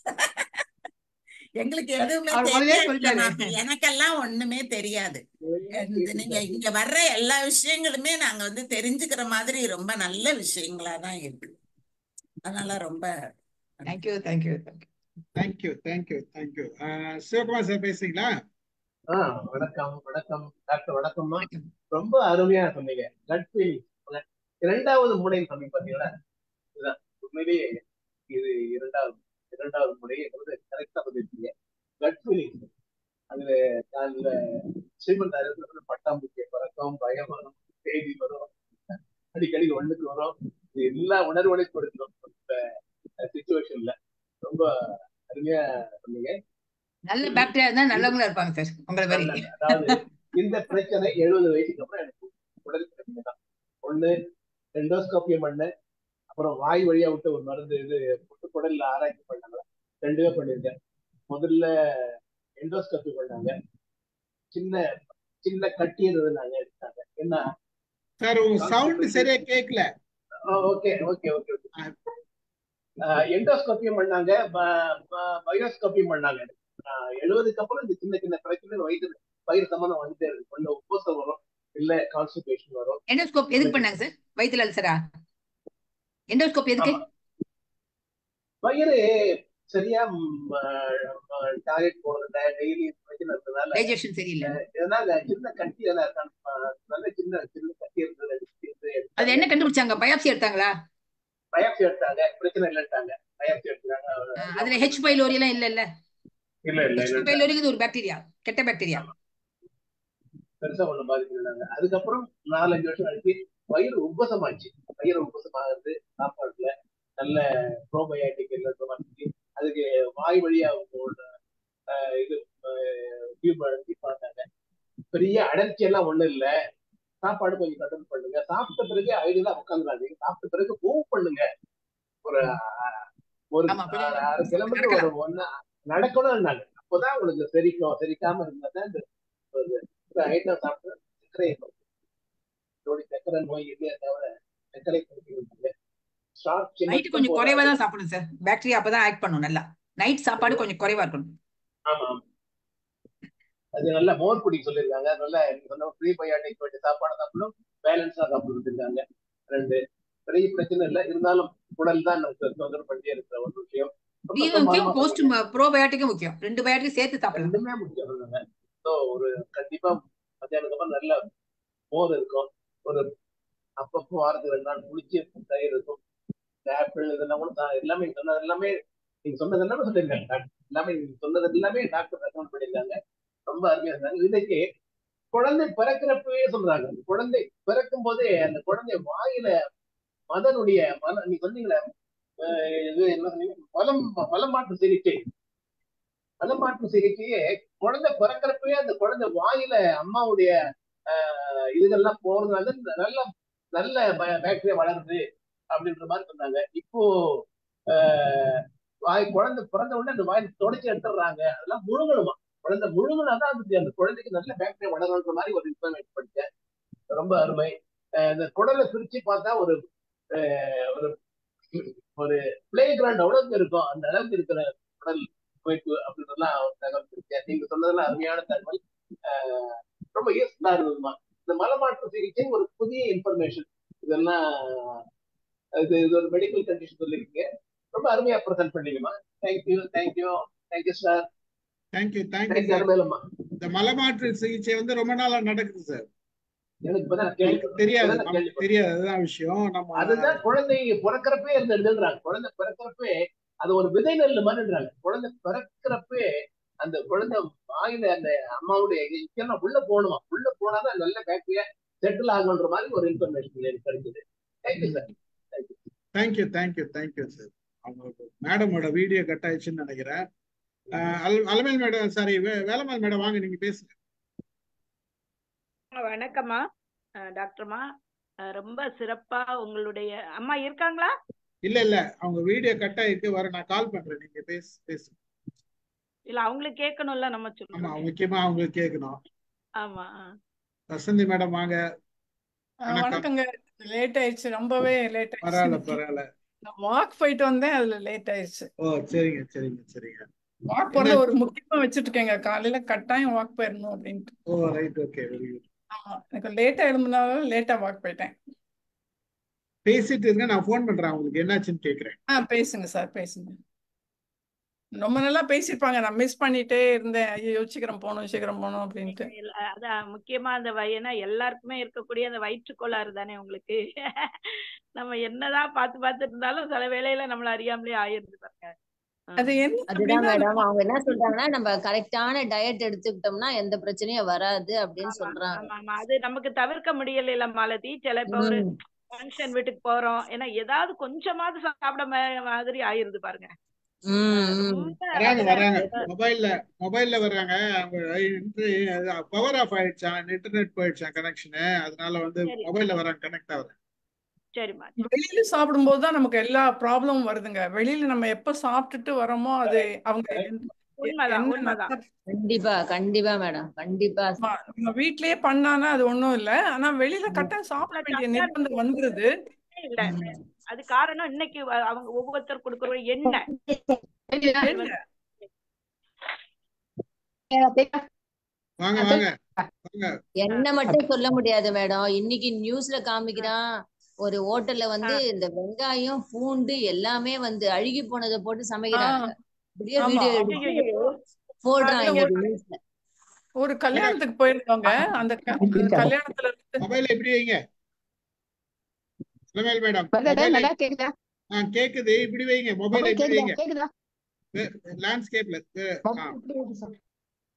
எங்களுக்கு எதுவுமே அவர் முதல்லயே தெரியாது சொல்லிட்டாரு. மாமி. எனக்கெல்லாம் ஒண்ணுமே தெரியாது இந்த நீங்க இங்க வர்ற எல்லா விஷயங்களுமே நாங்க வந்து தெரிஞ்சுக்கிற மாதிரி ரொம்ப நல்ல விஷயங்களா தான் இருக்கு அதனால ரொம்ப thank you thank you thank you thank you thank you thank you Sivakumar sir பேசுறீங்களா ஆ வணக்கம் வணக்கம் டாக்டர் வணக்கம்மா ரொம்ப அருமையா சொன்னீங்க கட் ஃபீலிங் இரண்டாவது முறைன்னு சொன்னீங்க பாத்தீங்களா இதுதான் உண்மையிலேயே இது இரண்டாவது இரண்டாவது முறை என்பது கரெக்டா சொல்லியிருக்கீங்க கட் ஃபீலிங் அதுல அதுல ஸ்ரீமந்த் அறிவிப்பு பட்டாம்பூச்சி பறக்கும் பயம் வரும் செய்தி வரும் அடிக்கடி ஒண்ணுக்கு வரும் இது எல்லா உணர்வுகளையும் கொடுக்கணும் இந்த சுச்சுவேஷன்ல ரொம்ப அருமையா சொன்னீங்க நல்ல பாக்டீரியா இருந்தா நல்லவங்களா இருப்பாங்க சார் உங்களை மாதிரி நல்ல- அதாவது இந்த பிரச்சனை எழுபது வயசுக்கு அப்புறம் எனக்கு உடல் பிரச்சனை தான் ஒண்ணு எண்டோஸ்கோப்பியம் பண்ணேன் அப்புறம் வாய் வழியா விட்டு ஒரு மருந்து இது புட்டு குடல்ல ஆராய்ச்சி பண்ணாங்க ரெண்டுமே பண்ணிருக்கேன் முதல்ல எண்டோஸ்கோப்பி பண்ணாங்க சின்ன சின்ன கட்டி இருந்ததுனாங்க எடுத்தாங்க என்ன சார் உங்க சவுண்ட் சரியா கேட்கல ஓகே ஓகே ஓகே எண்டோஸ்கோப்பியும் பண்ணாங்க பயோஸ்கோப்பியும் பண்ணாங்க எழுபதுக்கு அப்புறம் இந்த சின்ன சின்ன பிரச்சனை வயிறு வயிறு சம்பந்தம் வந்துட்டே இருக்கு ஒண்ணு உப்பசம் வரும் இல்ல கான்ஸ்டிபேஷன் வரும் எண்டோஸ்கோப் எதுக்கு பண்ணாங்க சார் வயித்துல அல்சரா எண்டோஸ்கோப் எதுக்கு ஆமா. வயிறு சரியா டாய்லெட் போறது டெய்லி பிரச்சனை இருந்ததுனால டைஜஷன் சரியில்லை இதனால சின்ன கட்டி எதனா இருக்கான்னு பா- நல்ல சின்ன சின்ன கட்டி இருந்தது எடுத்து அது என்ன கண்டுபிடிச்சாங்க பயாப்சி எடுத்தாங்களா பயாப்சி எடுத்தாங்க பிரச்சனை இல்லைட்டாங்க பயாப்சி எடுத்தாங்க அஹ் அதுல ஹெச் பைலோரி எல்லாம் இல்ல இல்ல இல்ல இல்ல ஹெச் இல்ல பைலோரிங்கிறது ஒரு பாக்டீரியா கெட்ட பாக்டீரியா பெருசா ஒண்ணும் பாதிக்கலாங்க அதுக்கப்புறம் நாலஞ்சு வருஷம் கழிச்சு வயிறு உப்பசமாச்சு வயிறு உப்பசமாகிறது சாப்பாட்டுல நல்ல ப்ரோபயாட்டிக் எல்லாம் அதுக்கு வாய் வழியா ஒரு, ஆஹ், இது டியூப் அழைச்சி பார்த்தாங்க பெரிய அடர்ச்சி எல்லாம் ஒண்ணும் இல்ல சாப்பாடு கொஞ்சம் கண்ட்ரோல் பண்ணுங்க சாப்பிட்ட பிறகு ஐடியா உட்காந்துடாதீங்க சாப்பிட்ட பிறகு மூவ் பண்ணுங்க ஒரு ஆஹ், ஒரு ஆமா, கொஞ்சம் ஆறு- ஆறு கிலோமீட்டர் ஒரு ஒன்னு நடக்கணும்னாங்க அப்போதான் உங்களுக்கு செரிக்கும் செரிக்காம இருந்தா தான் இந்த ஐட்டம் சாப்பிட்டு சர்க்கரை நோய் சர்க்கரை நோய் இல்லையே தவிர சர்க்கரை குறைக்கிறது ஷார்ப் நைட்டு கொஞ்சம் குறைவா தான் சாப்பிடணும் சார் பாக்டீரியா அப்பதான் ஆக்ட் பண்ணும் நல்லா நைட் சாப்பாடு கொஞ்சம் குறைவா இருக்கணும் ஆமா ஆமா. அது நல்ல மோர் குடிக்க சொல்லியிருக்காங்க நல்ல நீங்க சொன்ன ப்ரீ பயாட்டிக் வேண்டிய சாப்பாடு சாப்பிடணும் பேலன்ஸா சாப்பிட சொல்லியிருக்காங்க ரெண்டு பெரிய பிரச்சனை இல்லை இருந்தாலும் உடல் தான் நமக்கு தொந்தரவு பண்ணிட்டே இருக்கிற ஒரு விஷயம் ரொம்ப இது முக்கியம் சமாதானமா போஸ்ட் ப்ரோபயோட்டிக்கும் முக்கியம் ரெண்டு பயோட்டிக் சேர்த்து சாப்பிடலாம் ரெண்டுமே முக்கியம் சொல்லுங்க ஸோ ஒரு கண்டிப்பா மத்தியானத்துக்கு அப்புறம் நல்ல மோர் இருக்கும் ஒரு அப்பப்போ வாரத்துக்கு ரெண்டு நாள் குளிச்சு தயிர் இருக்கும் இந்த ஆப்பிள் இதெல்லாம் கூட தான் எல்லாமே நீங்க சொன்னது எல்லாமே நீங்க சொன்னது எல்லாமே சொல்லியிருக்காங்க டாக்டர். எல்லாமே நீங்க சொன்னது எல்லாமே டாக்டர் ரெக்கமெண்ட் பண்ணியிருக்காங்க ரொம்ப அருமையா இருந்தாங்க இன்னைக்கு குழந்தை பிறக்கிறப்பவே சொல்றாங்க குழந்தை பிறக்கும் போதே அந்த குழந்தை வாயில மதனுடைய மல நீ சொன்னீங்களே அஹ் இது என்ன சொன்னீங்க மலம் மலமாற்று சிகிச்சை மலமாற்று சிகிச்சையே குழந்தை பிறக்கிறப்பவே அந்த குழந்தை வாயில அம்மாவுடைய ஆஹ் இதுகள்லாம் போறதுனால நல்ல நல்ல பாக்டீரியா வளருது அப்படின்ற மாதிரி சொன்னாங்க இப்போ ஆஹ் வாய் குழந்தை பிறந்த உடனே அந்த வாய் தொடச்சி எடுத்துடுறாங்க அதெல்லாம் முழுங்கணுமா குழந்தை முழுங்கினாதான் அது அந்த குழந்தைக்கு நல்ல பாக்டீரியா வளருன்ற மாதிரி ஒரு இன்ஃபர்மேஷன் படிச்சேன் ரொம்ப அருமை ஆஹ் இந்த குடலை பிரிச்சு பார்த்தா ஒரு ஆஹ் ஒரு ஒரு பிளே கிரவுண்ட் எவ்வளவுக்கு இருக்கும் அந்த அளவுக்கு இருக்கிற குடல் அமைப்பு அப்படின்றதெல்லாம் ஒரு தகவல் இருக்கேன் நீங்க சொன்னதெல்லாம் அருமையான தகவல் ஆஹ் ரொம்ப யூஸ்ஃபுல்லா இருந்ததுமா இந்த மலமாற்று சிகிச்சை ஒரு புதிய இன்ஃபர்மேஷன் இதெல்லாம் இது இது ஒரு மெடிக்கல் கண்டிஷன் சொல்லியிருக்கீங்க ரொம்ப அருமையா ப்ரெசென்ட் பண்ணீங்கம்மா thank you thank you thank you sir thank you thank you thank you sir அருமையிலம்மா இந்த மலமாற்று சிகிச்சை வந்து ரொம்ப நாளா நடக்குது சார் எனக்கு இப்பதான் கேள்வி நமக்கு தெரியாது இப்பதான் நமக்கு கேள்விப்பட்டேன். தெரியாது அதுதான் விஷயம் நம்ம அதுதான் குழந்தை பிறக்கிறப்பே இருந்து எழுதுறாங்க குழந்தை பிறக்கிறப்பே அது ஒரு விதை நெல்லு மாதிரின்றாங்க குழந்தை பிறக்கிறப்பே அந்த குழந்தை வாயில அந்த அம்மாவுடைய இக்கெல்லாம் உள்ள போகணுமா உள்ள போனாதான் நல்ல பேக்டீரியா செட்டில் ஆகுன்ற மாதிரி ஒரு இன்ஃபர்மேஷன் எனக்கு கிடைச்சது thank you sir thank you thank you thank you sir அவங்க மேடமோட வீடியோ கட் ஆயிடுச்சுன்னு நினைக்கிறேன் அஹ் அல்- Alamel madam sorry Velammal madam வாங்க நீங்க பேசுங்க வணக்கம்மா அஹ் டாக்டர்மா அஹ் ரொம்ப சிறப்பா உங்களுடைய அம்மா இருக்காங்களா இல்ல இல்ல அவங்க வீடியோ கட் ஆயிருக்கு வர நான் கால் பண்றேன் நீங்க பேசு பேசுங்க இல்ல அவங்களுக்கு கேட்கணும்ல நம்ம ஆமா சொல்றோம் முக்கியமா அவங்களுக்கு கேட்கணும் ஆமா ஆ. வசந்தி மேடம் வாங்க ஆ, வணக்கம். வணக்கங்க லேட் ஆயிடுச்சு ரொம்பவே லேட் பரவாயில்ல ஆயிடுச்சு பரவாயில்ல நான் வாக் போயிட்டு வந்தேன் அதுல லேட் ஆயிடுச்சு ஓ சரிங்க சரிங்க சரிங்க வாக் போறது ஒரு முக்கியமா வச்சுட்டு இருக்கேங்க காலையில கட்டாயம் வாக் போயிடணும் அப்படின்ட்டு oh right okay very good ஆமா எனக்கு லேட்டா எழும்புனாலும் லேட்டா வாக் போயிட்டேன் பேசிட்டு இருங்க நான் ஃபோன் பண்றேன் உங்களுக்கு என்னாச்சுன்னு கேக்குறேன் ஆ பேசுங்க சார் பேசுங்க ரொம்ப நல்லா பேசியிருப்பாங்க நான் மிஸ் பண்ணிட்டே இருந்தேன் ஐயோ சீக்கிரம் போகணும் சீக்கிரம் போகணும் அப்படின்ட்டு இல்ல, அதான் முக்கியமா அந்த வய- ஏன்னா எல்லாருக்குமே இருக்கக்கூடிய அந்த வயிற்றுக்கோளாறு தானே உங்களுக்கு நம்ம என்னதான் பார்த்து பார்த்து இருந்தாலும் சில வேளையில நம்மள அறியாமலே ஆயிருது பாருங்க ஆ. அது என்ன அதுதான் அப்படின்னா அது மேடம் அவங்க என்ன சொல்றாங்கன்னா நம்ம கரெக்டான டயட் எடுத்துக்கிட்டோம்னா எந்த பிரச்சனையும் வராது அப்படின்னு ஆமா சொல்றாங்க ஆமா ஆமா அது நமக்கு தவிர்க்க முடியல மாலதி சில இப்ப ஒரு ம். ஃபங்க்ஷன் வீட்டுக்கு போறோம் ஏன்னா ஏதாவது கொஞ்சமாவது சாப்பிட மா- மாதிரி ஆயிருது பாருங்க ம், ம். ரொம்ப வராங்க அதுல வராங்க மொபைல்ல மொபைல்ல வர்றாங்க பவர் ஆஃப் ஆயிடுச்சான் இன்டர்நெட் போயிடுச்சான் கனெக்ஷனு அதனால வந்து சரி மொபைல்ல வராங்க கனெக்ட் ஆகுது சரிம்மா வெளியில சாப்பிடும்போது தான் நமக்கு எல்லா ப்ராப்ளமும் வருதுங்க வெளியில நம்ம எப்ப சாப்பிட்டுட்டு வரோமோ அது அவங்க எந்த- உண்மைதான் என்ன உண்மைதான் நல்ல கண்டிப்பா கண்டிப்பா மேடம் கண்டிப்பா ஆமா, நம்ம வீட்லயே பண்ணானா அது ஒண்ணும் இல்ல ஆனா வெளியில கட்டாயம் சாப்பிட வேண்டிய நிர்பந்தம் வந்துருது இல்ல ம். அது காரணம் இன்னைக்கு வ- அவங்க ஒவ்வொருத்தர் கொடுக்குற எண்ணெய் அது என்ன வந்து வாங்க வாங்க வாங்க என்ன மட்டும் சொல்ல முடியாது மேடம் இன்னைக்கு நியூஸ்ல காமிக்கிறான் ஒரு ஹோட்டல்ல வந்து இந்த வெங்காயம் பூண்டு எல்லாமே வந்து அழுகி போனதை போட்டு சமைக்கிறாங்க ஆஹ் அப்படியே ஆமா வீடியோ அப்ப எடுத்து ஐயோ போடுறான் அதுல இன்னைக்கு ஒரு நியூஸ்ல ஒரு கல்யாணத்துக்கு போயிருந்தோங்க அந்த க- அந்த கல்யாணத்துல இருந்து மொபைல் எப்படி வைங்க இளமேல் மேடம் பிரதர் மொபைல் நல்லா கேக்குதா ஆ கேக்குது இப்படி வைங்க மொபைல் மொபைல் எப்படி கேக்குதா வைங்க கேக்குதா லேண்ட்ஸ்கேப்ல ஆ மொபைல் இப்படி இருக்கு சார்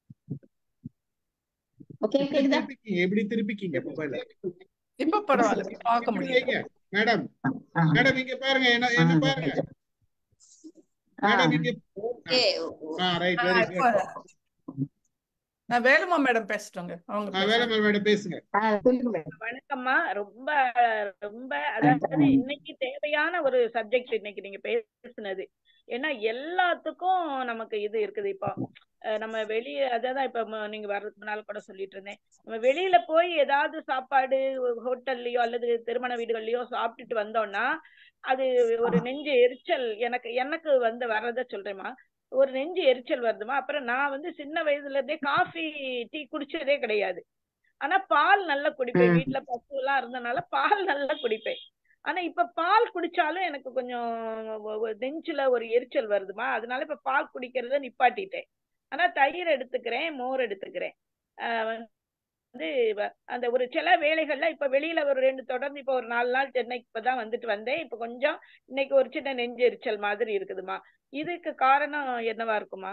ஓகே இப்படி கேக்குதா திருப்பிக்கிங்க இப்படி திருப்பிக்கிங்க மொபைல இப்ப பரவாயில்ல இப்ப பார்க்க இப்படி முடியுது வைங்க மேடம் மேடம் இங்க பாருங்க என்ன என்ன பாருங்க மேடம் இங்க okay ah right ah very இப்ப குட் நான் வேலுமா மேடம் பேசிட்டோங்க அவங்க ஆ பேசுங்க வேலம்மாள் மேடம் பேசுங்க சொல்லுங்க மேடம் வணக்கம்மா ரொம்ப ரொம்ப அதாவது இன்னைக்கு தேவையான ஒரு சப்ஜெக்ட் இன்னைக்கு நீங்க பேசுனது ஏன்னா எல்லாத்துக்கும் நமக்கு இது இருக்குது இப்போ அஹ் நம்ம வெளிய அதான் இப்ப ம- நீங்க வர்றதுக்கு முன்னால கூட சொல்லிட்டு இருந்தேன் நம்ம வெளியில போய் ஏதாவது சாப்பாடு ஹோட்டல்லயோ அல்லது திருமண வீடுகள்லயோ சாப்பிட்டுட்டு வந்தோம்னா அது ஒரு நெஞ்சு எரிச்சல் எனக்கு எனக்கு வந்து வர்றத சொல்றேம்மா ஒரு நெஞ்சு எரிச்சல் வருதுமா அப்புறம் நான் வந்து சின்ன வயசுல இருந்தே காஃபி டீ குடிச்சதே கிடையாது ஆனா பால் நல்லா குடிப்பேன் வீட்டுல பசு எல்லாம் இருந்தனால பால் நல்லா குடிப்பேன் ஆனா இப்ப பால் குடிச்சாலும் எனக்கு கொஞ்சம் ஒ- ஒ- நெஞ்சுல ஒரு எரிச்சல் வருதுமா அதனால இப்ப பால் குடிக்கிறத நிப்பாட்டிட்டேன் ஆனா தயிர் எடுத்துக்கிறேன் மோர் எடுத்துக்கிறேன் ஆஹ் வந்து வ- அந்த ஒரு சில வேலைகள்ல இப்ப வெளியில ஒரு ரெண்டு தொடர்ந்து இப்ப ஒரு நாலு நாள் சென்னைக்கு இப்பதான் வந்துட்டு வந்தேன் இப்ப கொஞ்சம் இன்னைக்கு ஒரு சின்ன நெஞ்சு எரிச்சல் மாதிரி இருக்குதுமா இதுக்கு காரணம் என்னவா இருக்குமா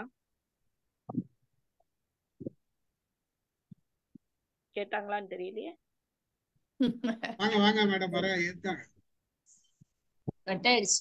கேட்டாங்களான்னு தெரியலையே வாங்க வாங்க மேடம் வர இருக்காங்க கட் ஆயிடுச்சு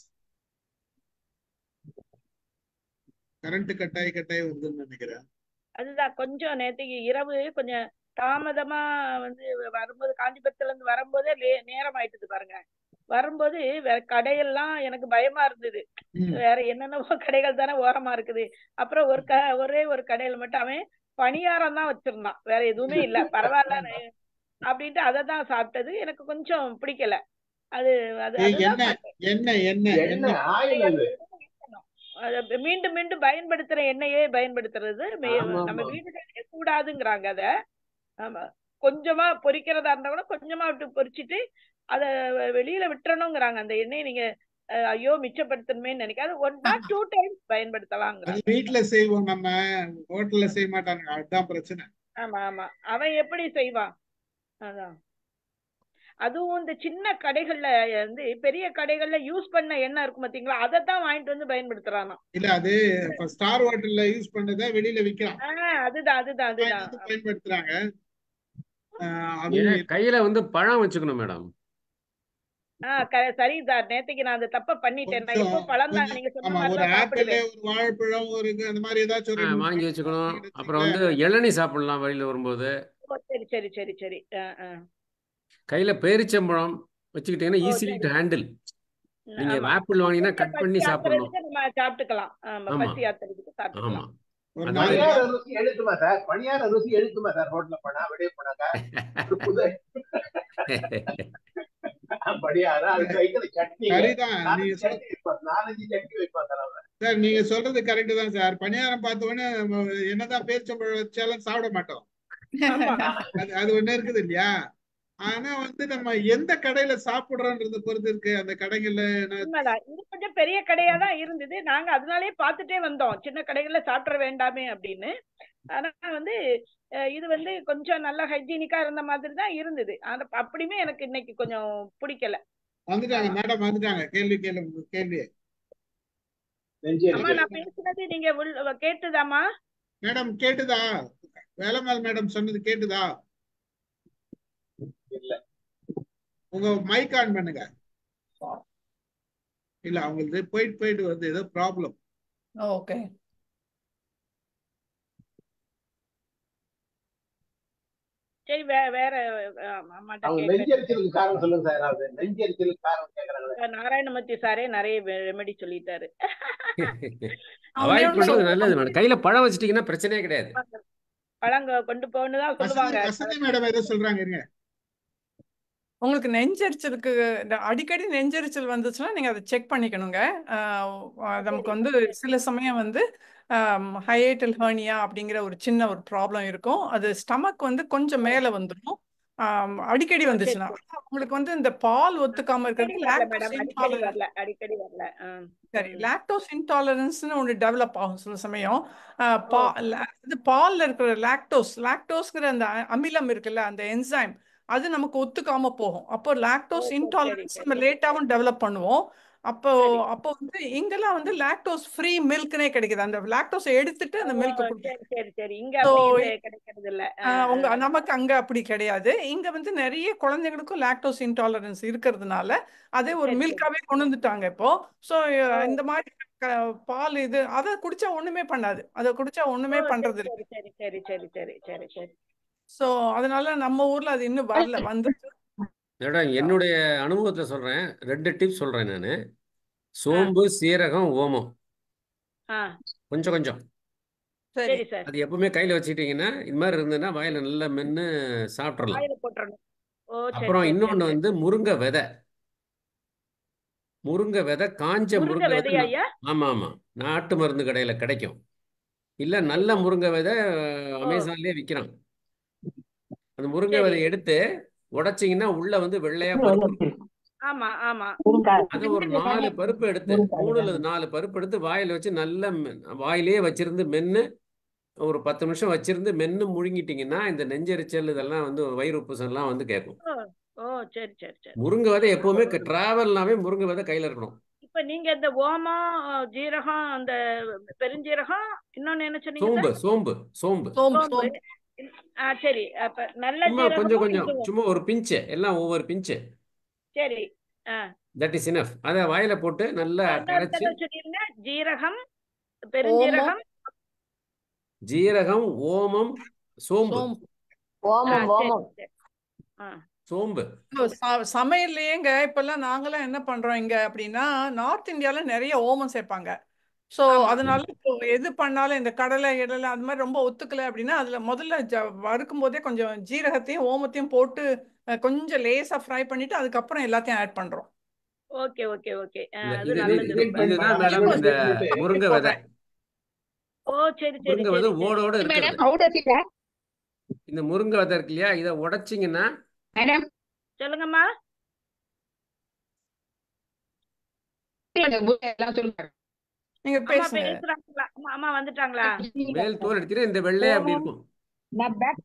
கரண்ட் கட்டாயி கட்டாயி வருதுன்னு நினைக்கிறேன் அதுதான் கொஞ்சம் நேத்துக்கு இரவு கொஞ்சம் தாமதமா வந்து வரும்போது காஞ்சிபுரத்துல இருந்து வரும்போதே லே- நேரம் ஆயிட்டுது பாருங்க வரும்போது வேற கடையெல்லாம் எனக்கு பயமா இருந்தது ம் வேற என்னென்னவோ கடைகள் தானே ஓரமா இருக்குது அப்புறம் ஒரு க ஒரே ஒரு கடையில மட்டும் அவன் பணியாரம் தான் வச்சிருந்தான் வேற எதுவுமே இல்ல பரவாயில்ல நே- அப்படின்ட்டு அதை தான் சாப்பிட்டது எனக்கு கொஞ்சம் பிடிக்கல அது அது ஏய், அதுதான் என்ன பார்த்தேன் என்ன என்ன என்ன என்ன ஆயில் அது அது மீண்டும் மீண்டும் பயன்படுத்துற எண்ணெயே பயன்படுத்துறது மே- ஆமா நம்ம ஆமா வீடுகளிலே கூடாதுங்கிறாங்க அத ஆமா கொஞ்சமா பொரிக்கிறதா இருந்தா கூட கொஞ்சமா விட்டு பொரிச்சிட்டு அத வெ- வெளியில விட்டுறணுங்கிறாங்க அந்த எண்ணெயை நீங்க அஹ் ஐயோ மிச்சப்படுத்தணுமே நினைக்காது ஒன் நாட் டூ டைம்ஸ் பயன்படுத்தலாங்கிறாங்க அது வீட்டுல செய்வோம் நம்ம ஹோட்டல்ல செய்ய மாட்டாங்க அதுதான் பிரச்சனை ஆமா ஆமா அவன் எப்படி செய்வான் அதான் அதுவும் இந்த சின்ன கடைகள்ல வந்து பெரிய கடைகள்ல யூஸ் பண்ண எண்ணெய் இருக்கும் பாத்தீங்களா அதை தான் வாங்கிட்டு வந்து பயன்படுத்துறானா இல்ல அது இப்ப ஸ்டார் ஹோட்டல்ல யூஸ் பண்ணதை வெளியில விக்கிறான் ஆஹ் அதுதான் அதுதான் அதுதான் வாங்கிட்டு வந்து பயன்படுத்துறாங்க ஆஹ் அது ஏன் கையில வந்து பழம் வச்சுக்கணும் மேடம் ஆஹ் க- சரிதான் நேத்துக்கு நான் அந்த தப்ப பண்ணிட்டேன் நான் எப்போ கொஞ்சம் பழம் தான் கொஞ்சம் நீங்க சொன்ன ஆமா ஒரு மாதிரிதான் ஆப்பிள் சாப்பிடுவேன் ஒரு வாழைப்பழம் ஒரு இது, அந்த மாதிரி ஏதாச்சும் ஒரு ஆ, ரெண்டு மூணு வாங்கி பழம் வச்சுக்கணும் வாங்கிட்டு அப்புறம் வச்சுக்கோங்க வந்து இளநீ சாப்பிடலாம் வழியில வரும்போது ஓ சரி சரி சரி சரி ஆஹ் ஆஹ் கையில பேரிச்சம்பழம் வச்சுக்கிட்டீங்கன்னா ஓ ஈஸிலி சரி டு ஹேண்டில் ம், நீங்க ஆமா ஆப்பிள் வாங்கினா கொஞ்சம் கட் பண்ணி பசி சாப்பிடணும் ஆத்துறதுக்கு நம்ம சாப்பிட்டுக்கலாம் ஆமா ஆமா பசி ஆத்துறதுக்கு ஆமா சாப்பிட்டுக்கலாம் ஒரு அதாவது நாலு பணியார நாள் ருசி எழுக்குமா சார் பணியார ருசி எழுக்குமா சார் ரோட்ல போனா வெளியே போனாக்கா ஒரு புது பணியாரம் அதுக்கு வைக்கிற சட்னிங்க சரிதான் நீங்க நாலஞ்சு சொல் சட்னி வைப்பான் நாலஞ்சு சட்னி வைப்பான் சார் அவன் சார் நீங்க சொல்றது கரெக்ட் தான் சார் பணியாரம் பார்த்த உடனே நம்ம என்னதான் பேரிச்சம்பழம் வச்சாலும் சாப்பிட மாட்டோம் ஆமா அது அது ஒண்ணு இருக்குது இல்லையா ஆனா வந்து நம்ம எந்த கடையில சாப்பிடுறோன்றத பொறுத்து இருக்கு அந்த கடைகள்ல என்ன- உண்மைதான் இது கொஞ்சம் பெரிய கடையா தான் இருந்தது நாங்க அதனாலே பார்த்துட்டே வந்தோம் சின்ன கடைகள்ல சாப்பிட வேண்டாமே அப்படின்னு ஆனா வந்து அஹ், இது வந்து கொஞ்சம் நல்லா ஹைஜீனிக்கா இருந்த மாதிரி தான் இருந்தது ஆனா அப்படியுமே எனக்கு இன்னைக்கு கொஞ்சம் பிடிக்கல வந்துட்டாங்க ஆமா மேடம் வந்துட்டாங்க கேள்வி கேள்வி கேள்வி நெஞ்சு அம்மா எரிச்சல் நான் பேசுனது நீங்க உள்- கேட்டுதாம்மா மேடம் கேட்டுதா வேலம்மாள் மேடம் சொன்னது கேட்டுதா இல்ல உங்க மைக் ஆன் பண்ணுங்க இல்ல அவங்களுக்கு போயிட்டு போயிட்டு வருது ஏதோ ப்ராப்ளம் ஓகே சரி வே வேற அஹ், அம்மாட்ட அவங்க கேக்குறேன் நெஞ்செரிச்சலுக்கு காரணம் சொல்லுங்க சார் அது நெஞ்செரிச்சலுக்கு காரணம் கேக்குறாங்களே நாராயணமூர்த்தி சாரே நிறைய ரெமெடி சொல்லிட்டாரு ஒண்ணே அவாய்ட் ஒண்ணு பண்றது சொல்றேன் நல்லது மேடம் கையில பழம் வச்சிட்டீங்கன்னா பிரச்சனையே கிடையாது பழங்க கொண்டு போகணும் தான் வசந்தி சொல்லுவாங்க வசந்தி மேடம் ஏதோ சொல்றாங்க இருங்க உங்களுக்கு நெஞ்செரிச்சலுக்கு இந்த அடிக்கடி நெஞ்செரிச்சல் வந்துச்சுன்னா நீங்க அதை செக் பண்ணிக்கணுங்க ஆஹ் நமக்கு வந்து சில சமயம் வந்து ஹைஏட்டல் ஹர்னியா அப்படிங்கிற ஒரு சின்ன ஒரு ப்ராப்ளம் இருக்கும் அது ஸ்டமக் வந்து கொஞ்சம் மேல வந்துடும் ஆம், அடிக்கடி ஓ, சரி வந்துச்சுன்னா சரி ஆனா உங்களுக்கு வந்து இந்த பால் ஒத்துக்காம அடிக்கடி இருக்கிறது வரல லாக்டோஸ் மேடம் அடிக்கடி இன்டாலரன்ஸ் வரல அடிக்கடி வரல ஆ, சரி ம். லாக்டோஸ் இன்டாலரன்ஸ்னு ஒன்று டெவலப் ஆகும் சில சமயம் ஆஹ் ஓ பா la- இது பால்ல இருக்கிற லாக்டோஸ் லாக்டோஸ்ங்கிற அந்த அ- அமிலம் இருக்குல்ல அந்த என்சைம் அது நமக்கு ஒத்துக்காம போகும் அப்போ ஓ லாக்டோஸ் சரி சரி இன்டாலரன்ஸ் சரி நம்ம லேட்டாகவும் டெவலப் பண்ணுவோம் அப்போ சரி அப்போ வந்து இங்கெல்லாம் வந்து லாக்டோஸ் ஃப்ரீ மில்க்னே கிடைக்குது அந்த லாக்டோஸை எடுத்துட்டு ஓ அந்த மில்க் சரி கொடுக்கும் சரி சரி இங்க ஸோ அப்படி இது கிடைக்கிறது இல்ல ஆ, ஆ. உங்க நமக்கு அங்க அப்படி கிடையாது இங்க வந்து நிறைய குழந்தைகளுக்கும் லாக்டோஸ் இன்டாலரன்ஸ் இருக்கிறதுனால அதே ஒரு சரி சரி மில்காவே கொண்டு வந்துட்டாங்க இப்போ ஸோ ஓ இந்த மாதிரி க- பால் இது அதை குடிச்சா ஒண்ணுமே பண்ணாது அதை குடிச்சா ஓ ஒண்ணுமே சரி பண்றது இல்லை சரி சரி சரி சரி சரி சரி சரி ஸோ அதனால நம்ம ஊர்ல அது இன்னும் வரல வந்து மேடம் என்னுடைய அனுபவத்தில் சொல்றேன் ரெண்டு டிப்ஸ் சொல்றேன் நான் சோம்பு சீரகம் ஓமம் ஆ கொஞ்சம் கொஞ்சம் சரி சரி சார் அது எப்பவுமே கையில் வச்சுக்கிட்டீங்கன்னா இது மாதிரி இருந்ததுன்னா வாயில நல்லா மென்று சாப்பிட்றலாம் வாயில போட்டுறணும் ஓ சரி அப்புறம் சரி சரி இன்னொன்று சரி வந்து முருங்கை விதை முருங்கை விதை காஞ்ச முருங்கை முருங்கை விதை விதையா நா- ஐயா ஆமா ஆமா நாட்டு மருந்து கடையில் கிடைக்கும் இல்லை சரி நல்ல சரி முருங்கை விதை ஓ அமேசான்லேயே விற்கிறான் அந்த முருங்கை சரி விதையை எடுத்து உடைச்சிங்கன்னா உள்ள வந்து வெள்ளையா பருப்பு இருக்கும் ஆமா ஆமா அதை ஒரு நாலு பருப்பு எடுத்து மூணு அல்லது நாலு பருப்பு எடுத்து வாயில வச்சு நல்லா மெ- வாயிலேயே வச்சிருந்து மென்னு ஒரு பத்து நிமிஷம் வச்சிருந்து மென்னு முழுங்கிட்டீங்கன்னா இந்த நெஞ்செரிச்சல் இதெல்லாம் வந்து வயிறு உப்புசம்லாம் வந்து கேட்கும் ஓ ஓ சரி சரி சரி முருங்கை விதை எப்பவுமே டிராவல்னாவே முருங்கை விதை கையில இருக்கணும் இப்ப நீங்க இந்த ஓமம் ஜீரகம் அந்த பெருஞ்சீரகம் இன்னொன்னு என்ன சொன்னீங்க சோம்பு சார் சோம்பு சோம்பு சோம்பு சோம்பு சோம்பு ஆ சரி அப்ப நல்ல சும்மா கொஞ்சம் ஜீரகமும் கொஞ்சம் இதுவும் சும்மா ஒரு பிஞ்சு எல்லாம் ஒவ்வொரு பிஞ்சு சரி ஆ தட் இஸ் இனஃப் அதை வாயில போட்டு நல்லா இன்னொரு கரைச்சு தடவை சொல்லிருங்க ஜீரகம் ஓமம் பெருஞ்சீரகம் ஜீரகம் ஓமம் சோம்பு சோம்பு ஆ ஓமம் சரி ஓமம் சரி ஆ சோம்பு இப்போ ச- சமையல்லையேங்க இப்பெல்லாம் நாங்களாம் என்ன பண்றோம் இங்க அப்படின்னா நார்த் இந்தியால நிறைய ஓமம் சேர்ப்பாங்க ஸோ ஆமா அதனால இப்போ எது பண்ணாலும் இந்த கடலை இடலை அது மாதிரி ரொம்ப ஒத்துக்கல அப்படின்னா அதுல முதல்ல ஜ வறுக்கும் போதே கொஞ்சம் ஜீரகத்தையும் ஓமத்தையும் போட்டு அஹ், கொஞ்சம் லேசா ஃப்ரை பண்ணிட்டு அதுக்கப்புறம் எல்லாத்தையும் ஆட் பண்றோம் ஓக்கே ஓகே ஓகே இந்த அது இது நல்லது இது ரொம்ப இதுதான் மேடம் மேடம் இந்த பண்ணிட்டு முருங்கை விதை போடுறேன் ஓ சரி சரி முருங்கை சரி விதை சரி ஓடோட மேடம் இருக்கிறது how does it work? இந்த முருங்கை விதை இருக்கு இல்லையா இதை உடைச்சிங்கன்னா மேடம் சொல்லுங்கம்மா எல்லாம் சொல்லுங்க நீங்க அம்மா பேசுங்க பேசுறாங்களா அம்மா அம்மா வந்துட்டாங்களா மேல் தோல் அடிச்சுட்டு இந்த வெள்ளை அப்படி இருக்கும் நான் பேக்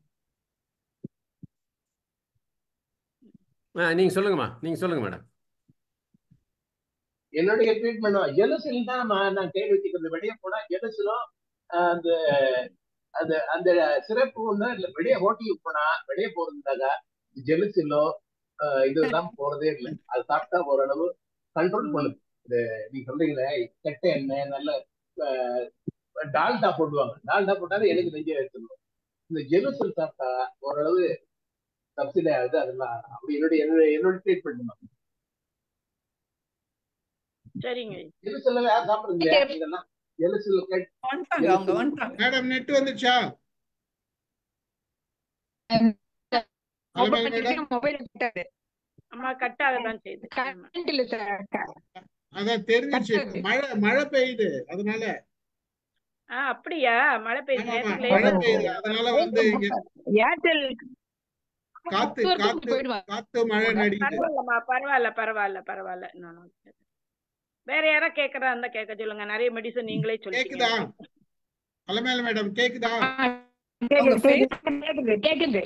ஆ நீங்க சொல்லுங்கம்மா நீங்க சொல்லுங்க மேடம் என்னுடைய ட்ரீட்மெண்ட் ஜெலுசில் தான் நான் நான் கேள்வி வச்சுக்கிறது வெளியே போனா ஜெலுசிலும் அந்த அந்த அந்த சிறப்பு ஒண்ணு இல்ல வெளியே ஹோட்டலுக்கு போனா வெளியே போறதுக்காக ஜெலுசிலோ இதெல்லாம் போறதே இல்லை அது சாப்பிட்டா ஓரளவு கண்ட்ரோல் பண்ணுது இந்த நீங்க சொல்றீங்களே கெட்ட எண்ணெய் நல்ல அஹ், டால்டா போடுவாங்க டால்டா போட்டாலும் எனக்கு நெஞ்சு எடுத்துடும் இந்த ஜெலுசல் சாப்பிட்டா ஓரளவு சப்சிடி ஆகுது அதெல்லாம் அப்படி என்னுடைய என்னுடைய என்னோட ட்ரீட்மெண்ட் சரிங்க ஜெலுசல் யார் சாப்பிடுறீங்க இதெல்லாம் ஜெலுசல் வந்துட்டாங்க அவங்க வந்துட்டாங்க மேடம் நெட் வந்துச்சா ஹலோ மேடம் மொபைல் கட்டாது அம்மா கட் ஆகதான் செய்யுது ஆமா. கரண்ட் இல்ல சார் அதான் தெரிஞ்சிச்சு கட்டாது. மழை மழை பெய்யுது அதனால ஆ அப்படியா மழை பெய்யுது ஆமா நேற்று மழை லேசா பெய்யுது அதனால வந்து இங்க ஏர்டெல் காத்து காத்து போயிடுவாங்க காத்து மழை நடிக்குது பரவாயில்லம்மா பரவாயில்ல பரவாயில்ல பரவாயில்ல No, no. வேற யாரா கேக்குறா இருந்தா கேட்க சொல்லுங்க நிறைய மெடிசன் நீங்களே சொல்லிட்டீங்க கேக்குதா அலமேல மேடம் கேக்குதா உங்க face கேக்குது கேக்குது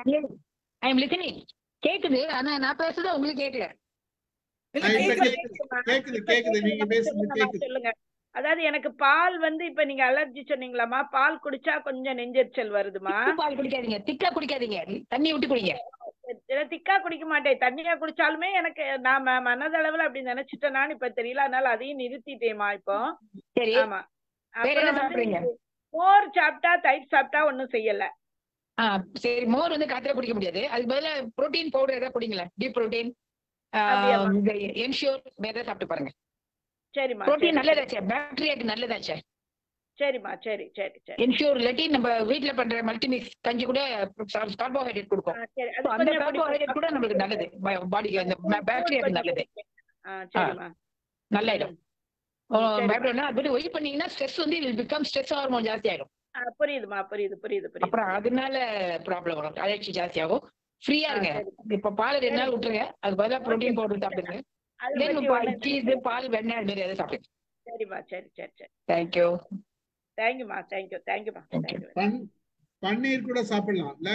ஐ எம் லிசனிங் கேக்குது ஆனா நான் பேசுறது உங்களுக்கு கேட்கல இல்ல ஆ, இப்ப கேக்குது கேக்குது கேக்குது கேக்குது நீங்க பேசுறது சொல்லுங்கம்மா, கேக்குது சொல்லுங்க அதாவது எனக்கு பால் வந்து இப்ப நீங்க அலர்ஜி சொன்னீங்களாமா பால் குடிச்சா கொஞ்சம் நெஞ்செரிச்சல் வருதுமா திக்கு பால் குடிக்காதீங்க திக்கா குடிக்காதீங்க தண்ணி விட்டு குடிங்க இதை திக்கா குடிக்க மாட்டேன் தண்ணியா குடிச்சாலுமே எனக்கு நான் ம- மனதளவுல அப்படி நினைச்சிட்டேனான்னு இப்ப தெரியல அதனால அதையும் நிறுத்திட்டேமா இப்போ சரி ஆமா வேற என்ன அப்புறம் வந்து சாப்பிடுறீங்க மோர் சாப்பிட்டா தயிர் சாப்பிட்டா ஒண்ணும் செய்யல ஆ சரி மோர் வந்து காத்துல குடிக்க முடியாது அதுக்கு பதிலா புரோட்டீன் பவுடர் ஏதாவது குடிங்களேன் டீப் புரோட்டீன் அப்படியாம்மா? என்ஷூர் வேற ஏதாவது சாப்பிட்டு பாருங்க சரிம்மா புரோட்டீன் சரி, நல்லதாச்சே பாக்டீரியாக்கு நல்லதாச்சே சரிம்மா சரி சரி சரி என்ஷூர் இல்லாட்டி நம்ம வீட்ல பண்ற மல்டிமிக்ஸ் கஞ்சி கூட கார்போஹைட்ரேட் ஆ, கொடுக்கும் சரி So, அது அந்த கொஞ்சம் கார்போஹைட்ரேட் கூட நம்மளுக்கு நல்லது பாடிக்கு அந்த பாக்டீரியாக்கு நல்லது ஆ சரிம்மா நல்லாயிடும் சரிம்மா. பயப்படணும் அது பத்தி ஒய் பண்ணீங்கன்னா ஸ்ட்ரெஸ் வந்து இல் பிகம் ஸ்ட்ரெஸ் ஹார்மோன் ஜாஸ்தி ஆயிடும் ஆ, புரியுதுமா புரியுது புரியுது புரியுது அப்புறம் அதனால ப்ராப்ளம் வரும் அலர்ஜி ஜாஸ்தி ஆகும் ஃப்ரீயா ஆ, இருங்க சரி. இப்ப பால் ரெண்டு நாள் விட்டுருங்க அது பதிலா புரோட்டீன் Okay. பவுடர் சாப்பிடுங்க அதை தென் பத்தி ஒண்ணும் சீஸ் பால் வெண்ணெய் அது மாதிரி எதாவது சாப்பிடுங்க சரிம்மா சரி சரி சரி தேங்க்யூ தேங்க்யூமா தேங்க்யூ தேங்க்யூமா Thank you. தேங்க்யூ பன் பன்னீர் கூட சாப்பிடலாம் இல்ல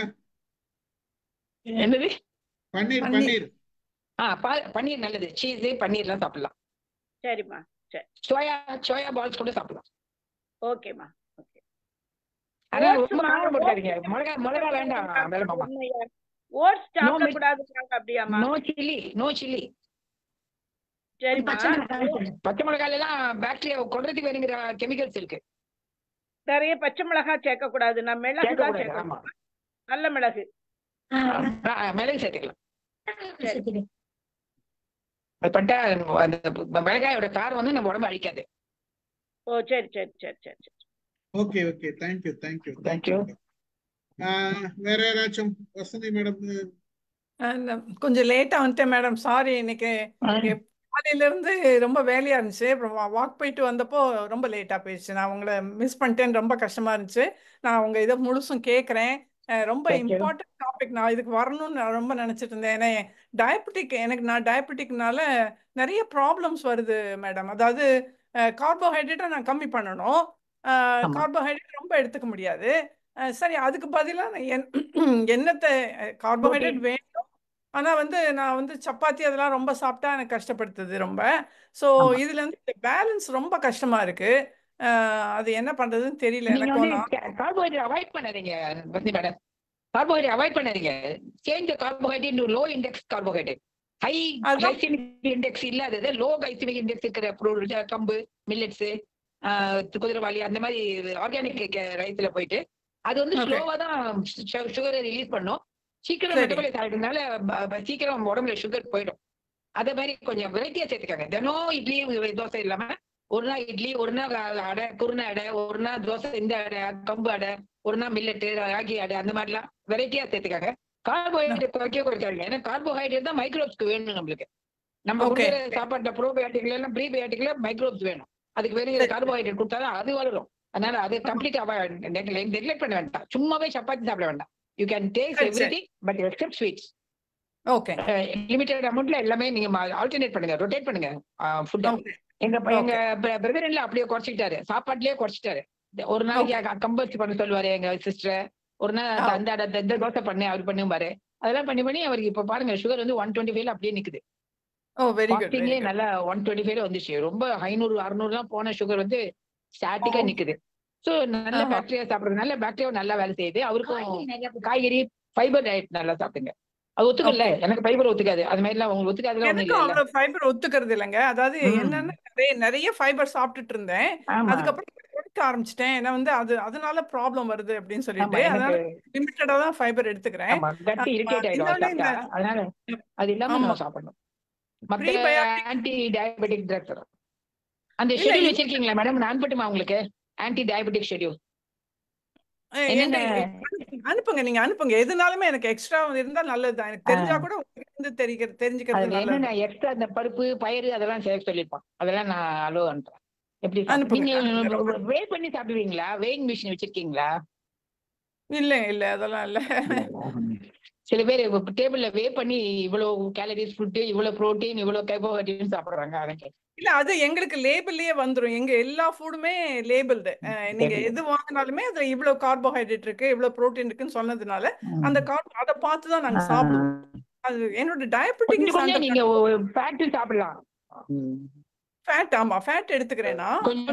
என்னது பன்னீர் பன்னீர். பன்னீர் ஆ பால் பன்னீர் நல்லது சீஸ் பன்னீர்லாம் சாப்பிடலாம் சரிம்மா சரி சோயா சோயா பால்ஸ் கூட சாப்பிடலாம் ஓகேம்மா ஓகே ஆனா ரொம்ப Oats மா, காரம் போட்டாதீங்க oats மிளகா மிளகா வேண்டாம் வேலை மாமா ஓட்ஸ் No சாப்பிட milk. கூடாதுன்னாங்க அப்படியாம்மா நோ சில்லி நோ சில்லி சரிம்மா பச்சை மிளகாய் பச்சை மிளகாயில எல்லாம் பாக்டீரியா கொல்றதுக்கு வேணுங்கிற கெமிக்கல்ஸ் இருக்கு நிறைய பச்சை மிளகாய் சேர்க்க கூடாது நான் மிளகு தான் சேர்க்கக்கூடாது சேர்க்கணும் ஆமா நல்ல மிளகு ஆ, மிளகு சேர்த்துக்கலாம் சரி அது பட்டா அந்த மிளகாயோட காரம் வந்து நம்ம உடம்பு அழிக்காது ஓ சரி சரி சரி சரி சரி okay okay thank you thank you Thank thank you you. வேற யாராச்சும் வசந்தி மேடம் And, um, கொஞ்சம் லேட்டா வந்துட்டேன் மேடம் சாரி இன்னைக்கு இங்க காலையில இருந்து ரொம்ப வேலையா இருந்துச்சு அப்புறம் வாக் போயிட்டு வந்தப்போ ரொம்ப லேட்டா போயிடுச்சு நான் உங்களை மிஸ் பண்ணிட்டேன்னு ரொம்ப கஷ்டமா இருந்துச்சு நான் உங்க இதை முழுசும் கேட்குறேன் ரொம்ப Thank you. இம்பார்ட்டன்ட் டாபிக் நான் இதுக்கு வரணும்னு நான் ரொம்ப நினைச்சிட்டு இருந்தேன் ஏன்னா டயபெட்டிக் எனக்கு நான் டயபெட்டிக்னால நிறைய ப்ராப்ளம்ஸ் வருது மேடம் அதாவது கார்போஹைட்ரேட்டை நான் கம்மி பண்ணணும் ஆமா. கார்போஹைட்ரேட் ரொம்ப எடுத்துக்க முடியாது அஹ் சரி அதுக்கு பதிலாக நான் என் என்னத்தை கார்போஹைட்ரேட் வேணும் ஆனால் வந்து நான் வந்து சப்பாத்தி அதெல்லாம் ரொம்ப சாப்பிட்டா எனக்கு கஷ்டப்படுத்துது ரொம்ப ஸோ ஆமா. இதுல இருந்து இந்த பேலன்ஸ் ரொம்ப கஷ்டமா இருக்கு அஹ் அது என்ன பண்றதுன்னு தெரியல நீங்க எனக்கும் வந்து நான் கார்போஹைட்ரேட் அவாய்ட் பண்ணாதீங்க வசந்தி மேடம் கார்போஹைட்ரேட் அவாய்ட் பண்ணாதீங்க change carbohydrate low index carbohydrate high அதான் கிளைசிமிக் இண்டெக்ஸ் இல்லாதது லோ கிளைசிமிக் இண்டெக்ஸ் இருக்கிற பொருள் கம்பு மில்லட்ஸ் குதிரைவாளி அந்த மாதிரி ஆர்கானிக் ரைஸ்ல போயிட்டு அது வந்து Okay. ஸ்லோவா தான் சுகரை ரிலீஸ் பண்ணும் சீக்கிரம் சரி. மெட்டபாலைஸ் ஆகிடுறதுனால ப- ப- சீக்கிரம் உடம்புல சுகர் போயிடும் அதே மாதிரி கொஞ்சம் வெரைட்டியா சேர்த்துக்காங்க தினம் இட்லி தோசை இல்லாம ஒரு நாள் இட்லி ஒரு நாள் அடை குருணை அடை ஒரு நாள் தோசை இந்த அடை கம்பு அடை ஒரு நாள் மில்லட்டு ராகி அடை அந்த மாதிரிலாம் வெரைட்டியா சேர்த்துக்காங்க கார்போஹைட்ரேட் குறைக்க குறைக்காங்க ஏன்னா கார்போஹைட்ரேட் தான் மைக்ரோப்ஸ்க்கு வேணும் நம்மளுக்கு நம்ம Okay. கொடுக்குற சாப்பாட்டுல ப்ரோபயோட்டிக்ல எல்லாம் ப்ரீபயோட்டிக்ல மைக்ரோப்ஸ் வேணும் அதுக்கு வேணுங்கிற சரி. கார்போஹைட்ரேட் கொடுத்தாதான் அது வளரும் அதனால அது கம்ப்ளீட் நெக்லெக்ட் பண்ண வேண்டாம் சும்மாவே சப்பாத்தி சாப்பிட வேண்டாம் யூ கேன் டேஸ்ட் சரி, எவ்ரி சரி. Thing but except sweets okay limited அமௌண்ட்ல எல்லாமே நீங்க ஆல்டர்னேட் பண்ணுங்க ரொட்டேட் பண்ணுங்க ஃபுட் ஓகே எங்க ப- எங்க ஓகே பிரதர் இல்ல அப்படியே குறைச்சிக்கிட்டாரு சாப்பாட்டுலயே குறைச்சிட்டாரு இந்த ஒரு நாளைக்கு ஓகே கம்பல்ஸ் பண்ண சொல்லுவாரு எங்க சிஸ்டர் ஒரு நாள் ஆ அந்த அந்த இந்த தோசை பண்ணு அவர் பண்ணுவாரு அதெல்லாம் பண்ணி பண்ணி அவருக்கு இப்ப பாருங்க சுகர் வந்து ஒன் டுவெண்ட்டி ஃபைவ்ல அப்படியே நிக்குது ஓ வெரி குட் வெரி ஃபாஸ்டிங்லயே குட் நல்லா ஒன் டுவெண்ட்டி ஃபைவ்ல வந்துச்சு ரொம்ப ஐநூறு அறுநூறுலாம் போன சுகர் வந்து ஸ்டாட்டிக்கா ஓ நிக்குது ஸோ நல்ல ஆஹா பாக்டீரியா சாப்பிடுறதுனால பாக்டீரியா நல்லா வேலை செய்யுது அவருக்கும் காய்கறி ஃபைபர் டயட் நல்லா சாப்பிடுங்க அது ஒத்துக்கல ஓகே எனக்கு ஃபைபர் ஒத்துக்காது அது மாதிரிலாம் உங்களுக்கு ஒத்துக்காதுலாம் ஒண்ணும் எனக்கும் இல்லைல்ல அவ்வளவு ஃபைபர் ஒத்துக்கிறது இல்லைங்க அதாவது ம் என்னன்னா நிறைய நிறைய ஃபைபர் சாப்பிட்டுட்டு இருந்தேன் ஆமா அதுக்கப்புறம் குறைக்க ஆரம்பிச்சிட்டேன் ஏன்னா வந்து அது அதனால ப்ராப்ளம் வருது அப்படின்னு ஆமா சொல்லிட்டு எனக்கு அதனால லிமிட்டடா தான் ஃபைபர் எடுத்துக்கிறேன் ஆமா கட் இரிட்டேட் ஆயிடும் அது இன்னொன்னு இந்த சாப்பிட்டா அதனால அது இல்லாம ஆமா நம்ம சாப்பிடணும் மத்த ப்ரீபயாட்டிக் ஆன்டி டயபெட்டிக் ட்ரக்ஸ் அந்த இல்ல ஷெட்யூல் இந்த வச்சிருக்கீங்களா மேடம் நான் அனுப்பட்டுமா உங்களுக்கு ஆன்டி டயபெட்டிக் ஷெட்யூல் அஹ் என்னென்ன என்கிட்ட அனுப்புங்க நீங்க அனுப்புங்க எதுனாலுமே எனக்கு எக்ஸ்ட்ரா இருந்தா நல்லதுதான் எனக்கு தெரிஞ்சா கூட உங்களுக்கு வந்து தெரிகிற தெரிஞ்சுக்கிறது அதுல நல்லது என்னென்ன எக்ஸ்ட்ரா இந்த பருப்பு பயிறு அதெல்லாம் சேர்க்க சொல்லியிருப்பான் அதெல்லாம் நான் அலோ அனுப்புறேன் எப்படி சாப்பிடு அனுப்புங்க நீங்க அனுப்புங்க ரொம்ப வே பண்ணி சாப்பிடுவீங்களா வெயிங் மிஷின் வச்சிருக்கீங்களா இல்ல இல்ல அதெல்லாம் இல்ல சில பேர் டேபிள்ல வே பண்ணி இவ்வளவு கேலரிஸ் ஃபுட்டு இவ்வளவு புரோட்டீன் இவ்வளவு கார்போஹைட்ரேட் சாப்பிடுறாங்க அதான் கேட்டேன். இல்ல அது எங்களுக்கு லேபிள்லயே வந்துரும் எங்க எல்லா ஃபுட்டுமே லேபிள்டு நீங்க சரி எது வாங்கினாலுமே அதுல இவ்வளவு கார்போஹைட்ரேட் இருக்கு இவ்வளவு புரோட்டீன் இருக்குன்னு சொன்னதுனால அந்த ம். கார்ப் அதை பார்த்து தான் நாங்க ஆ. சாப்பிடுவோம் அது என்னோட கொஞ்சம் டயபெட்டிக்ஸ் கொஞ்சம் அந்த நீங்க ஃபேட்டு சாப்பிடலாம் ம். ஃபேட் ஆமா ஃபேட் எடுத்துக்கிறேன்னா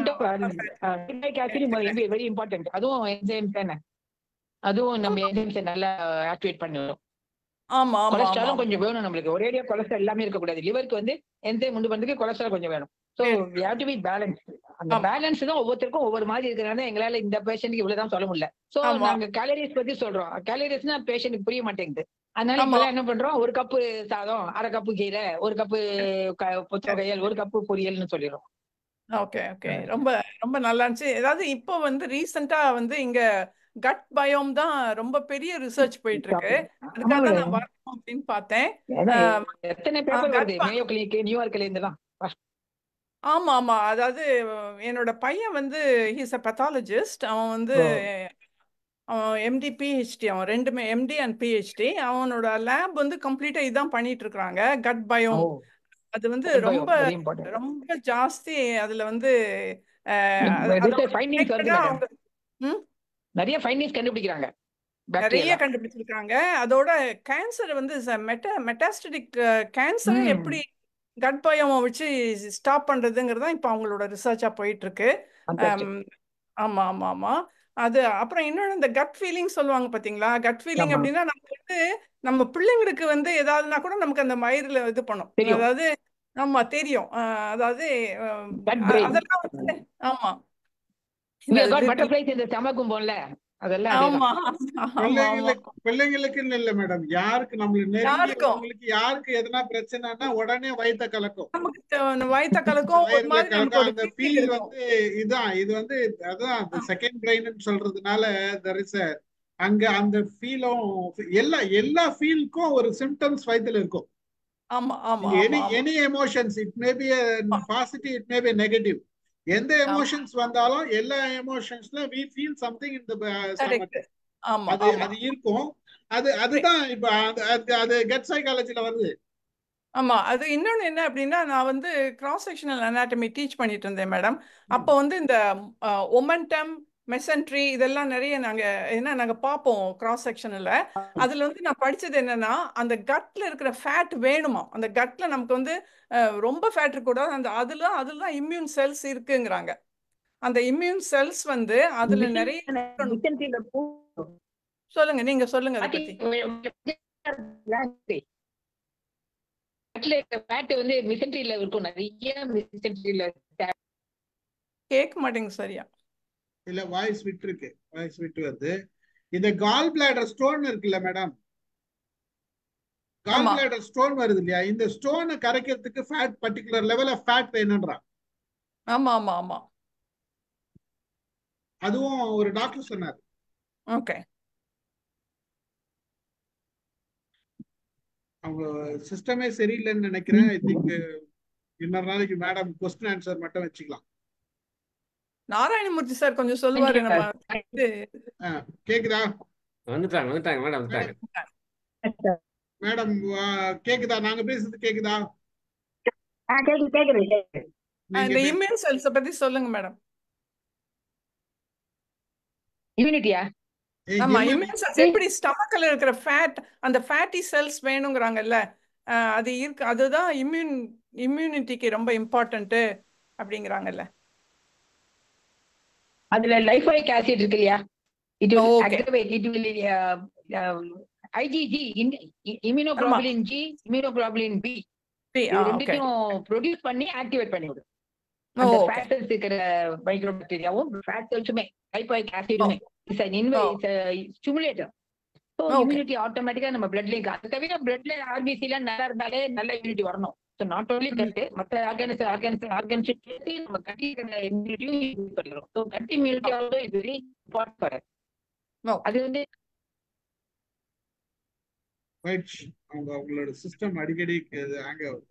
கொஞ்சம் ஆசிட் வெரி இம்பார்ட்டன்ட் அதுவும் என்சைம்ஸ் தானே அதுவும் நம்ம என்சைம்ஸை நல்லா ஆக்டிவேட் பண்ணிடும் ஆமா ஆமா ஆமா கொலஸ்ட்ராலும் கொஞ்சம் வேணும் நம்மளுக்கு ஒரேடியா கொலஸ்ட்ரால் எல்லாமே இருக்கக்கூடாது லிவருக்கு வந்து என்சைம் உண்டு பண்றதுக்கு கொலஸ்ட்ரால் கொஞ்சம் வேணும் so we have to be balance அந்த ஆமா பேலன்ஸ் தான் ஒவ்வொருத்தருக்கும் ஒவ்வொரு மாதிரி இருக்கிறனால எங்களால இந்த பேஷண்ட்டுக்கு இவ்வளவுதான் சொல்ல முடியல ஸோ ஆமா நாங்க கேலரிஸ் பத்தி சொல்றோம் கேலரிஸ்னா பேஷண்ட்டுக்கு புரிய மாட்டேங்குது அதனால ஆமா இப்பெல்லாம் என்ன பண்றோம் ஒரு கப்பு சாதம் அரை கப்பு கீரை ஒரு கப்பு பொச்சகையல் ஒரு கப்பு பொரியல்னு சொல்லிடுறோம் ஓகே ஓகே ரொம்ப ரொம்ப நல்லா இருந்துச்சு ஏதாவது இப்போ வந்து ரீசெண்டா வந்து இங்க கட் பயோம் தான் ரொம்ப பெரிய ரிசர்ச் போயிட்டு இருக்கு அதுக்காக தான் நான் வரணும் அப்படின்னு பார்த்தேன் ஏன்னா ஆஹ் எத்தனை ஆஹ் பேப்பர் gut வருது bi- மேயோ கிளினிக் நியூயார்க்ல இருந்து தான் ஆமா ஆமா அதாவது என்னோட பையன் வந்து ஹீஸ் அ பெத்தாலஜிஸ்ட் அவன் வந்து அவன் எம்டி பிஹெச்டி அவன் ரெண்டுமே எம்டி அண்ட் பிஹெச்டி அவனோட லேப் வந்து கம்ப்ளீட்டா இதான் பண்ணிட்டு இருக்காங்க கட் பயோம் அது வந்து ரொம்ப வெரி இம்பார்ட்டன்ட் ரொம்ப ஜாஸ்தி அதுல வந்து அஹ், அது- அதோட ரிசர்ச் ஃபைண்டிங்ஸ் வருது connected-ஆ மேடம் அவங்க ம் நிறைய ஃபைண்டிங்ஸ் கண்டுபிடிக்கிறாங்க நிறைய பாக்டீரியா கண்டுபிடிச்சிருக்காங்க அதோட கேன்சர் வந்து மெட்டா மெட்டாஸ்டடிக் கேன்சரை ம் எப்படி கட் பயோமை வச்சு ஸ்டாப் பண்றதுங்கிறது தான் இப்போ அவங்களோட ரிசர்ச்சா போயிட்டு இருக்கு fantastic. ஆம், ஆமா ஆமா ஆமா அது அப்புறம் இன்னொன்று இந்த கட் ஃபீலிங் சொல்லுவாங்க பாத்தீங்களா கட் ஃபீலிங் ஆமா அப்படின்னா நமக்கு வந்து நம்ம பிள்ளைங்களுக்கு வந்து ஏதாவதுனா கூட நமக்கு அந்த மயிரில் இது பண்ணும் தெரியும் அதாவது ஆமா தெரியும் அஹ், அதாவது அஹ், கட் அ- பிரெயின் அதெல்லாம் வந்து ஆமா இந்த we have got இது- butterflies in the stomach போல அதெல்லாம் ஆமா அதேதான் ஆமா ஆமா பிள்ளைங்களுக்கு பிள்ளைங்களுக்குன்னு இல்ல மேடம் யாருக்கு நம்மளுக்கு யாருக்கும் நெருங்கியவங்களுக்கு யாருக்கு எதனா பிரச்சனைனா உடனே வயித்த கலக்கும் நமக்கு வயித்த கலக்கும் ஒரு வயிறுல மாதிரி நமக்கு கலக்கும் ஒரு அந்த ஃபீல் ஃபீல் இருக்கும் வந்து இதான் இது வந்து அதான் அந்த செகண்ட் பிரெயின் சொல்றதுனால there is a அங்க அந்த ஃபீலும் எல்லா எல்லா ஃபீலுக்கும் ஒரு சிம்டம்ஸ் வயித்துல இருக்கும் ஆமா ஆமா எனி ஆமா ஆமா any emotions it may be positive it may be negative எந்த ஆமா எமோஷன்ஸ் வந்தாலும் எல்லா எமோஷன்ஸ்ல we feel something in the correct stomach ஆமா அது ஆமா அது இருக்கும் அது அதுதான் இப்ப அது அது- அது கெட் சைக்காலஜில வருது ஆமா அது இன்னொன்னு என்ன அப்படின்னா நான் வந்து கிராஸ் செக்ஷனல் அனாட்டமி டீச் பண்ணிட்டு இருந்தேன் மேடம் அப்போ வந்து இந்த ஒமன்டம் மெசன்ட்ரி இதெல்லாம் நிறைய நாங்க என்ன நாங்க பார்ப்போம் கிராஸ் செக்ஷனில் அதுல வந்து நான் படிச்சது என்னன்னா அந்த கட்ல இருக்கிற ஃபேட் வேணுமா அந்த கட்ல நமக்கு வந்து அஹ், ரொம்ப ஃபேட் இருக்கக்கூடாது அந்த அதுல அதுல தான் இம்யூன் செல்ஸ் இருக்குங்கிறாங்க அந்த இம்யூன் செல்ஸ் வந்து அதுல நிறைய இருக்கணும். மிஷன்ல சொல்லுங்க நீங்க சொல்லுங்க அதை பத்தி ஃபேட் வந்து மிசன்ட்ரியில இருக்கும் நிறைய மிசன்ட்ரியில கேட்க மாட்டேங்குது சரியா இல்ல வாய்ஸ் விட்டு இருக்கு வாய்ஸ் விட்டு வருது இந்த கால் பிளாடர் ஸ்டோன் இருக்குல்ல மேடம் கால் ஆமா பிளாடர் ஸ்டோன் வருது இல்லையா இந்த ஸ்டோனை கரைக்கிறதுக்கு fat particular level of fat வேணும்ன்றான் ஆமா ஆமா ஆமா அதுவும் ஒரு டாக்டர் சொன்னார் ஓகே அவங்க சிஸ்டமே சரியில்லைன்னு நினைக்கிறேன் ஐ திங்க் இன்னொரு நாளைக்கு மேடம் கொஸ்டின் ஆன்சர் மட்டும் வச்சுக்கலாம் நாராயணமூர்த்தி சார் கொஞ்சம் சொல்லுவாரு நம்ம இது ஆ, கேக்குதா வந்துட்டாங்க வந்துட்டாங்க மேடம் வந்துட்டாங்க மேடம் கேக்குதா நாங்க பேசுறது கேக்குதா கேக்குது கேக்குது இந்த நீங்க இம்யூன் செல்ஸை பத்தி சொல்லுங்க மேடம் இம்யூனிட்டியா ஆமா இம்யூன் இம்யூன் செல்ஸ் எப்படி ஸ்டமக்ல இருக்கிற ஃபேட் அந்த ஃபேட்டி செல்ஸ் வேணுங்கிறாங்கல்ல அஹ் அது இருக்கு அதுதான் இம்யூன் இம்யூனிட்டிக்கு ரொம்ப இம்பார்ட்டன்ட் அப்படிங்கிறாங்கல்ல அதுல லைஃபாயிக் ஆசிட் இருக்கு இல்லையா it will okay aggravate it will IgG immunoglobulin G immunoglobulin B இது ஓகே ரெண்டுத்தையும் ப்ரொடியூஸ் பண்ணி ஆக்டிவேட் பண்ணி விடும் ஓ அந்த ஓகே ஃபேட் செல்ஸ் இருக்கிற மைக்ரோ பாக்டீரியாவும் ஃபேட் செல்ஸுமே லைஃபாயிக் ஓ ஆசிடுமே இட்ஸ் அன் இன்வை oh it's stimulator so okay immunity ஆட்டோமேட்டிக்கா நம்ம பிளட்லயும் அது தவிர பிளட்ல ஆர்பிசி எல்லாம் நல்லா இருந்தாலே நல்ல இம்யூனிட்டி வரணும் ஸோ நாட் ஓன்லி கட் மற்ற ஆர்கன்ஸ் ஆர்கன்ஸ் ஆர்கன்ஸ் சேர்த்து நம்ம கட்டி இம்யூனிட்டியும் யூஸ் பண்ணிக்கிறோம் so gut immunity also is very important for oh அது வந்து ரைட் அவங்க அவங்களோட சிஸ்டம் அடிக்கடி ஹேங் ஆகுது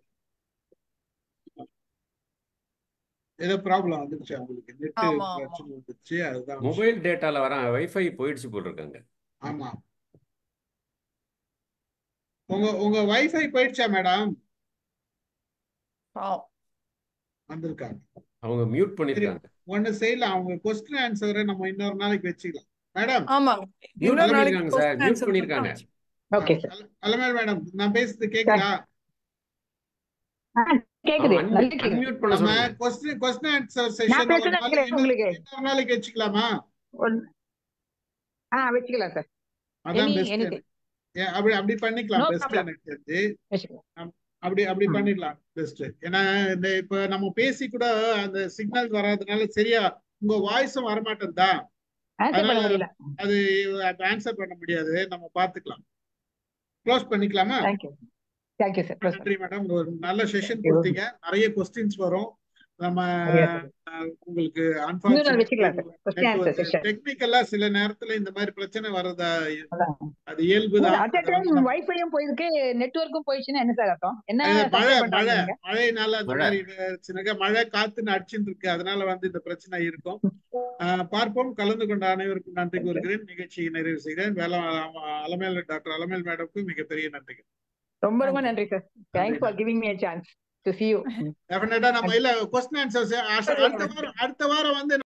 ஏதோ ப்ராப்ளம் வந்துருச்சு அவங்களுக்கு நெட் ஆமா ஆமா பிரச்சனை வந்துருச்சு அதுதான் விஷயம் மொபைல் டேட்டால வர வைஃபை போயிடுச்சு போல் இருக்காங்க ஆமா உங்க உங்க வைஃபை போயிடுச்சா மேடம் பாவம் வந்திருக்காங்க அவங்க மியூட் சரி பண்ணிருக்காங்க ஒண்ணு செய்யலாம் அவங்க கொஸ்டின் ஆன்சரை நம்ம இன்னொரு நாளைக்கு வச்சுக்கலாம் மேடம் ஆமாங்க மியூட் இன்னொரு நாளைக்கு பண்ணிருக்காங்க சார் கொஸ்டின் மியூட் ஆன்சர் பண்ணிருக்காங்க மட்டும் ஓகே சார் அலமேல் மேடம் நான் பேசுறது சார் கேக்குதா கேக்குது அன் நல்லா கேக்குது அன்மியூட் பண்ண நம்ம சொல்லுங்க கொஸ்டின் கொஸ்டின் ஆன்சர் நான் செஷன் ஒரு பேசுறது நாளைக்கு கேக்குது இன்னொரு உங்களுக்கு இன்னொரு நாளைக்கு வச்சுக்கலாமா ஒன்- ஆ வச்சுக்கலாம் சார் அதான் எனி பெஸ்ட் எனி எனக்கு ஏன் அப்படி அப்படி பண்ணிக்கலாம் நோ பெஸ்ட் ப்ராப்ளம் எனக்கு தெரிஞ்சு வச்சுக்கலாம் நம்- அப்படி அப்படி ம் பண்ணிடலாம் பெஸ்ட் ஏன்னா இந்த இப்ப நம்ம பேசி கூட அந்த சிக்னல் வராதனால சரியா உங்க வாய்ஸும் வரமாட்டேன்தா ஆன்சர் அதனால பண்ண முடியல அது ஆன்சர் பண்ண முடியாது நம்ம பார்த்துக்கலாம் க்ளோஸ் பண்ணிக்கலாமா தேங்க்யூ தேங்க்யூ சார் க்ளோஸ் நன்றி மேடம் ஒரு நல்ல செஷன் பண்ணுங்க கொடுத்தீங்க நிறைய கொஸ்டின்ஸ் வரும் நம்ம சரியா சார் அஹ், உங்களுக்கு இன்னொரு நாள் வச்சுக்கலாம் சார் கொஸ்டின் ஆன்சர் செஷன் டெக்னிக்கலா சில நேரத்துல இந்த மாதிரி பிரச்சனை வர்றதா அதான் அது இயல்புதான் அட் அ அதை டைம் வந்து நம்ம வைஃபையும் போயிருக்கு நெட்வொர்க்கும் போயிடுச்சுன்னா என்ன சார் அர்த்தம் என்ன அது மழை சப்ளை மழை பண்றாங்க நீங்க மழைனால அந்த மழை மாதிரி இருந்துச்சுனாக்கா மழை காத்துன்னு அடிச்சுட்டு இருக்கு அதனால வந்து இந்த பிரச்சனை இருக்கும் ஆஹ் பார்ப்போம் கலந்து கொண்ட அனைவருக்கும் நன்றி தேங்க்யூ கூறுகிறேன் நிகழ்ச்சியை நிறைவு செய்கிறேன் வேலை அலமேல் டாக்டர் அலமேல் மேடம்க்கு மிகப்பெரிய நன்றிகள் ரொம்ப ரொம்ப நன்றி நன்றி சார் நன்றி தேங்க்ஸ் ஃபார் நன்றி giving me a chance to see you டெஃபினட்டா நம்ம இல்ல கொஸ்டின் ஆன்சர்ஸ் அடுத்த வாரம் அடுத்த வாரம் வந்து